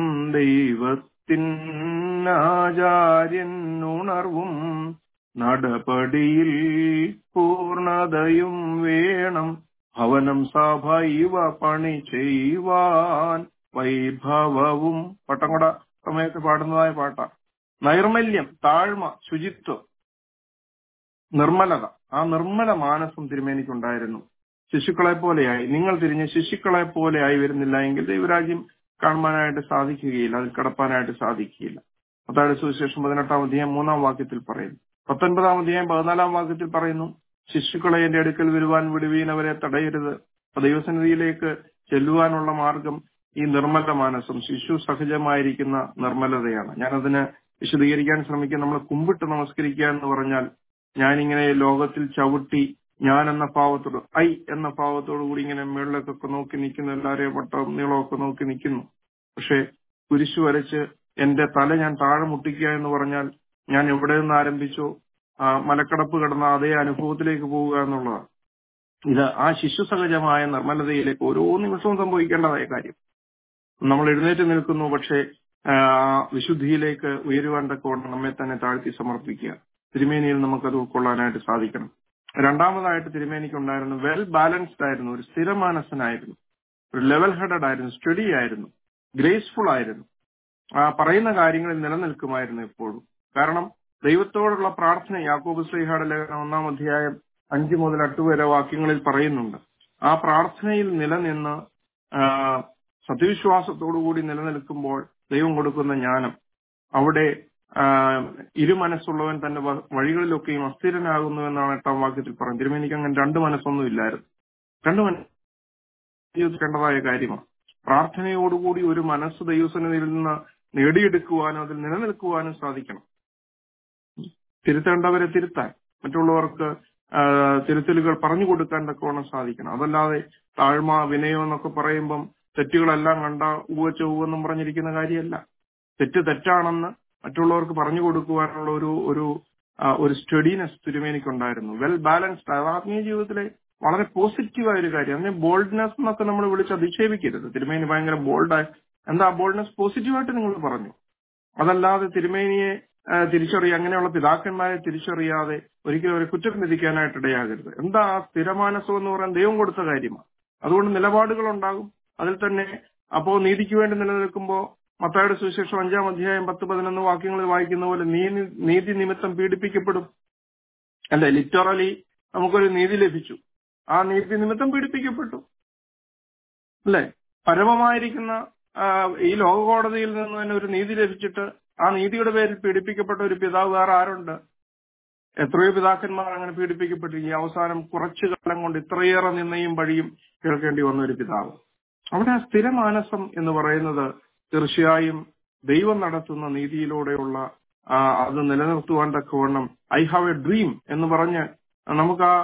ദൈവത്തിനാചാര്യൻ ഉണർവും നടപടിയിൽ പൂർണതയും വേണം ഭവനം സഭ ഇവ പണി ചെയ്യുവാൻ വൈഭവവും പട്ടം കൂടെ സമയത്ത് പാടുന്നതായ പാട്ട നൈർമല്യം താഴ്മ ശുചിത്വം നിർമ്മലത ആ നിർമ്മല മാനസം തിരുമേനിക്കുണ്ടായിരുന്നു ശിശുക്കളെ പോലെയായി നിങ്ങൾ തിരിഞ്ഞ് ശിശുക്കളെ പോലെയായി വരുന്നില്ല എങ്കിൽ ദൈവരാജ്യം കാണുവാനായിട്ട് സാധിക്കുകയില്ല അതിൽ കടപ്പാനായിട്ട് സാധിക്കുകയില്ല അതാണ് സുവിശേഷം പതിനെട്ടാം അധ്യായം മൂന്നാം വാക്യത്തിൽ പറയുന്നു പത്തൊൻപതാം അധ്യായം പതിനാലാം വാക്യത്തിൽ പറയുന്നു ശിശുക്കളെ എന്റെ അടുക്കൽ വരുവാൻ വിടുവീൻ അവരെ തടയരുത് അപ്പൊ ദൈവസന്നിധിയിലേക്ക് ചെല്ലുവാനുള്ള മാർഗം ഈ നിർമ്മല മാനസം ശിശു സഹജമായിരിക്കുന്ന നിർമ്മലതയാണ് ഞാനതിന് വിശദീകരിക്കാൻ ശ്രമിക്കുക നമ്മൾ കുമ്പിട്ട് നമസ്കരിക്കുക എന്ന് പറഞ്ഞാൽ ഞാനിങ്ങനെ ലോകത്തിൽ ചവിട്ടി ഞാൻ എന്ന ഭാവത്തോട് ഐ എന്ന ഭാവത്തോടു കൂടി ഇങ്ങനെ മുകളിലേക്കൊക്കെ നോക്കി നിൽക്കുന്നു എല്ലാവരെയും വട്ടം നീളമൊക്കെ നോക്കി നിൽക്കുന്നു പക്ഷെ കുരിശു വരച്ച് എന്റെ തല ഞാൻ താഴെ മുട്ടിക്കുക എന്ന് പറഞ്ഞാൽ ഞാൻ എവിടെ നിന്ന് ആരംഭിച്ചോ ആ മലക്കടപ്പ് കിടന്ന അതേ അനുഭവത്തിലേക്ക് പോവുക എന്നുള്ളതാണ് ഇത് ആ ശിശു സഹജമായ നിർമ്മലതയിലേക്ക് ഓരോ നിമിഷവും സംഭവിക്കേണ്ടതായ കാര്യം നമ്മൾ എഴുന്നേറ്റ് നിൽക്കുന്നു പക്ഷേ ആ, വിശുദ്ധിയിലേക്ക് ഉയരുവാൻ തക്കവണ്ണം നമ്മെ തന്നെ താഴ്ത്തി സമർപ്പിക്കുക തിരുമേനിയിൽ നമുക്കത് ഉൾക്കൊള്ളാനായിട്ട് സാധിക്കണം രണ്ടാമതായിട്ട് തിരുമേനിക്ക് ഉണ്ടായിരുന്നു വെൽ ബാലൻസ്ഡ് ആയിരുന്നു ഒരു സ്ഥിരമാനസനായിരുന്നു ഒരു ലെവൽ ഹെഡഡ് ആയിരുന്നു സ്റ്റഡി ആയിരുന്നു ഗ്രേസ്ഫുൾ ആയിരുന്നു ആ പറയുന്ന കാര്യങ്ങളിൽ നിലനിൽക്കുമായിരുന്നു എപ്പോഴും കാരണം ദൈവത്തോടുള്ള പ്രാർത്ഥന യാക്കോബ് ശ്രീഹാടെ ലേഖനം ഒന്നാം അധ്യായം അഞ്ച് മുതൽ എട്ട് വരെ വാക്യങ്ങളിൽ പറയുന്നുണ്ട് ആ പ്രാർത്ഥനയിൽ നിലനിന്ന് ആ, സത്യവിശ്വാസത്തോടുകൂടി നിലനിൽക്കുമ്പോൾ ദൈവം കൊടുക്കുന്ന ജ്ഞാനം അവിടെ ആ, ഇരുമനസ്സുള്ളവൻ തന്റെ വ- വഴികളിലൊക്കെയും അസ്ഥിരനാകുന്നു എന്നാണ് എട്ടാം വാക്യത്തിൽ പറഞ്ഞത് തിരുമേനിക്ക് അങ്ങനെ രണ്ട് മനസ്സൊന്നും ഇല്ലായിരുന്നു രണ്ട് മനസ്സ് ജീവിക്കേണ്ടതായ കാര്യമാണ് പ്രാർത്ഥനയോടുകൂടി ഒരു മനസ്സ് ദൈവസന്നിധിയിൽ നിന്ന് നേടിയെടുക്കുവാനും അതിൽ നിലനിൽക്കുവാനും സാധിക്കണം തിരുത്തേണ്ടവരെ തിരുത്താൻ മറ്റുള്ളവർക്ക് ആ, തിരുത്തലുകൾ പറഞ്ഞു കൊടുക്കാൻ തക്കവണ്ണം സാധിക്കണം അതല്ലാതെ താഴ്മ വിനയം എന്നൊക്കെ പറയുമ്പം തെറ്റുകളെല്ലാം കണ്ട ഊവ ചൊവ്വെന്നും പറഞ്ഞിരിക്കുന്ന കാര്യമല്ല തെറ്റ് തെറ്റാണെന്ന് മറ്റുള്ളവർക്ക് പറഞ്ഞു കൊടുക്കുവാനുള്ള ഒരു ഒരു ആ, ഒരു സ്റ്റഡിനെസ് തിരുമേനിക്കുണ്ടായിരുന്നു വെൽ ബാലൻസ്ഡ് ആത്മീയ ജീവിതത്തിലെ വളരെ പോസിറ്റീവായ ഒരു കാര്യം അതിനെ ബോൾഡ്നെസ് എന്നൊക്കെ നമ്മൾ വിളിച്ച് അധിക്ഷേപിക്കരുത് തിരുമേനി ഭയങ്കര ബോൾഡായി എന്താ ബോൾഡ്നെസ് പോസിറ്റീവായിട്ട് നിങ്ങൾ പറഞ്ഞു അതല്ലാതെ തിരുമേനിയെ ആ, തിരിച്ചറിയുക അങ്ങനെയുള്ള പിതാക്കന്മാരെ തിരിച്ചറിയാതെ ഒരിക്കലും അവരെ കുറ്റം വിധിക്കാനായിട്ട് ഇടയാകരുത് എന്താ ആ സ്ഥിരമാനസം എന്ന് പറയാൻ ദൈവം കൊടുത്ത കാര്യമാണ് അതുകൊണ്ട് നിലപാടുകൾ ഉണ്ടാകും അതിൽ തന്നെ അപ്പോ നീതിക്ക് വേണ്ടി നിലനിൽക്കുമ്പോൾ മത്തായുടെ സുവിശേഷം അഞ്ചാം അധ്യായം പത്ത് പതിനൊന്ന് വാക്യങ്ങളിൽ വായിക്കുന്ന പോലെ നീതി നീതി നിമിത്തം പീഡിപ്പിക്കപ്പെടും അല്ലെ ലിറ്ററലി നമുക്കൊരു നീതി ലഭിച്ചു ആ നീതി നിമിത്തം പീഡിപ്പിക്കപ്പെട്ടു അല്ലെ പരമമായിരിക്കുന്ന ആ, ഈ ലോക കോടതിയിൽ നിന്ന് തന്നെ ഒരു നീതി ലഭിച്ചിട്ട് ആ നീതിയുടെ പേരിൽ പീഡിപ്പിക്കപ്പെട്ട ഒരു പിതാവ് വേറെ ആരുണ്ട് എത്രയോ പിതാക്കന്മാർ അങ്ങനെ പീഡിപ്പിക്കപ്പെട്ടു ഈ അവസാനം കുറച്ചു കാലം കൊണ്ട് ഇത്രയേറെ നിന്നയും വഴിയും കേൾക്കേണ്ടി വന്ന ഒരു പിതാവ് അവിടെ ആ സ്ഥിരമാനസം എന്ന് പറയുന്നത് തീർച്ചയായും ദൈവം നടത്തുന്ന നീതിയിലൂടെയുള്ള ആ, അത് നിലനിർത്തുവാൻ തക്കവണ്ണം ഐ ഹാവ് എ ഡ്രീം എന്ന് പറഞ്ഞ് നമുക്ക് ആ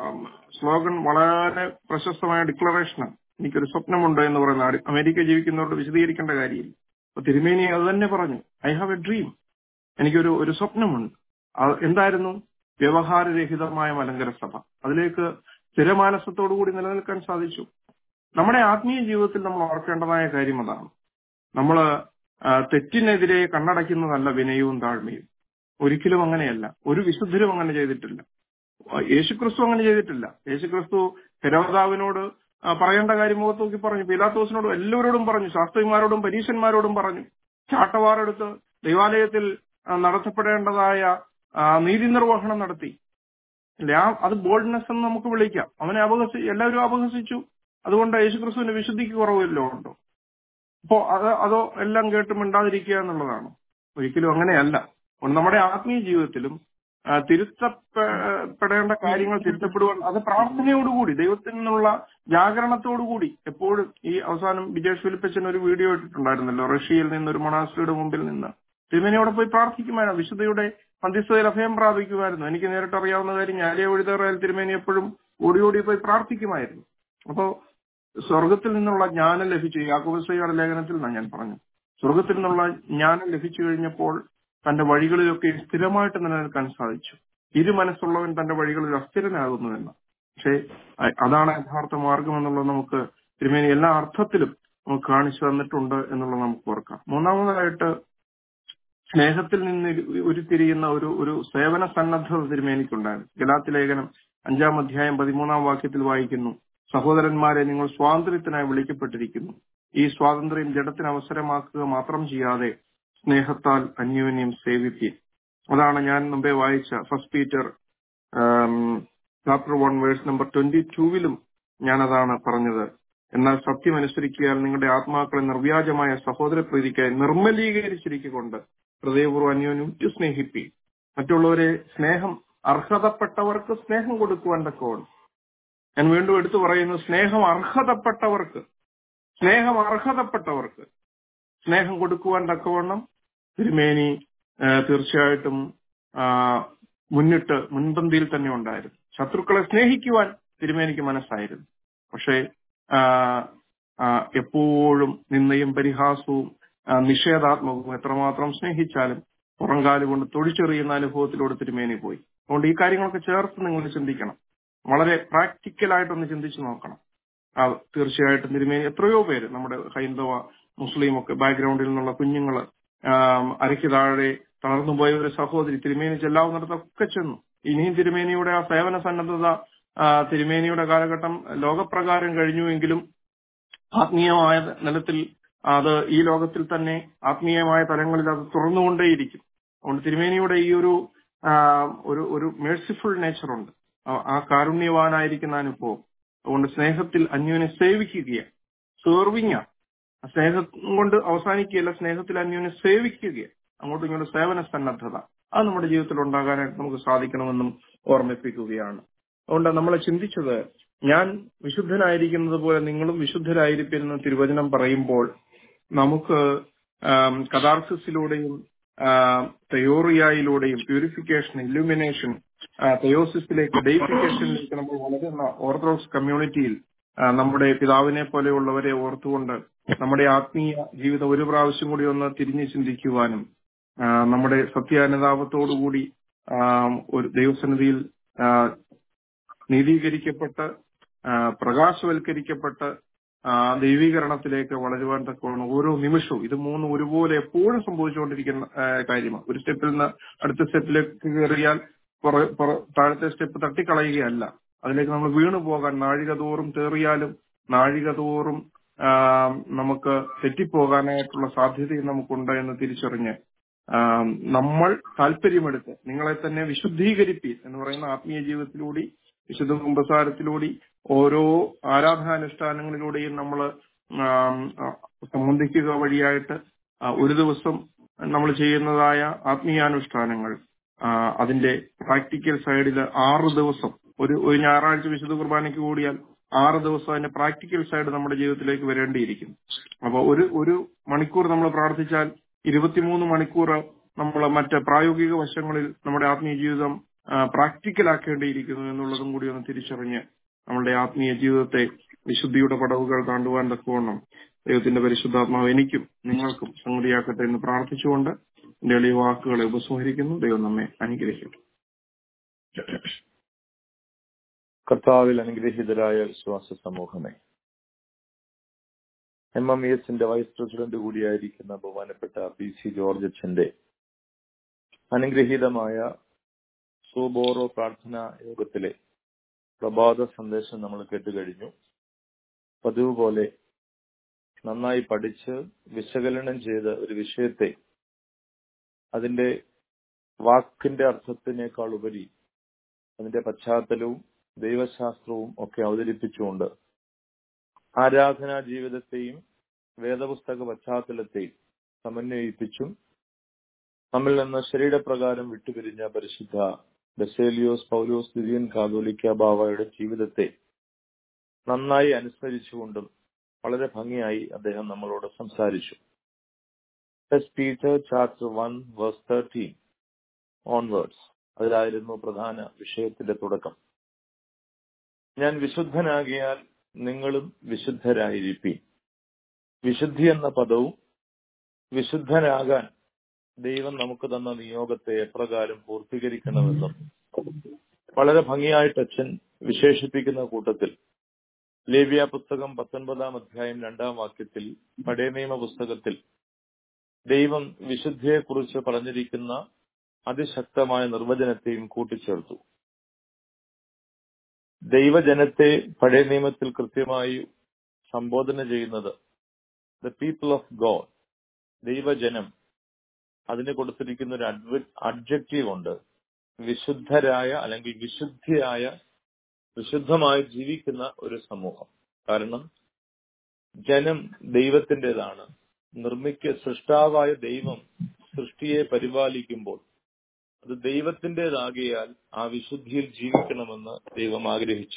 സ്ലോഗൻ വളരെ പ്രശസ്തമായ ഡിക്ലറേഷനാണ് എനിക്കൊരു സ്വപ്നമുണ്ട് എന്ന് പറയുന്ന ആ- അമേരിക്ക ജീവിക്കുന്നവരോട് വിശദീകരിക്കേണ്ട കാര്യമില്ല അപ്പൊ തിരുമേനി അത് തന്നെ പറഞ്ഞു ഐ ഹാവ് എ ഡ്രീം എനിക്കൊരു ഒരു സ്വപ്നമുണ്ട് അത് എന്തായിരുന്നു വ്യവഹാരരഹിതമായ മലങ്കര സഭ അതിലേക്ക് സ്ഥിരമാനസത്തോടു കൂടി നിലനിൽക്കാൻ സാധിച്ചു നമ്മുടെ ആത്മീയ ജീവിതത്തിൽ നമ്മൾ ഓർക്കേണ്ടതായ കാര്യം അതാണ് നമ്മൾ തെറ്റിനെതിരെ കണ്ണടയ്ക്കുന്നതല്ല വിനയവും താഴ്മയും ഒരിക്കലും അങ്ങനെയല്ല ഒരു വിശുദ്ധരും അങ്ങനെ ചെയ്തിട്ടില്ല യേശുക്രിസ്തു അങ്ങനെ ചെയ്തിട്ടില്ല യേശുക്രിസ്തു ഹെരോദാവിനോട് ആ, പറയേണ്ട കാര്യം മുഖത്ത് നോക്കി പറഞ്ഞു പിലാത്തോസിനോടും എല്ലാവരോടും പറഞ്ഞു ശാസ്ത്രിമാരോടും പരീശന്മാരോടും പറഞ്ഞു ചാട്ടവാറെടുത്ത് ദൈവാലയത്തിൽ ആ, നടത്തപ്പെടേണ്ടതായ ആ, നീതി നിർവഹണം നടത്തി അല്ലെ ആ അത് ബോൾഡ്നെസ് എന്ന് നമുക്ക് വിളിക്കാം അവനെ അപഹസി എല്ലാവരും അപഹസിച്ചു അതുകൊണ്ട് യേശുക്രിസ്തുവിന്റെ വിശുദ്ധിക്ക് കുറവില്ലോ ഉണ്ടോ അപ്പോ അത് അതോ എല്ലാം കേട്ട് മിണ്ടാതിരിക്കുക എന്നുള്ളതാണ് ഒരിക്കലും അങ്ങനെയല്ല അതുകൊണ്ട് നമ്മുടെ ആത്മീയ ജീവിതത്തിലും ആ, തിരുത്തപ്പെടേണ്ട കാര്യങ്ങൾ തിരുത്തപ്പെടുവാൻ അത് പ്രാർത്ഥനയോടുകൂടി ദൈവത്തിൽ നിന്നുള്ള ജാഗരണത്തോടുകൂടി എപ്പോഴും ഈ അവസാനം വിജേഷ് ഫിലിപ്പച്ചൻ ഒരു വീഡിയോ ഇട്ടിട്ടുണ്ടായിരുന്നല്ലോ റഷ്യയിൽ നിന്ന് ഒരു മൊണാസ്ട്രിയുടെ മുമ്പിൽ നിന്ന് തിരുമേനി അവിടെ പോയി പ്രാർത്ഥിക്കുമായിരുന്നു വിശുദ്ധയുടെ മധ്യസ്ഥതയിൽ അഭയം പ്രാപിക്കുമായിരുന്നു എനിക്ക് നേരിട്ട് അറിയാവുന്ന കാര്യം ഞാലിയ എഴുതറയിൽ തിരുമേനി എപ്പോഴും ഓടി ഓടി പോയി പ്രാർത്ഥിക്കുമായിരുന്നു അപ്പോ സ്വർഗത്തിൽ നിന്നുള്ള ജ്ഞാനം ലഭിച്ചു യാക്കോബസ്വയുടെ ലേഖനത്തിൽ നിന്നാണ് ഞാൻ പറഞ്ഞു സ്വർഗത്തിൽ നിന്നുള്ള ജ്ഞാനം ലഭിച്ചു കഴിഞ്ഞപ്പോൾ തന്റെ വഴികളിലൊക്കെ സ്ഥിരമായിട്ട് നിലനിൽക്കാൻ സാധിച്ചു ഇരു മനസ്സുള്ളവൻ തന്റെ വഴികളിൽ അസ്ഥിരനാകുന്നുവെന്ന് പക്ഷേ അ- അതാണ് യഥാർത്ഥ മാർഗം എന്നുള്ളത് നമുക്ക് തിരുമേനി എല്ലാ അർത്ഥത്തിലും നമുക്ക് കാണിച്ചു തന്നിട്ടുണ്ട് എന്നുള്ളത് നമുക്ക് ഓർക്കാം മൂന്നാമതായിട്ട് സ്നേഹത്തിൽ നിന്ന് ഒരു- ഉരുത്തിരിയുന്ന ഒരു ഒരു സേവന സന്നദ്ധത തിരുമേനിക്കുണ്ടായിരുന്നു ഗലാത്തി ലേഖനം അഞ്ചാം അധ്യായം പതിമൂന്നാം വാക്യത്തിൽ വായിക്കുന്നു സഹോദരന്മാരെ നിങ്ങൾ സ്വാതന്ത്ര്യത്തിനായി വിളിക്കപ്പെട്ടിരിക്കുന്നു ഈ സ്വാതന്ത്ര്യം ജഡത്തിന് അവസരമാക്കുക മാത്രം ചെയ്യാതെ സ്നേഹത്താൽ അന്യോന്യം സേവിപ്പിൻ അതാണ് ഞാൻ മുമ്പേ വായിച്ച first Peter chapter one verse number twenty ടൂവിലും ഞാനതാണ് പറഞ്ഞത് എന്നാൽ സത്യം അനുസരിക്കാൻ നിങ്ങളുടെ ആത്മാക്കളെ നിർവ്യാജമായ സഹോദര പ്രീതിക്കായി നിർമ്മലീകരിച്ചിരിക്കൊണ്ട് ഹൃദയപൂർവ്വം അന്യോന്യം ഉറ്റു സ്നേഹിപ്പി മറ്റുള്ളവരെ സ്നേഹം അർഹതപ്പെട്ടവർക്ക് സ്നേഹം കൊടുക്കുവാൻ തക്കവണ്ണം ഞാൻ വീണ്ടും എടുത്തു പറയുന്നു സ്നേഹം അർഹതപ്പെട്ടവർക്ക് സ്നേഹം അർഹതപ്പെട്ടവർക്ക് സ്നേഹം കൊടുക്കുവാൻ തക്കവണ്ണം തിരുമേനി ആ, തീർച്ചയായിട്ടും ആ, മുന്നിട്ട് മുൻപന്തിയിൽ തന്നെ ഉണ്ടായിരുന്നു ശത്രുക്കളെ സ്നേഹിക്കുവാൻ തിരുമേനിക്ക് മനസ്സായിരുന്നു പക്ഷേ ആ, ആ, എപ്പോഴും നിന്നയും പരിഹാസവും ആ, നിഷേധാത്മകവും എത്രമാത്രം സ്നേഹിച്ചാലും പുറംകാല് കൊണ്ട് തൊഴിച്ചെറിയുന്ന അനുഭവത്തിലൂടെ തിരുമേനി പോയി അതുകൊണ്ട് ഈ കാര്യങ്ങളൊക്കെ ചേർത്ത് നിങ്ങൾ ചിന്തിക്കണം വളരെ പ്രാക്ടിക്കലായിട്ടൊന്ന് ചിന്തിച്ചു നോക്കണം ആ, തീർച്ചയായിട്ടും തിരുമേനി എത്രയോ പേര് നമ്മുടെ ഹൈന്ദവ മുസ്ലിം ഒക്കെ ബാക്ക്ഗ്രൗണ്ടിൽ നിന്നുള്ള കുഞ്ഞുങ്ങള് ആം, അരയ്ക്ക് താഴെ തളർന്നുപോയ ഒരു സഹോദരി തിരുമേനി ചെല്ലാവുന്നിടത്തൊക്കെ ചെന്നു ഇനിയും തിരുമേനിയുടെ ആ സേവന സന്നദ്ധത ആ, തിരുമേനിയുടെ കാലഘട്ടം ലോകപ്രകാരം കഴിഞ്ഞുവെങ്കിലും ആത്മീയമായ നിലത്തിൽ അത് ഈ ലോകത്തിൽ തന്നെ ആത്മീയമായ തലങ്ങളിൽ അത് തുറന്നുകൊണ്ടേയിരിക്കും അതുകൊണ്ട് തിരുമേനിയുടെ ഈ ഒരു ആ, ഒരു ഒരു മേഴ്സിഫുൾ നേച്ചറുണ്ട് ആ- ആ കാരുണ്യവാനായിരിക്കുന്ന അനുഭവം അതുകൊണ്ട് സ്നേഹത്തിൽ അന്യോനെ സേവിക്കുക സെർവിങ് സ്നേഹം കൊണ്ട് അവസാനിക്കുകയല്ല സ്നേഹത്തിൽ അന്യോനെ സേവിക്കുക അങ്ങോട്ടും ഇങ്ങോട്ടും സേവന സന്നദ്ധത അത് നമ്മുടെ ജീവിതത്തിൽ ഉണ്ടാകാനായിട്ട് നമുക്ക് സാധിക്കണമെന്നും ഓർമ്മിപ്പിക്കുകയാണ് അതുകൊണ്ട് നമ്മൾ ചിന്തിച്ചത് ഞാൻ വിശുദ്ധനായിരിക്കുന്നത് പോലെ നിങ്ങളും വിശുദ്ധരായിരിക്കും എന്ന് തിരുവചനം പറയുമ്പോൾ നമുക്ക് ആം, കഥാർസിസിലൂടെയും തെയോറിയയിലൂടെയും പ്യൂരിഫിക്കേഷൻ ഇല്യൂമിനേഷൻ തെയോസിസിലേക്ക് ഡെയിഫിക്കേഷനിലേക്ക് നമ്മൾ വളരുന്ന ഓർത്തഡോക്സ് കമ്മ്യൂണിറ്റിയിൽ ആ, നമ്മുടെ പിതാവിനെ പോലെയുള്ളവരെ ഓർത്തുകൊണ്ട് നമ്മുടെ ആത്മീയ ജീവിതം ഒരു പ്രാവശ്യം കൂടി ഒന്ന് തിരിഞ്ഞു ചിന്തിക്കുവാനും ആ, നമ്മുടെ സത്യാനുതാപത്തോടുകൂടി ആ, ഒരു ദൈവസന്നിധിയിൽ ആ, നീതീകരിക്കപ്പെട്ട് ആ, പ്രകാശവൽക്കരിക്കപ്പെട്ട് ആ, ദൈവീകരണത്തിലേക്ക് വളരുവാൻ തക്കവണ്ണം ഓരോ നിമിഷവും ഇത് മൂന്നും ഒരുപോലെ എപ്പോഴും സംഭവിച്ചുകൊണ്ടിരിക്കുന്ന ആ, കാര്യമാണ് ഒരു സ്റ്റെപ്പിൽ നിന്ന് അടുത്ത സ്റ്റെപ്പിലേക്ക് കയറിയാൽ പുറ- പുറ- താഴത്തെ സ്റ്റെപ്പ് തട്ടിക്കളയുകയല്ല അതിലേക്ക് നമ്മൾ വീണു പോകാൻ നാഴിക തോറും തേറിയാലും നാഴിക തോറും ആ, നമുക്ക് തെറ്റിപ്പോകാനായിട്ടുള്ള സാധ്യതയും നമുക്കുണ്ട് എന്ന് തിരിച്ചറിഞ്ഞ് ആ, നമ്മൾ താല്പര്യമെടുത്ത് നിങ്ങളെ തന്നെ വിശുദ്ധീകരിപ്പീൻ എന്ന് പറയുന്ന ആത്മീയ ജീവിതത്തിലൂടെ വിശുദ്ധ കുമ്പസാരത്തിലൂടെ ഓരോ ആരാധനാനുഷ്ഠാനങ്ങളിലൂടെയും നമ്മൾ സംബന്ധിക്കുക വഴിയായിട്ട് ആ, ഒരു ദിവസം നമ്മൾ ചെയ്യുന്നതായ ആത്മീയാനുഷ്ഠാനങ്ങൾ ആ, അതിന്റെ പ്രാക്ടിക്കൽ സൈഡിൽ ആറ് ദിവസം ഒരു ഒരു ഞായറാഴ്ച വിശുദ്ധ കുർബാനയ്ക്ക് കൂടിയാൽ ആറ് ദിവസം അതിന്റെ പ്രാക്ടിക്കൽ സൈഡ് നമ്മുടെ ജീവിതത്തിലേക്ക് വരേണ്ടിയിരിക്കും അപ്പൊ ഒരു ഒരു മണിക്കൂർ നമ്മൾ പ്രാർത്ഥിച്ചാൽ ഇരുപത്തിമൂന്ന് മണിക്കൂർ നമ്മൾ മറ്റ് പ്രായോഗിക വശങ്ങളിൽ നമ്മുടെ ആത്മീയ ജീവിതം പ്രാക്ടിക്കൽ ആക്കേണ്ടിയിരിക്കുന്നു എന്നുള്ളതും കൂടി ഒന്ന് തിരിച്ചറിഞ്ഞ് നമ്മളുടെ ആത്മീയ ജീവിതത്തെ വിശുദ്ധിയുടെ പടവുകൾ താണ്ടുവാൻ തക്കവണ്ണം ദൈവത്തിന്റെ പരിശുദ്ധാത്മാവ് എനിക്കും നിങ്ങൾക്കും സംഗതിയാക്കട്ടെ എന്ന് പ്രാർത്ഥിച്ചുകൊണ്ട് എന്റെ എളിയ വാക്കുകളെ ഉപസംഹരിക്കുന്നു ദൈവം നമ്മെ അനുഗ്രഹിക്കട്ടെ കർത്താവിൽ അനുഗ്രഹീതരായ വിശ്വാസ സമൂഹമേ എം എം ഇ എസിന്റെ വൈസ് പ്രസിഡന്റ് കൂടിയായിരിക്കുന്ന ബഹുമാനപ്പെട്ട പി സി ജോർജ് അച്ഛന്റെ അനുഗ്രഹീതമായ സൂബോറോ പ്രാർത്ഥനാ യോഗത്തിലെ പ്രഭാത സന്ദേശം നമ്മൾ കേട്ടുകഴിഞ്ഞു പതിവ് പോലെ നന്നായി പഠിച്ച് വിശകലനം ചെയ്ത ഒരു വിഷയത്തെ അതിന്റെ വാക്കിന്റെ അർത്ഥത്തിനേക്കാൾ ഉപരി അതിന്റെ പശ്ചാത്തലവും ദൈവശാസ്ത്രവും ഒക്കെ അവതരിപ്പിച്ചുകൊണ്ട് ആരാധനാ ജീവിതത്തെയും വേദപുസ്തക പശ്ചാത്തലത്തെയും സമന്വയിപ്പിച്ചും നമ്മിൽ നിന്ന് ശരീരപ്രകാരം വിട്ടുപിരിഞ്ഞ പരിശുദ്ധ ബസേലിയോസ് പൗലോസ് ദിദിയൻ കാതോലിക്ക ബാവയുടെ ജീവിതത്തെ നന്നായി അനുസ്മരിച്ചുകൊണ്ടും വളരെ ഭംഗിയായി അദ്ദേഹം നമ്മളോട് സംസാരിച്ചു first Peter chapter one verse thirteen onwards അതിലായിരുന്നു പ്രധാന വിഷയത്തിന്റെ തുടക്കം ഞാൻ വിശുദ്ധനാകിയാൽ നിങ്ങളും വിശുദ്ധരായിരിക്കും വിശുദ്ധി എന്ന പദവും വിശുദ്ധനാകാൻ ദൈവം നമുക്ക് തന്ന നിയോഗത്തെ എപ്രകാരം പൂർത്തീകരിക്കണമെന്നും വളരെ ഭംഗിയായിട്ട് അച്ഛൻ വിശേഷിപ്പിക്കുന്ന കൂട്ടത്തിൽ ലേവ്യ പുസ്തകം പത്തൊൻപതാം അധ്യായം രണ്ടാം വാക്യത്തിൽ പഴയ നിയമ പുസ്തകത്തിൽ ദൈവം വിശുദ്ധിയെക്കുറിച്ച് പറഞ്ഞിരിക്കുന്ന അതിശക്തമായ നിർവചനത്തെയും കൂട്ടിച്ചേർത്തു ദൈവജനത്തെ പഴയ നിയമത്തിൽ കൃത്യമായി സംബോധന ചെയ്യുന്നത് ദ പീപ്പിൾ ഓഫ് ഗോഡ് ദൈവജനം അതിന് കൊടുത്തിരിക്കുന്ന ഒരു അഡ്വ അഡ്ജക്റ്റീവ് ഉണ്ട് വിശുദ്ധരായ അല്ലെങ്കിൽ വിശുദ്ധിയായ വിശുദ്ധമായി ജീവിക്കുന്ന ഒരു സമൂഹം കാരണം ജനം ദൈവത്തിൻ്റെതാണ് നിർമ്മിക്ക സൃഷ്ടാവായ ദൈവം സൃഷ്ടിയെ പരിപാലിക്കുമ്പോൾ അത് ദൈവത്തിൻ്റെതാകിയാൽ ആ വിശുദ്ധിയിൽ ജീവിക്കണമെന്ന് ദൈവം ആഗ്രഹിച്ചു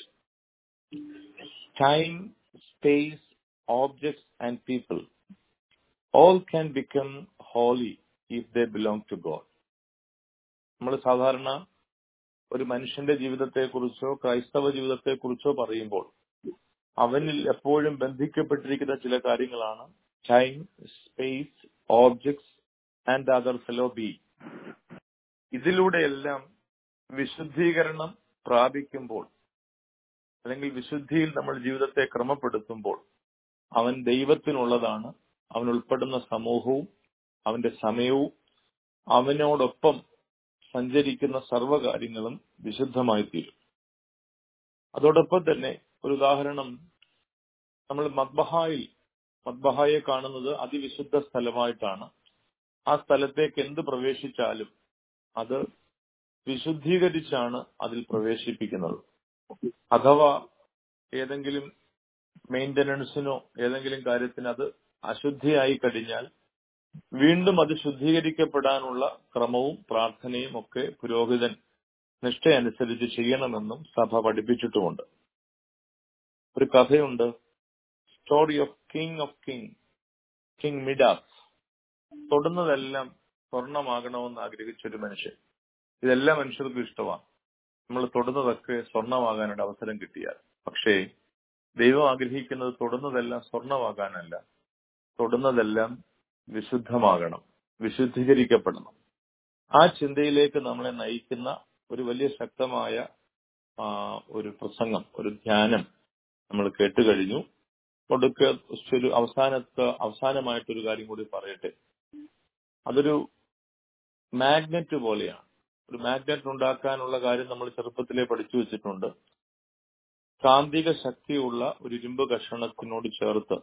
time space objects and people all can become holy if they belong to God നമ്മൾ സാധാരണ ഒരു മനുഷ്യന്റെ ജീവിതത്തെക്കുറിച്ചോ ക്രൈസ്തവ ജീവിതത്തെക്കുറിച്ചോ പറയുമ്പോൾ അവനിൽ എപ്പോഴും ബന്ധിക്കപ്പെട്ടിരിക്കുന്ന ചില കാര്യങ്ങളാണ് time space objects and other fellow be ഇതിലൂടെയെല്ലാം വിശുദ്ധീകരണം പ്രാപിക്കുമ്പോൾ അല്ലെങ്കിൽ വിശുദ്ധിയിൽ നമ്മൾ ജീവിതത്തെ ക്രമപ്പെടുത്തുമ്പോൾ അവൻ ദൈവത്തിനുള്ളതാണ് അവൻ ഉൾപ്പെടുന്ന സമൂഹവും അവന്റെ സമയവും അവനോടൊപ്പം സഞ്ചരിക്കുന്ന സർവ്വകാര്യങ്ങളും വിശുദ്ധമായി തീരും അതോടൊപ്പം തന്നെ ഒരു ഉദാഹരണം നമ്മൾ മദ്ബഹായിൽ മദ്ബഹായെ കാണുന്നത് അതിവിശുദ്ധ സ്ഥലമായിട്ടാണ് ആ സ്ഥലത്തേക്ക് എന്ത് പ്രവേശിച്ചാലും അത് വിശുദ്ധീകരിച്ചാണ് അതിൽ പ്രവേശിപ്പിക്കുന്നത് അഥവാ ഏതെങ്കിലും മെയിന്റനൻസിനോ ഏതെങ്കിലും കാര്യത്തിന് അത് അശുദ്ധിയായി കഴിഞ്ഞാൽ വീണ്ടും അത് ശുദ്ധീകരിക്കപ്പെടാനുള്ള ക്രമവും പ്രാർത്ഥനയും ഒക്കെ പുരോഹിതൻ നിഷ്ഠയനുസരിച്ച് ചെയ്യണമെന്നും സഭ പഠിപ്പിച്ചിട്ടുമുണ്ട് ഒരു കഥയുണ്ട് story of king of king king Midas തൊടുന്നതെല്ലാം സ്വർണമാകണമെന്ന് ആഗ്രഹിച്ച ഒരു മനുഷ്യൻ ഇതെല്ലാ മനുഷ്യർക്കും ഇഷ്ടമാണ് നമ്മൾ തൊടുന്നതൊക്കെ സ്വർണമാകാനൊരു അവസരം കിട്ടിയാൽ പക്ഷേ ദൈവം ആഗ്രഹിക്കുന്നത് തൊടുന്നതെല്ലാം സ്വർണമാകാനല്ല തൊടുന്നതെല്ലാം വിശുദ്ധമാകണം വിശുദ്ധീകരിക്കപ്പെടണം ആ ചിന്തയിലേക്ക് നമ്മളെ നയിക്കുന്ന ഒരു വലിയ ശക്തമായ ആ, ഒരു പ്രസംഗം ഒരു ധ്യാനം നമ്മൾ കേട്ടുകഴിഞ്ഞു ഒടുക്ക ഒരു അവസാനത്തെ അവസാനമായിട്ടൊരു കാര്യം കൂടി പറയട്ടെ അതൊരു മാഗ്നറ്റ് പോലെയാണ് ഒരു മാഗ്നറ്റ് ഉണ്ടാക്കാനുള്ള കാര്യം നമ്മൾ ചെറുപ്പത്തിലേ പഠിച്ചു വെച്ചിട്ടുണ്ട് കാന്തിക ശക്തിയുള്ള ഒരു ഇരുമ്പ് കഷണത്തിനോട് ചേർത്ത്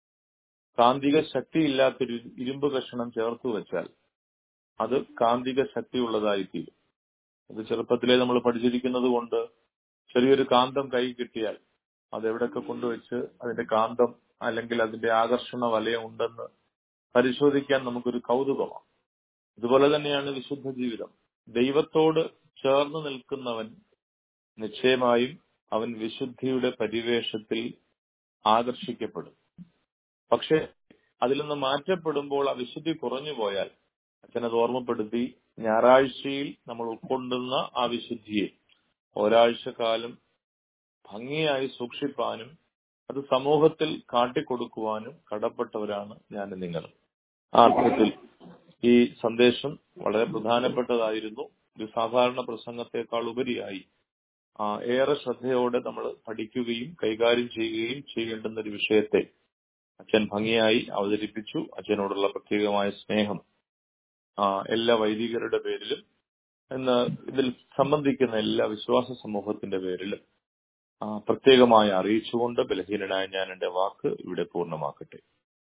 കാന്തിക ശക്തിയില്ലാത്തൊരു ഇരുമ്പ് കഷണം ചേർത്ത് വെച്ചാൽ അത് കാന്തിക ശക്തിയുള്ളതായി തീരും അത് ചെറുപ്പത്തിലേ നമ്മൾ പഠിച്ചിരിക്കുന്നത് കൊണ്ട് ചെറിയൊരു കാന്തം കൈ കിട്ടിയാൽ അത് എവിടെയൊക്കെ കൊണ്ടുവച്ച് അതിന്റെ കാന്തം അല്ലെങ്കിൽ അതിന്റെ ആകർഷണ വലയം ഉണ്ടെന്ന് പരിശോധിക്കാൻ നമുക്കൊരു കൗതുകമാണ് ഇതുപോലെ തന്നെയാണ് വിശുദ്ധ ജീവിതം ദൈവത്തോട് ചേർന്ന് നിൽക്കുന്നവൻ നിശ്ചയമായും അവൻ വിശുദ്ധിയുടെ പരിവേഷത്തിൽ ആകർഷിക്കപ്പെടും പക്ഷെ അതിൽ നിന്ന് മാറ്റപ്പെടുമ്പോൾ ആ വിശുദ്ധി കുറഞ്ഞു പോയാൽ അച്ഛനത് ഓർമ്മപ്പെടുത്തി ഞായറാഴ്ചയിൽ നമ്മൾ ഉൾക്കൊണ്ടുന്ന ആ വിശുദ്ധിയെ ഒരാഴ്ച കാലം ഭംഗിയായി സൂക്ഷിപ്പാനും അത് സമൂഹത്തിൽ കാട്ടിക്കൊടുക്കുവാനും കടപ്പെട്ടവരാണ് ഞാൻ നിങ്ങൾ ആ അർത്ഥത്തിൽ ഈ സന്ദേശം വളരെ പ്രധാനപ്പെട്ടതായിരുന്നു ഒരു സാധാരണ പ്രസംഗത്തെക്കാൾ ഉപരിയായി ആ, ഏറെ ശ്രദ്ധയോടെ നമ്മൾ പഠിക്കുകയും കൈകാര്യം ചെയ്യുകയും ചെയ്യേണ്ടുന്ന ഒരു വിഷയത്തെ അച്ഛൻ ഭംഗിയായി അവതരിപ്പിച്ചു അച്ഛനോടുള്ള പ്രത്യേകമായ സ്നേഹം ആ, എല്ലാ വൈദികരുടെ പേരിലും ഇന്ന് ഇതിൽ സംബന്ധിക്കുന്ന എല്ലാ വിശ്വാസ സമൂഹത്തിന്റെ പേരിലും ആ, പ്രത്യേകമായി അറിയിച്ചുകൊണ്ട് ബലഹീനനായ ഞാൻ എന്റെ വാക്ക് ഇവിടെ പൂർണ്ണമാക്കട്ടെ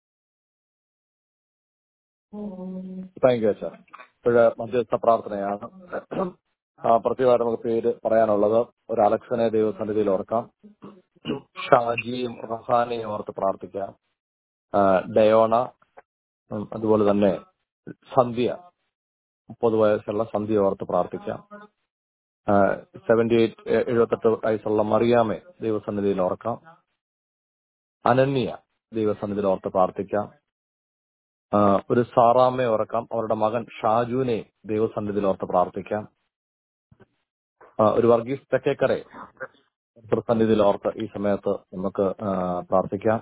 താങ്ക് യു അച്ഛാ ഇപ്പോഴ് മധ്യസ്ഥ പ്രാർത്ഥനയാണ് ആ, പ്രത്യേകമായിട്ട് നമുക്ക് പേര് പറയാനുള്ളത് ഒരു അലക്സനെ ദൈവസന്നിധിയിൽ ഓർക്കാം ഷാജിയും റഹാനെയും ഓർത്ത് പ്രാർത്ഥിക്കാം ആ, ഡയോണ ഉം, അതുപോലെ തന്നെ സന്ധ്യ മുപ്പത് വയസ്സുള്ള സന്ധ്യ ഓർത്ത് പ്രാർത്ഥിക്കാം സെവന്റി എയ്റ്റ് എഴുപത്തെട്ട് വയസ്സുള്ള മറിയാമെ ദൈവസന്നിധിയിൽ ഓർക്കാം അനന്യ ദൈവസന്നിധിയിൽ ഓർത്ത് പ്രാർത്ഥിക്കാം ആ, ഒരു സാറാമ്മയെ ഓർക്കാം അവരുടെ മകൻ ഷാജുവിനെ ദൈവസന്നിധിയിൽ ഓർത്ത് പ്രാർത്ഥിക്കാം ആ, ഒരു വർഗീസ് തെക്കേക്കറെ സന്നിധിയിൽ ഓർത്ത് ഈ സമയത്ത് നമുക്ക് ആ, പ്രാർത്ഥിക്കാം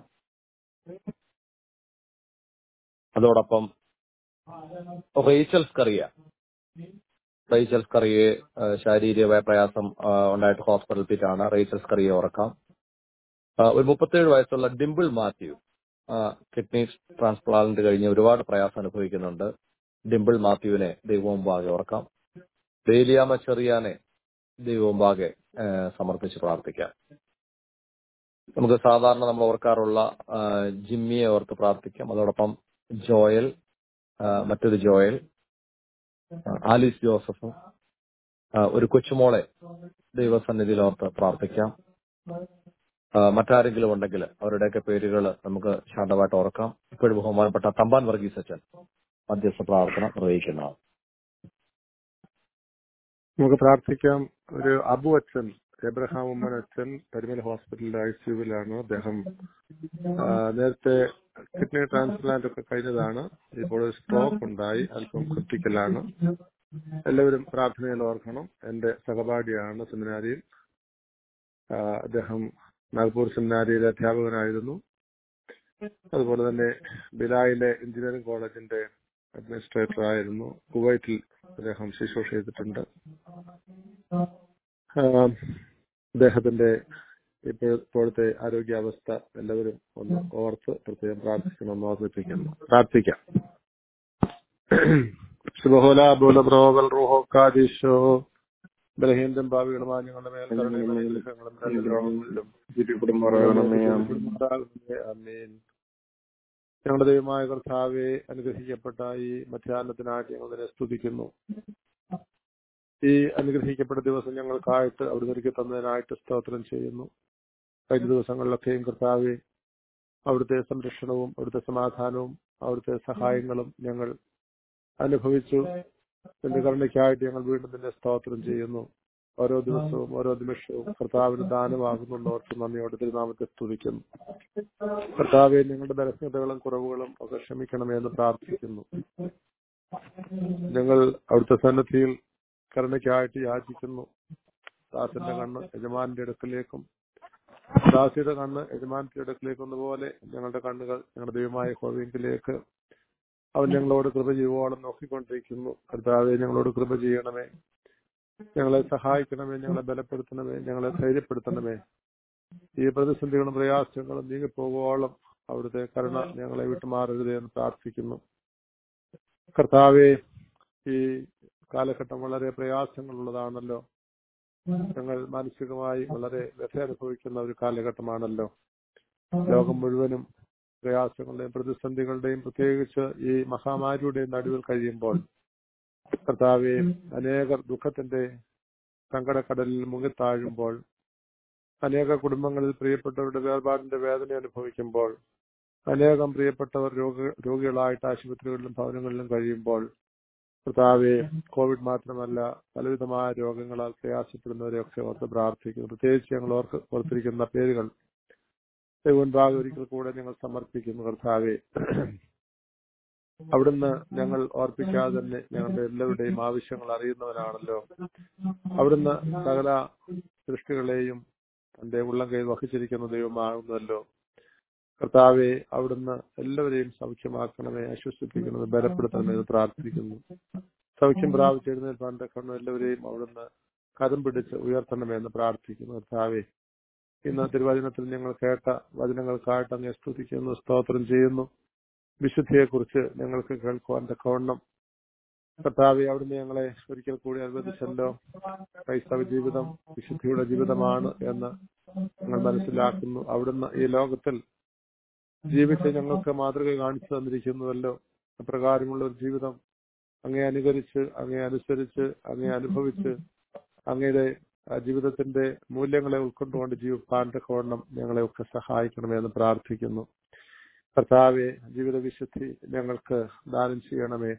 അതോടൊപ്പം റേച്ചൽ സ്കറിയ റേച്ചൽ സ്കറിയെ ആ, ശാരീരികമായ പ്രയാസം ആ, ഉണ്ടായിട്ട് ഹോസ്പിറ്റലിൽ എത്തിയിട്ടാണ് റേച്ചൽ സ്കറിയെ ഓർക്കാം ആ, ഒരു മുപ്പത്തേഴ് വയസ്സുള്ള ഡിംപിൾ മാത്യു കിഡ്നി ട്രാൻസ്പ്ലാന്റ് കഴിഞ്ഞ് ഒരുപാട് പ്രയാസം അനുഭവിക്കുന്നുണ്ട് ഡിംപിൾ മാത്യുവിനെ ദൈവമുമ്പാകെ ഓർക്കാം ബേലിയാമ ചെറിയാനെ ദൈവമുമ്പാകെ ആ, സമർപ്പിച്ച് പ്രാർത്ഥിക്കാം നമുക്ക് സാധാരണ നമ്മൾ ഓർക്കാറുള്ള ആ, ജിമ്മിയെ ഓർത്ത് പ്രാർത്ഥിക്കാം അതോടൊപ്പം ജോയൽ ആ, മറ്റൊരു ജോയൽ ആ, ആലിസ് ജോസഫ് ആ, ഒരു കൊച്ചുമോളെ ദൈവസന്നിധിയിൽ ഓർത്ത് പ്രാർത്ഥിക്കാം ആ, മറ്റാരെങ്കിലും ഉണ്ടെങ്കിൽ അവരുടെയൊക്കെ പേരുകൾ നമുക്ക് ശാന്തമായിട്ട് ഓർക്കാം ഇപ്പോഴും ബഹുമാനപ്പെട്ട തമ്പാൻ വർഗീസ് അച്ഛൻ മധ്യസ്ഥ പ്രാർത്ഥന നിർവഹിക്കുന്നതാണ് നമുക്ക് പ്രാർത്ഥിക്കാം ഒരു അബു അച്ഛൻ എബ്രഹാം ഉമ്മൻ അച്ഛൻ പരിമല ഹോസ്പിറ്റലിലെ ഐ സിയുവിലാണ് അദ്ദേഹം ആ, നേരത്തെ കിഡ്നി ട്രാൻസ്പ്ലാന്റ് ഒക്കെ കഴിഞ്ഞതാണ് ഇപ്പോൾ സ്ട്രോക്ക് ഉണ്ടായി അല്പം ക്രിട്ടിക്കലാണ് എല്ലാവരും പ്രാർത്ഥനയിൽ ഓർക്കണം എന്റെ സഹപാഠിയാണ് സെമിനാരിയിൽ ആ, അദ്ദേഹം നാഗ്പൂർ സെമിനാരിയിലെ അധ്യാപകനായിരുന്നു അതുപോലെ തന്നെ ബിലായിലെ എഞ്ചിനീയറിംഗ് കോളേജിന്റെ അഡ്മിനിസ്ട്രേറ്റർ ആയിരുന്നു കുവൈറ്റിൽ അദ്ദേഹം ശുശ്രൂഷ ചെയ്തിട്ടുണ്ട് ആ, അദ്ദേഹത്തിന്റെ ഇപ്പോൾ ഇപ്പോഴത്തെ ആരോഗ്യാവസ്ഥ എല്ലാവരും ഒന്ന് ഓർത്ത് പ്രത്യേകം പ്രാർത്ഥിക്കണം ഓർമ്മിപ്പിക്കുന്നു പ്രാർത്ഥിക്കാം ശുഭഹോല ബോലബ്രോവൽ റൂഹോ കാദിഷോ ബലഹീനരും ഭാവികളുമായ ഞങ്ങളുടെ മേൽ കരുണയും അനുഗ്രഹങ്ങളും രണ്ട് ലോകങ്ങളിലും ആമേൻ. ഞങ്ങളുടെ ദൈവമായ കർത്താവെ അനുഗ്രഹിക്കപ്പെട്ട ഈ മധ്യാഹ്നത്തിനായിട്ട് ഞങ്ങൾ നിന്നെ സ്തുതിക്കുന്നു ഈ അനുഗ്രഹിക്കപ്പെട്ട ദിവസം ഞങ്ങൾക്കായിട്ട് അവിടുന്ന് ഒരുക്കി തന്നതിനായിട്ട് സ്തോത്രം ചെയ്യുന്നു കഴിഞ്ഞ ദിവസങ്ങളിലൊക്കെയും കർത്താവെ അവിടുത്തെ സംരക്ഷണവും അവിടുത്തെ സമാധാനവും അവിടുത്തെ സഹായങ്ങളും ഞങ്ങൾ അനുഭവിച്ചു നിന്റെ കരുണയ്ക്കായിട്ട് ഞങ്ങൾ വീണ്ടും നിന്നെ സ്തോത്രം ചെയ്യുന്നു ഓരോ ദിവസവും ഓരോ നിമിഷവും കർത്താവിന് ദാനമാകുന്നുള്ളവർക്ക് നന്ദിയോട് തിരുനാമത്തെ സ്തുതിക്കുന്നു കർത്താവെ ഞങ്ങളുടെ ബലഹീനതകളും കുറവുകളും ഒക്കെ ക്ഷമിക്കണമേ എന്ന് പ്രാർത്ഥിക്കുന്നു ഞങ്ങൾ അവിടുത്തെ സന്നദ്ധിയിൽ കരുണയ്ക്കായിട്ട് യാചിക്കുന്നു ദാസന്റെ കണ്ണ് യജമാന്റെ അടുക്കലേക്കും ദാസിയുടെ കണ്ണ് യജമാന്റെ അടുക്കലേക്കും പോലെ ഞങ്ങളുടെ കണ്ണുകൾ ഞങ്ങളുടെ ദൈവമായ ഹോവിയങ്കിലേക്ക് അവൻ ഞങ്ങളോട് കൃപ ചെയ്യുവോളം നോക്കിക്കൊണ്ടിരിക്കുന്നു കർത്താവെ ഞങ്ങളോട് കൃപ ചെയ്യണമേ ഞങ്ങളെ സഹായിക്കണമേ ഞങ്ങളെ ബലപ്പെടുത്തണമേ ഞങ്ങളെ ധൈര്യപ്പെടുത്തണമേ ഈ പ്രതിസന്ധികളും പ്രയാസങ്ങളും നീങ്ങിപ്പോകുവോളം അവിടുത്തെ കരുണ ഞങ്ങളെ വിട്ടുമാറരുതേ എന്ന് പ്രാർത്ഥിക്കുന്നു കർത്താവെ ഈ കാലഘട്ടം വളരെ പ്രയാസങ്ങളുള്ളതാണല്ലോ ഞങ്ങൾ മാനസികമായി വളരെ വ്യഥ അനുഭവിക്കുന്ന ഒരു കാലഘട്ടമാണല്ലോ ലോകം മുഴുവനും പ്രയാസങ്ങളുടെയും പ്രതിസന്ധികളുടെയും പ്രത്യേകിച്ച് ഈ മഹാമാരിയുടെയും നടുവിൽ കഴിയുമ്പോൾ കർത്താവെ അനേകർ ദുഃഖത്തിന്റെ സങ്കടക്കടലിൽ മുങ്ങിത്താഴുമ്പോൾ അനേക കുടുംബങ്ങളിൽ പ്രിയപ്പെട്ടവരുടെ വേർപാടിന്റെ വേദന അനുഭവിക്കുമ്പോൾ അനേകം പ്രിയപ്പെട്ടവർ രോഗ രോഗികളായിട്ട് ആശുപത്രികളിലും ഭവനങ്ങളിലും കഴിയുമ്പോൾ കർത്താവെ കോവിഡ് മാത്രമല്ല പലവിധമായ രോഗങ്ങളാൽ പ്രയാസപ്പെടുന്നവരെയൊക്കെ ഓർത്ത് പ്രാർത്ഥിക്കുന്നു പ്രത്യേകിച്ച് ഞങ്ങൾ ഓർക്ക് ഓർത്തിരിക്കുന്ന പേരുകൾ ദൈവൻഭാഗം ഒരിക്കൽ കൂടെ ഞങ്ങൾ സമർപ്പിക്കുന്നു കർത്താവെ അവിടുന്ന് ഞങ്ങൾ ഓർപ്പിക്കാതെ തന്നെ ഞങ്ങളുടെ എല്ലാവരുടെയും ആവശ്യങ്ങൾ അറിയുന്നവനാണല്ലോ അവിടുന്ന് സകല സൃഷ്ടികളെയും തന്റെ ഉള്ളം കൈ വഹിച്ചിരിക്കുന്ന ദൈവമാകുന്നല്ലോ കർത്താവെ അവിടുന്ന് എല്ലാവരെയും സൗഖ്യമാക്കണമേ ആശ്വസിപ്പിക്കണമേ ബലപ്പെടുത്തണമേ എന്ന് പ്രാർത്ഥിക്കുന്നു സൗഖ്യം പ്രാപിച്ചെഴുന്നേൽപ്പാൻ തക്കണം എല്ലാവരെയും അവിടുന്ന് കരം പിടിച്ച് ഉയർത്തണമേ എന്ന് പ്രാർത്ഥിക്കുന്നു കർത്താവെ ഇന്ന് തിരുവചനത്തിൽ ഞങ്ങൾ കേട്ട വചനങ്ങൾക്കായിട്ട് അങ്ങ് സ്തുതിക്കുന്നു സ്തോത്രം ചെയ്യുന്നു വിശുദ്ധിയെക്കുറിച്ച് ഞങ്ങൾക്ക് കേൾക്കുവാൻ തക്കവണ്ണം കർത്താവെ അവിടുന്ന് ഞങ്ങളെ ഒരിക്കൽ കൂടി അനുവദിച്ചല്ലോ ക്രൈസ്തവ ജീവിതം വിശുദ്ധിയുടെ ജീവിതമാണ് എന്ന് ഞങ്ങൾ മനസ്സിലാക്കുന്നു അവിടുന്ന് ഈ ലോകത്തിൽ ജീവിച്ച് ഞങ്ങൾക്ക് മാതൃക കാണിച്ചു തന്നിരിക്കുന്നുവല്ലോ അപ്രകാരമുള്ള ഒരു ജീവിതം അങ്ങേ അനുകരിച്ച് അങ്ങേ അനുസരിച്ച് അങ്ങേ അനുഭവിച്ച് അങ്ങയുടെ ആ ജീവിതത്തിന്റെ മൂല്യങ്ങളെ ഉൾക്കൊണ്ടുകൊണ്ട് ജീവിപ്പാൻ തക്കവണ്ണം ഞങ്ങളെയൊക്കെ സഹായിക്കണമെന്ന് പ്രാർത്ഥിക്കുന്നു കർത്താവെ ജീവിത വിശുദ്ധി ഞങ്ങൾക്ക് ദാനം ചെയ്യണമേ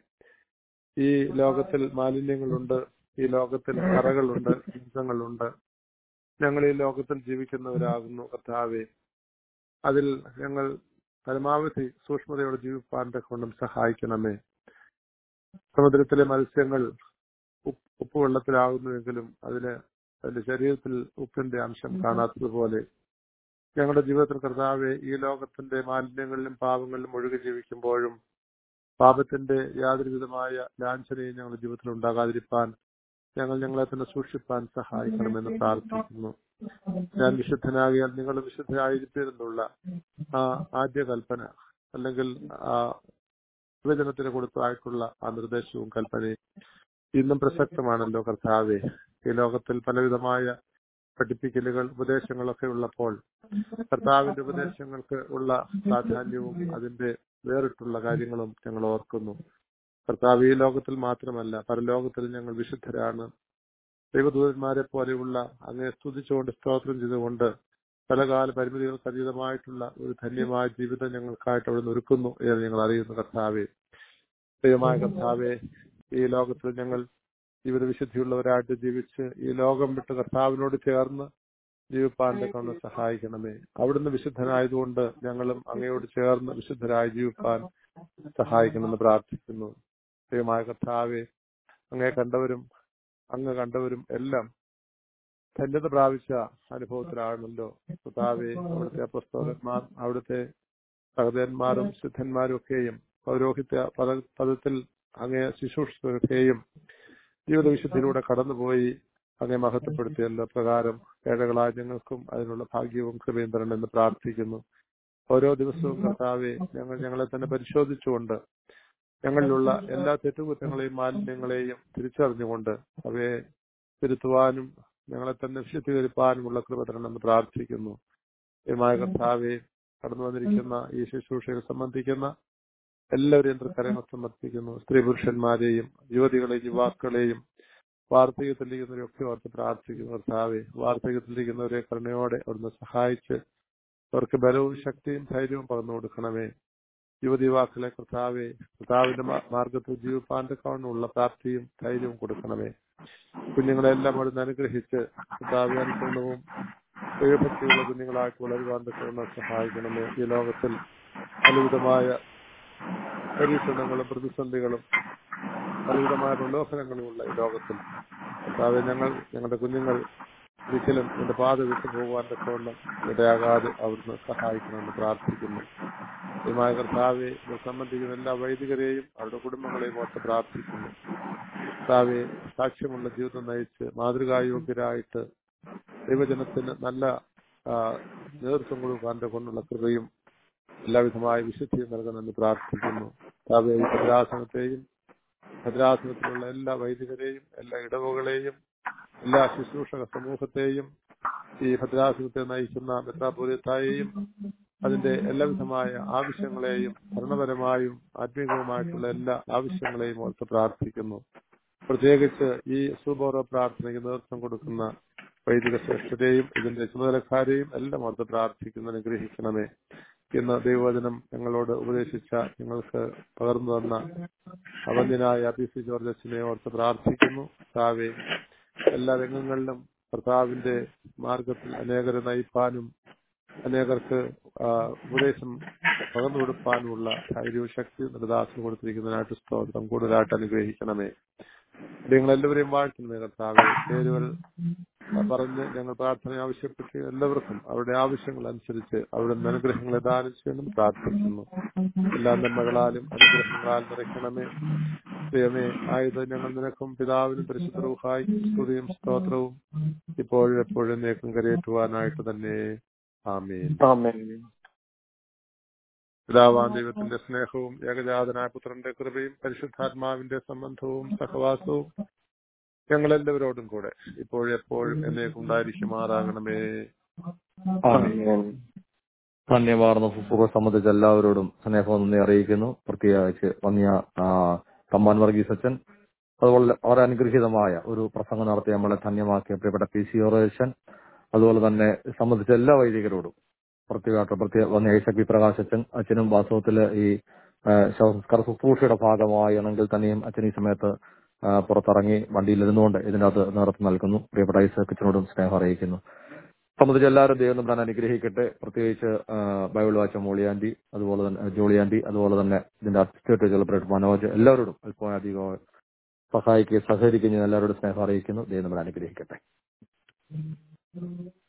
ഈ ലോകത്തിൽ മാലിന്യങ്ങളുണ്ട് ഈ ലോകത്തിൽ കറകളുണ്ട് ഹിംസങ്ങളുണ്ട് ഞങ്ങൾ ഈ ലോകത്തിൽ ജീവിക്കുന്നവരാകുന്നു കർത്താവെ അതിൽ ഞങ്ങൾ പരമാവധി സൂക്ഷ്മതയോടെ ജീവിപ്പാൻ കൊണ്ടും സഹായിക്കണമേ സമുദ്രത്തിലെ മത്സ്യങ്ങൾ ഉപ്പ് ഉപ്പുവെള്ളത്തിലാകുന്നുവെങ്കിലും അതിന് അതിന്റെ ശരീരത്തിൽ ഉപ്പിന്റെ അംശം കാണാത്തതുപോലെ ഞങ്ങളുടെ ജീവിതത്തിൽ കർത്താവെ ഈ ലോകത്തിന്റെ മാലിന്യങ്ങളിലും പാപങ്ങളിലും ഒഴുകി ജീവിക്കുമ്പോഴും പാപത്തിന്റെ യാതൊരു വിധമായ ലാഞ്ചനയും ഞങ്ങളുടെ ജീവിതത്തിൽ ഉണ്ടാകാതിരിക്കാൻ ഞങ്ങൾ ഞങ്ങളെ തന്നെ സൂക്ഷിപ്പാൻ സഹായിക്കണമെന്ന് പ്രാർത്ഥിക്കുന്നു ഞാൻ വിശുദ്ധനാകിയാൽ നിങ്ങൾ വിശുദ്ധരായിരിക്കുന്നുള്ള ആ ആദ്യ കൽപ്പന അല്ലെങ്കിൽ ആ വിഭജനത്തിന് കൊടുത്തതായിട്ടുള്ള ആ നിർദ്ദേശവും കൽപ്പനയും ഇന്നും പ്രസക്തമാണല്ലോ കർത്താവെ ഈ ലോകത്തിൽ പലവിധമായ പഠിപ്പിക്കലുകൾ ഉപദേശങ്ങളൊക്കെ ഉള്ളപ്പോൾ കർത്താവിന്റെ ഉപദേശങ്ങൾക്ക് ഉള്ള പ്രാധാന്യവും അതിന്റെ വേറിട്ടുള്ള കാര്യങ്ങളും ഞങ്ങൾ ഓർക്കുന്നു കർത്താവ് ഈ ലോകത്തിൽ മാത്രമല്ല പരലോകത്തിൽ ഞങ്ങൾ വിശുദ്ധരാണ് ദൈവദൂതന്മാരെ പോലെയുള്ള അങ്ങനെ സ്തുതിച്ചുകൊണ്ട് സ്തോത്രം ചെയ്തുകൊണ്ട് പലകാല പരിമിതികൾക്ക് അതീതമായിട്ടുള്ള ഒരു ധന്യമായ ജീവിതം ഞങ്ങൾക്കായിട്ട് അവിടെ ഒരുക്കുന്നു എന്ന് ഞങ്ങൾ അറിയുന്നു കർത്താവെ ദൈവമായ കർത്താവെ ഈ ലോകത്തിൽ ഞങ്ങൾ ജീവിത വിശുദ്ധിയുള്ളവരായിട്ട് ജീവിച്ച് ഈ ലോകം വിട്ട് കർത്താവിനോട് ചേർന്ന് ജീവിപ്പാൻ കൊണ്ട് സഹായിക്കണമേ അവിടുന്ന് വിശുദ്ധനായതുകൊണ്ട് ഞങ്ങളും അങ്ങയോട് ചേർന്ന് വിശുദ്ധരായി ജീവിപ്പാൻ സഹായിക്കണമെന്ന് പ്രാർത്ഥിക്കുന്നു ദൈവമായ കർത്താവെ അങ്ങേ കണ്ടവരും അങ്ങ് കണ്ടവരും എല്ലാം ധന്യത പ്രാപിച്ച അനുഭവത്തിലാണല്ലോ കർത്താവെ അവിടുത്തെ അപ്പസ്തോലന്മാർ അവിടുത്തെ സഹോദരന്മാരും സിദ്ധന്മാരും ഒക്കെയും പൗരോഹിത്യ പദ പദത്തിൽ അങ്ങേ ശുശ്രൂഷകരെയും ജീവിത വിശുദ്ധിയിലൂടെ കടന്നുപോയി അങ്ങേ മഹത്വപ്പെടുത്തിയല്ലോ പ്രകാരം ഏഴകളായ ഞങ്ങൾക്കും അതിനുള്ള ഭാഗ്യവും കൃപയും തരണമെന്ന് പ്രാർത്ഥിക്കുന്നു ഓരോ ദിവസവും കർത്താവെ ഞങ്ങൾ ഞങ്ങളെ തന്നെ പരിശോധിച്ചുകൊണ്ട് ഞങ്ങളിലുള്ള എല്ലാ തെറ്റുകുറ്റങ്ങളെയും മാലിന്യങ്ങളെയും തിരിച്ചറിഞ്ഞുകൊണ്ട് അവയെ തിരുത്തുവാനും ഞങ്ങളെ തന്നെ വിശുദ്ധീകരിപ്പാനുമുള്ള കൃപ തരണമെന്ന് പ്രാർത്ഥിക്കുന്നു മായ കർത്താവെ കടന്നു വന്നിരിക്കുന്ന ഈ ശുശ്രൂഷയിൽ സംബന്ധിക്കുന്ന എല്ലാവരെയും തൃക്കരങ്ങൾ സമർപ്പിക്കുന്നു സ്ത്രീ പുരുഷന്മാരെയും യുവതികളെയും യുവാക്കളെയും വാർദ്ധക്യത്തിലിരിക്കുന്നവരെ ഒക്കെ ഓർത്ത് പ്രാർത്ഥിക്കുന്നു കർത്താവെ വാർദ്ധക്യത്തിലിരിക്കുന്നവരെ കരുണയോടെ അവിടുന്ന് സഹായിച്ച് അവർക്ക് ബലവും ശക്തിയും ധൈര്യവും പകർന്നു കൊടുക്കണമേ യുവതി യുവാക്കളെ കർത്താവെ കർത്താവിന്റെ മാ- മാർഗത്തിൽ ജീവിപ്പാന്റെ കാണുള്ള പ്രാപ്തിയും ധൈര്യവും കൊടുക്കണമേ കുഞ്ഞുങ്ങളെല്ലാം അവിടുന്ന് അനുഗ്രഹിച്ച് കർത്താവെ അനുസരണവും ദൈവഭക്തിയുള്ള കുഞ്ഞുങ്ങളായിട്ട് വളരുവാൻ തക്കവണ്ണം സഹായിക്കണമേ ഈ ലോകത്തിൽ പലവിധമായ പരീക്ഷണങ്ങളും പ്രതിസന്ധികളും പലവിധമായ പ്രലോഭനങ്ങളുമുള്ള ഈ ലോകത്തിൽ കർത്താവെ ഞങ്ങൾ ഞങ്ങളുടെ കുഞ്ഞുങ്ങൾ ഒരിക്കലും എന്റെ പാത വിട്ടു പോകുവാൻ തക്കവണ്ണം ഇടയാകാതെ അവിടുന്ന് സഹായിക്കണമെന്ന് പ്രാർത്ഥിക്കുന്നു ദൈവമായ കർത്താവെ ഇത് സംബന്ധിക്കുന്ന എല്ലാ വൈദികരെയും അവരുടെ കുടുംബങ്ങളെയും ഓർത്ത് പ്രാർത്ഥിക്കുന്നു കർത്താവെ സാക്ഷ്യമുള്ള ജീവിതം നയിച്ച് മാതൃകായോഗ്യരായിട്ട് ദൈവജനത്തിന് നല്ല ആ, നേതൃത്വം കൊടുക്കാൻ കൊണ്ടുള്ള കൃപയും എല്ലാവിധമായ വിശുദ്ധിയും നൽകണമെന്ന് പ്രാർത്ഥിക്കുന്നു കർത്താവെ ഈ ഭദ്രാസനത്തെയും ഭദ്രാസനത്തിലുള്ള എല്ലാ വൈദികരെയും എല്ലാ ഇടവുകളെയും എല്ലാ ശുശ്രൂഷക സമൂഹത്തെയും ഈ ഭദ്രാസനത്തെ നയിക്കുന്ന മെത്രാപൂരിത്തായെയും അതിന്റെ എല്ലാവിധമായ ആവശ്യങ്ങളെയും ഭരണപരമായും ആത്മീയവുമായിട്ടുള്ള എല്ലാ ആവശ്യങ്ങളെയും ഓർത്ത് പ്രാർത്ഥിക്കുന്നു പ്രത്യേകിച്ച് ഈ സുബോറ പ്രാർത്ഥനയ്ക്ക് നേതൃത്വം കൊടുക്കുന്ന വൈദിക ശ്രേഷ്ഠരെയും ഇതിന്റെ ചുമതലക്കാരെയും എല്ലാം ഓർത്ത് പ്രാർത്ഥിക്കുന്നു അനുഗ്രഹിക്കണമേ ഇന്ന് ദൈവവചനം ഞങ്ങളോട് ഉപദേശിച്ച ഞങ്ങൾക്ക് പകർന്നു തന്ന അവന്യനായ പി സി ജോർജ് അച്ഛനെ ഓർത്ത് പ്രാർത്ഥിക്കുന്നു കർത്താവെ എല്ലാ രംഗങ്ങളിലും കർത്താവിന്റെ മാർഗത്തിൽ അനേകരെ നയിപ്പാനും അനേകർക്ക് ആ, ഉപദേശം പകർന്നു കൊടുക്കാനുമുള്ള ധൈര്യവും ശക്തിയും നിർദാസം കൊടുത്തിരിക്കുന്നതിനായിട്ട് സ്തോത്രം കൂടുതലായിട്ട് അനുഗ്രഹിക്കണമേ നിങ്ങളെല്ലാവരെയും വാഴ്ത്തുന്നേ കർത്താവെ പേരുകൾ പറഞ്ഞ് ഞങ്ങൾ പ്രാർത്ഥന ആവശ്യപ്പെട്ട് എല്ലാവർക്കും അവരുടെ ആവശ്യങ്ങൾ അനുസരിച്ച് അവരുടെ അനുഗ്രഹങ്ങളെ ദാനം ചെയ്യണമെന്ന് പ്രാർത്ഥിക്കുന്നു എല്ലാ നന്മകളാലും അനുഗ്രഹങ്ങളാൽ നിറയ്ക്കണമേ ദൈവമേ ആയത് ഞങ്ങൾ നിനക്കും പിതാവിനും പരിശുദ്ധ റൂഹായി സ്തുതിയും സ്തോത്രവും ഇപ്പോഴും എപ്പോഴും നേക്കും കരയേറ്റുവാനായിട്ട് തന്നെ ആമേൻ പിതാവാൻ ദൈവത്തിന്റെ സ്നേഹവും ഏകജാതനായ പുത്രന്റെ കൃപയും പരിശുദ്ധാത്മാവിന്റെ സംബന്ധവും സഹവാസവും ഞങ്ങളെല്ലാവരോടും കൂടെ ഇപ്പോഴും എപ്പോഴും എന്നേക്കും ഉണ്ടായിരിക്കുമാറാകണമേ ധന്യമാർന്ന ശുശ്രൂഷ സംബന്ധിച്ച എല്ലാവരോടും സ്നേഹം നന്ദി അറിയിക്കുന്നു പ്രത്യേകിച്ച് വന്നിയ ആ, തമ്പാൻ വർഗീസ് അച്ഛൻ അതുപോലെ വളരെ അനുഗ്രഹീതമായ ഒരു പ്രസംഗം നടത്തി നമ്മളെ ധന്യമാക്കിയ പ്രിയപ്പെട്ട പി സി ഓറേഷൻ അതുപോലെ തന്നെ സംബന്ധിച്ച എല്ലാ വൈദികരോടും പ്രത്യേകമായിട്ട് പ്രത്യേക വന്ന ഐസക് വി പ്രകാശ് അച്ഛൻ അച്ഛനും വാസ്തവത്തില് ഈ ആ, ശവസംസ്കാര ശുശ്രൂഷയുടെ ഭാഗമാണെങ്കിൽ തന്നെയും അച്ഛൻ ഈ സമയത്ത് ആ, പുറത്തിറങ്ങി വണ്ടിയിൽ ഇരുന്നുകൊണ്ട് ഇതിനകത്ത് നേതൃത്വം നൽകുന്നു പ്രിയപ്പെട്ട ഐസക് അച്ഛനോടും സ്നേഹം അറിയിക്കുന്നു സംബന്ധിച്ച് എല്ലാവരും ദൈവം തമ്പുരാൻ അനുഗ്രഹിക്കട്ടെ പ്രത്യേകിച്ച് ആ, ബൈബിൾ വാച്ച മോളിയാൻഡി അതുപോലെ തന്നെ ജോളിയാൻഡി അതുപോലെ തന്നെ ഇതിന്റെ അസിസ്റ്റന്റ് സെലിബ്രേറ്റ് മനോജ് എല്ലാവരോടും അല്പം അധികം സഹായിക്കുകയും സഹകരിക്കുകയും ചെയ്യുന്ന എല്ലാവരോടും സ്നേഹം അറിയിക്കുന്നു ദൈവം തമ്പുരാൻ അനുഗ്രഹിക്കട്ടെ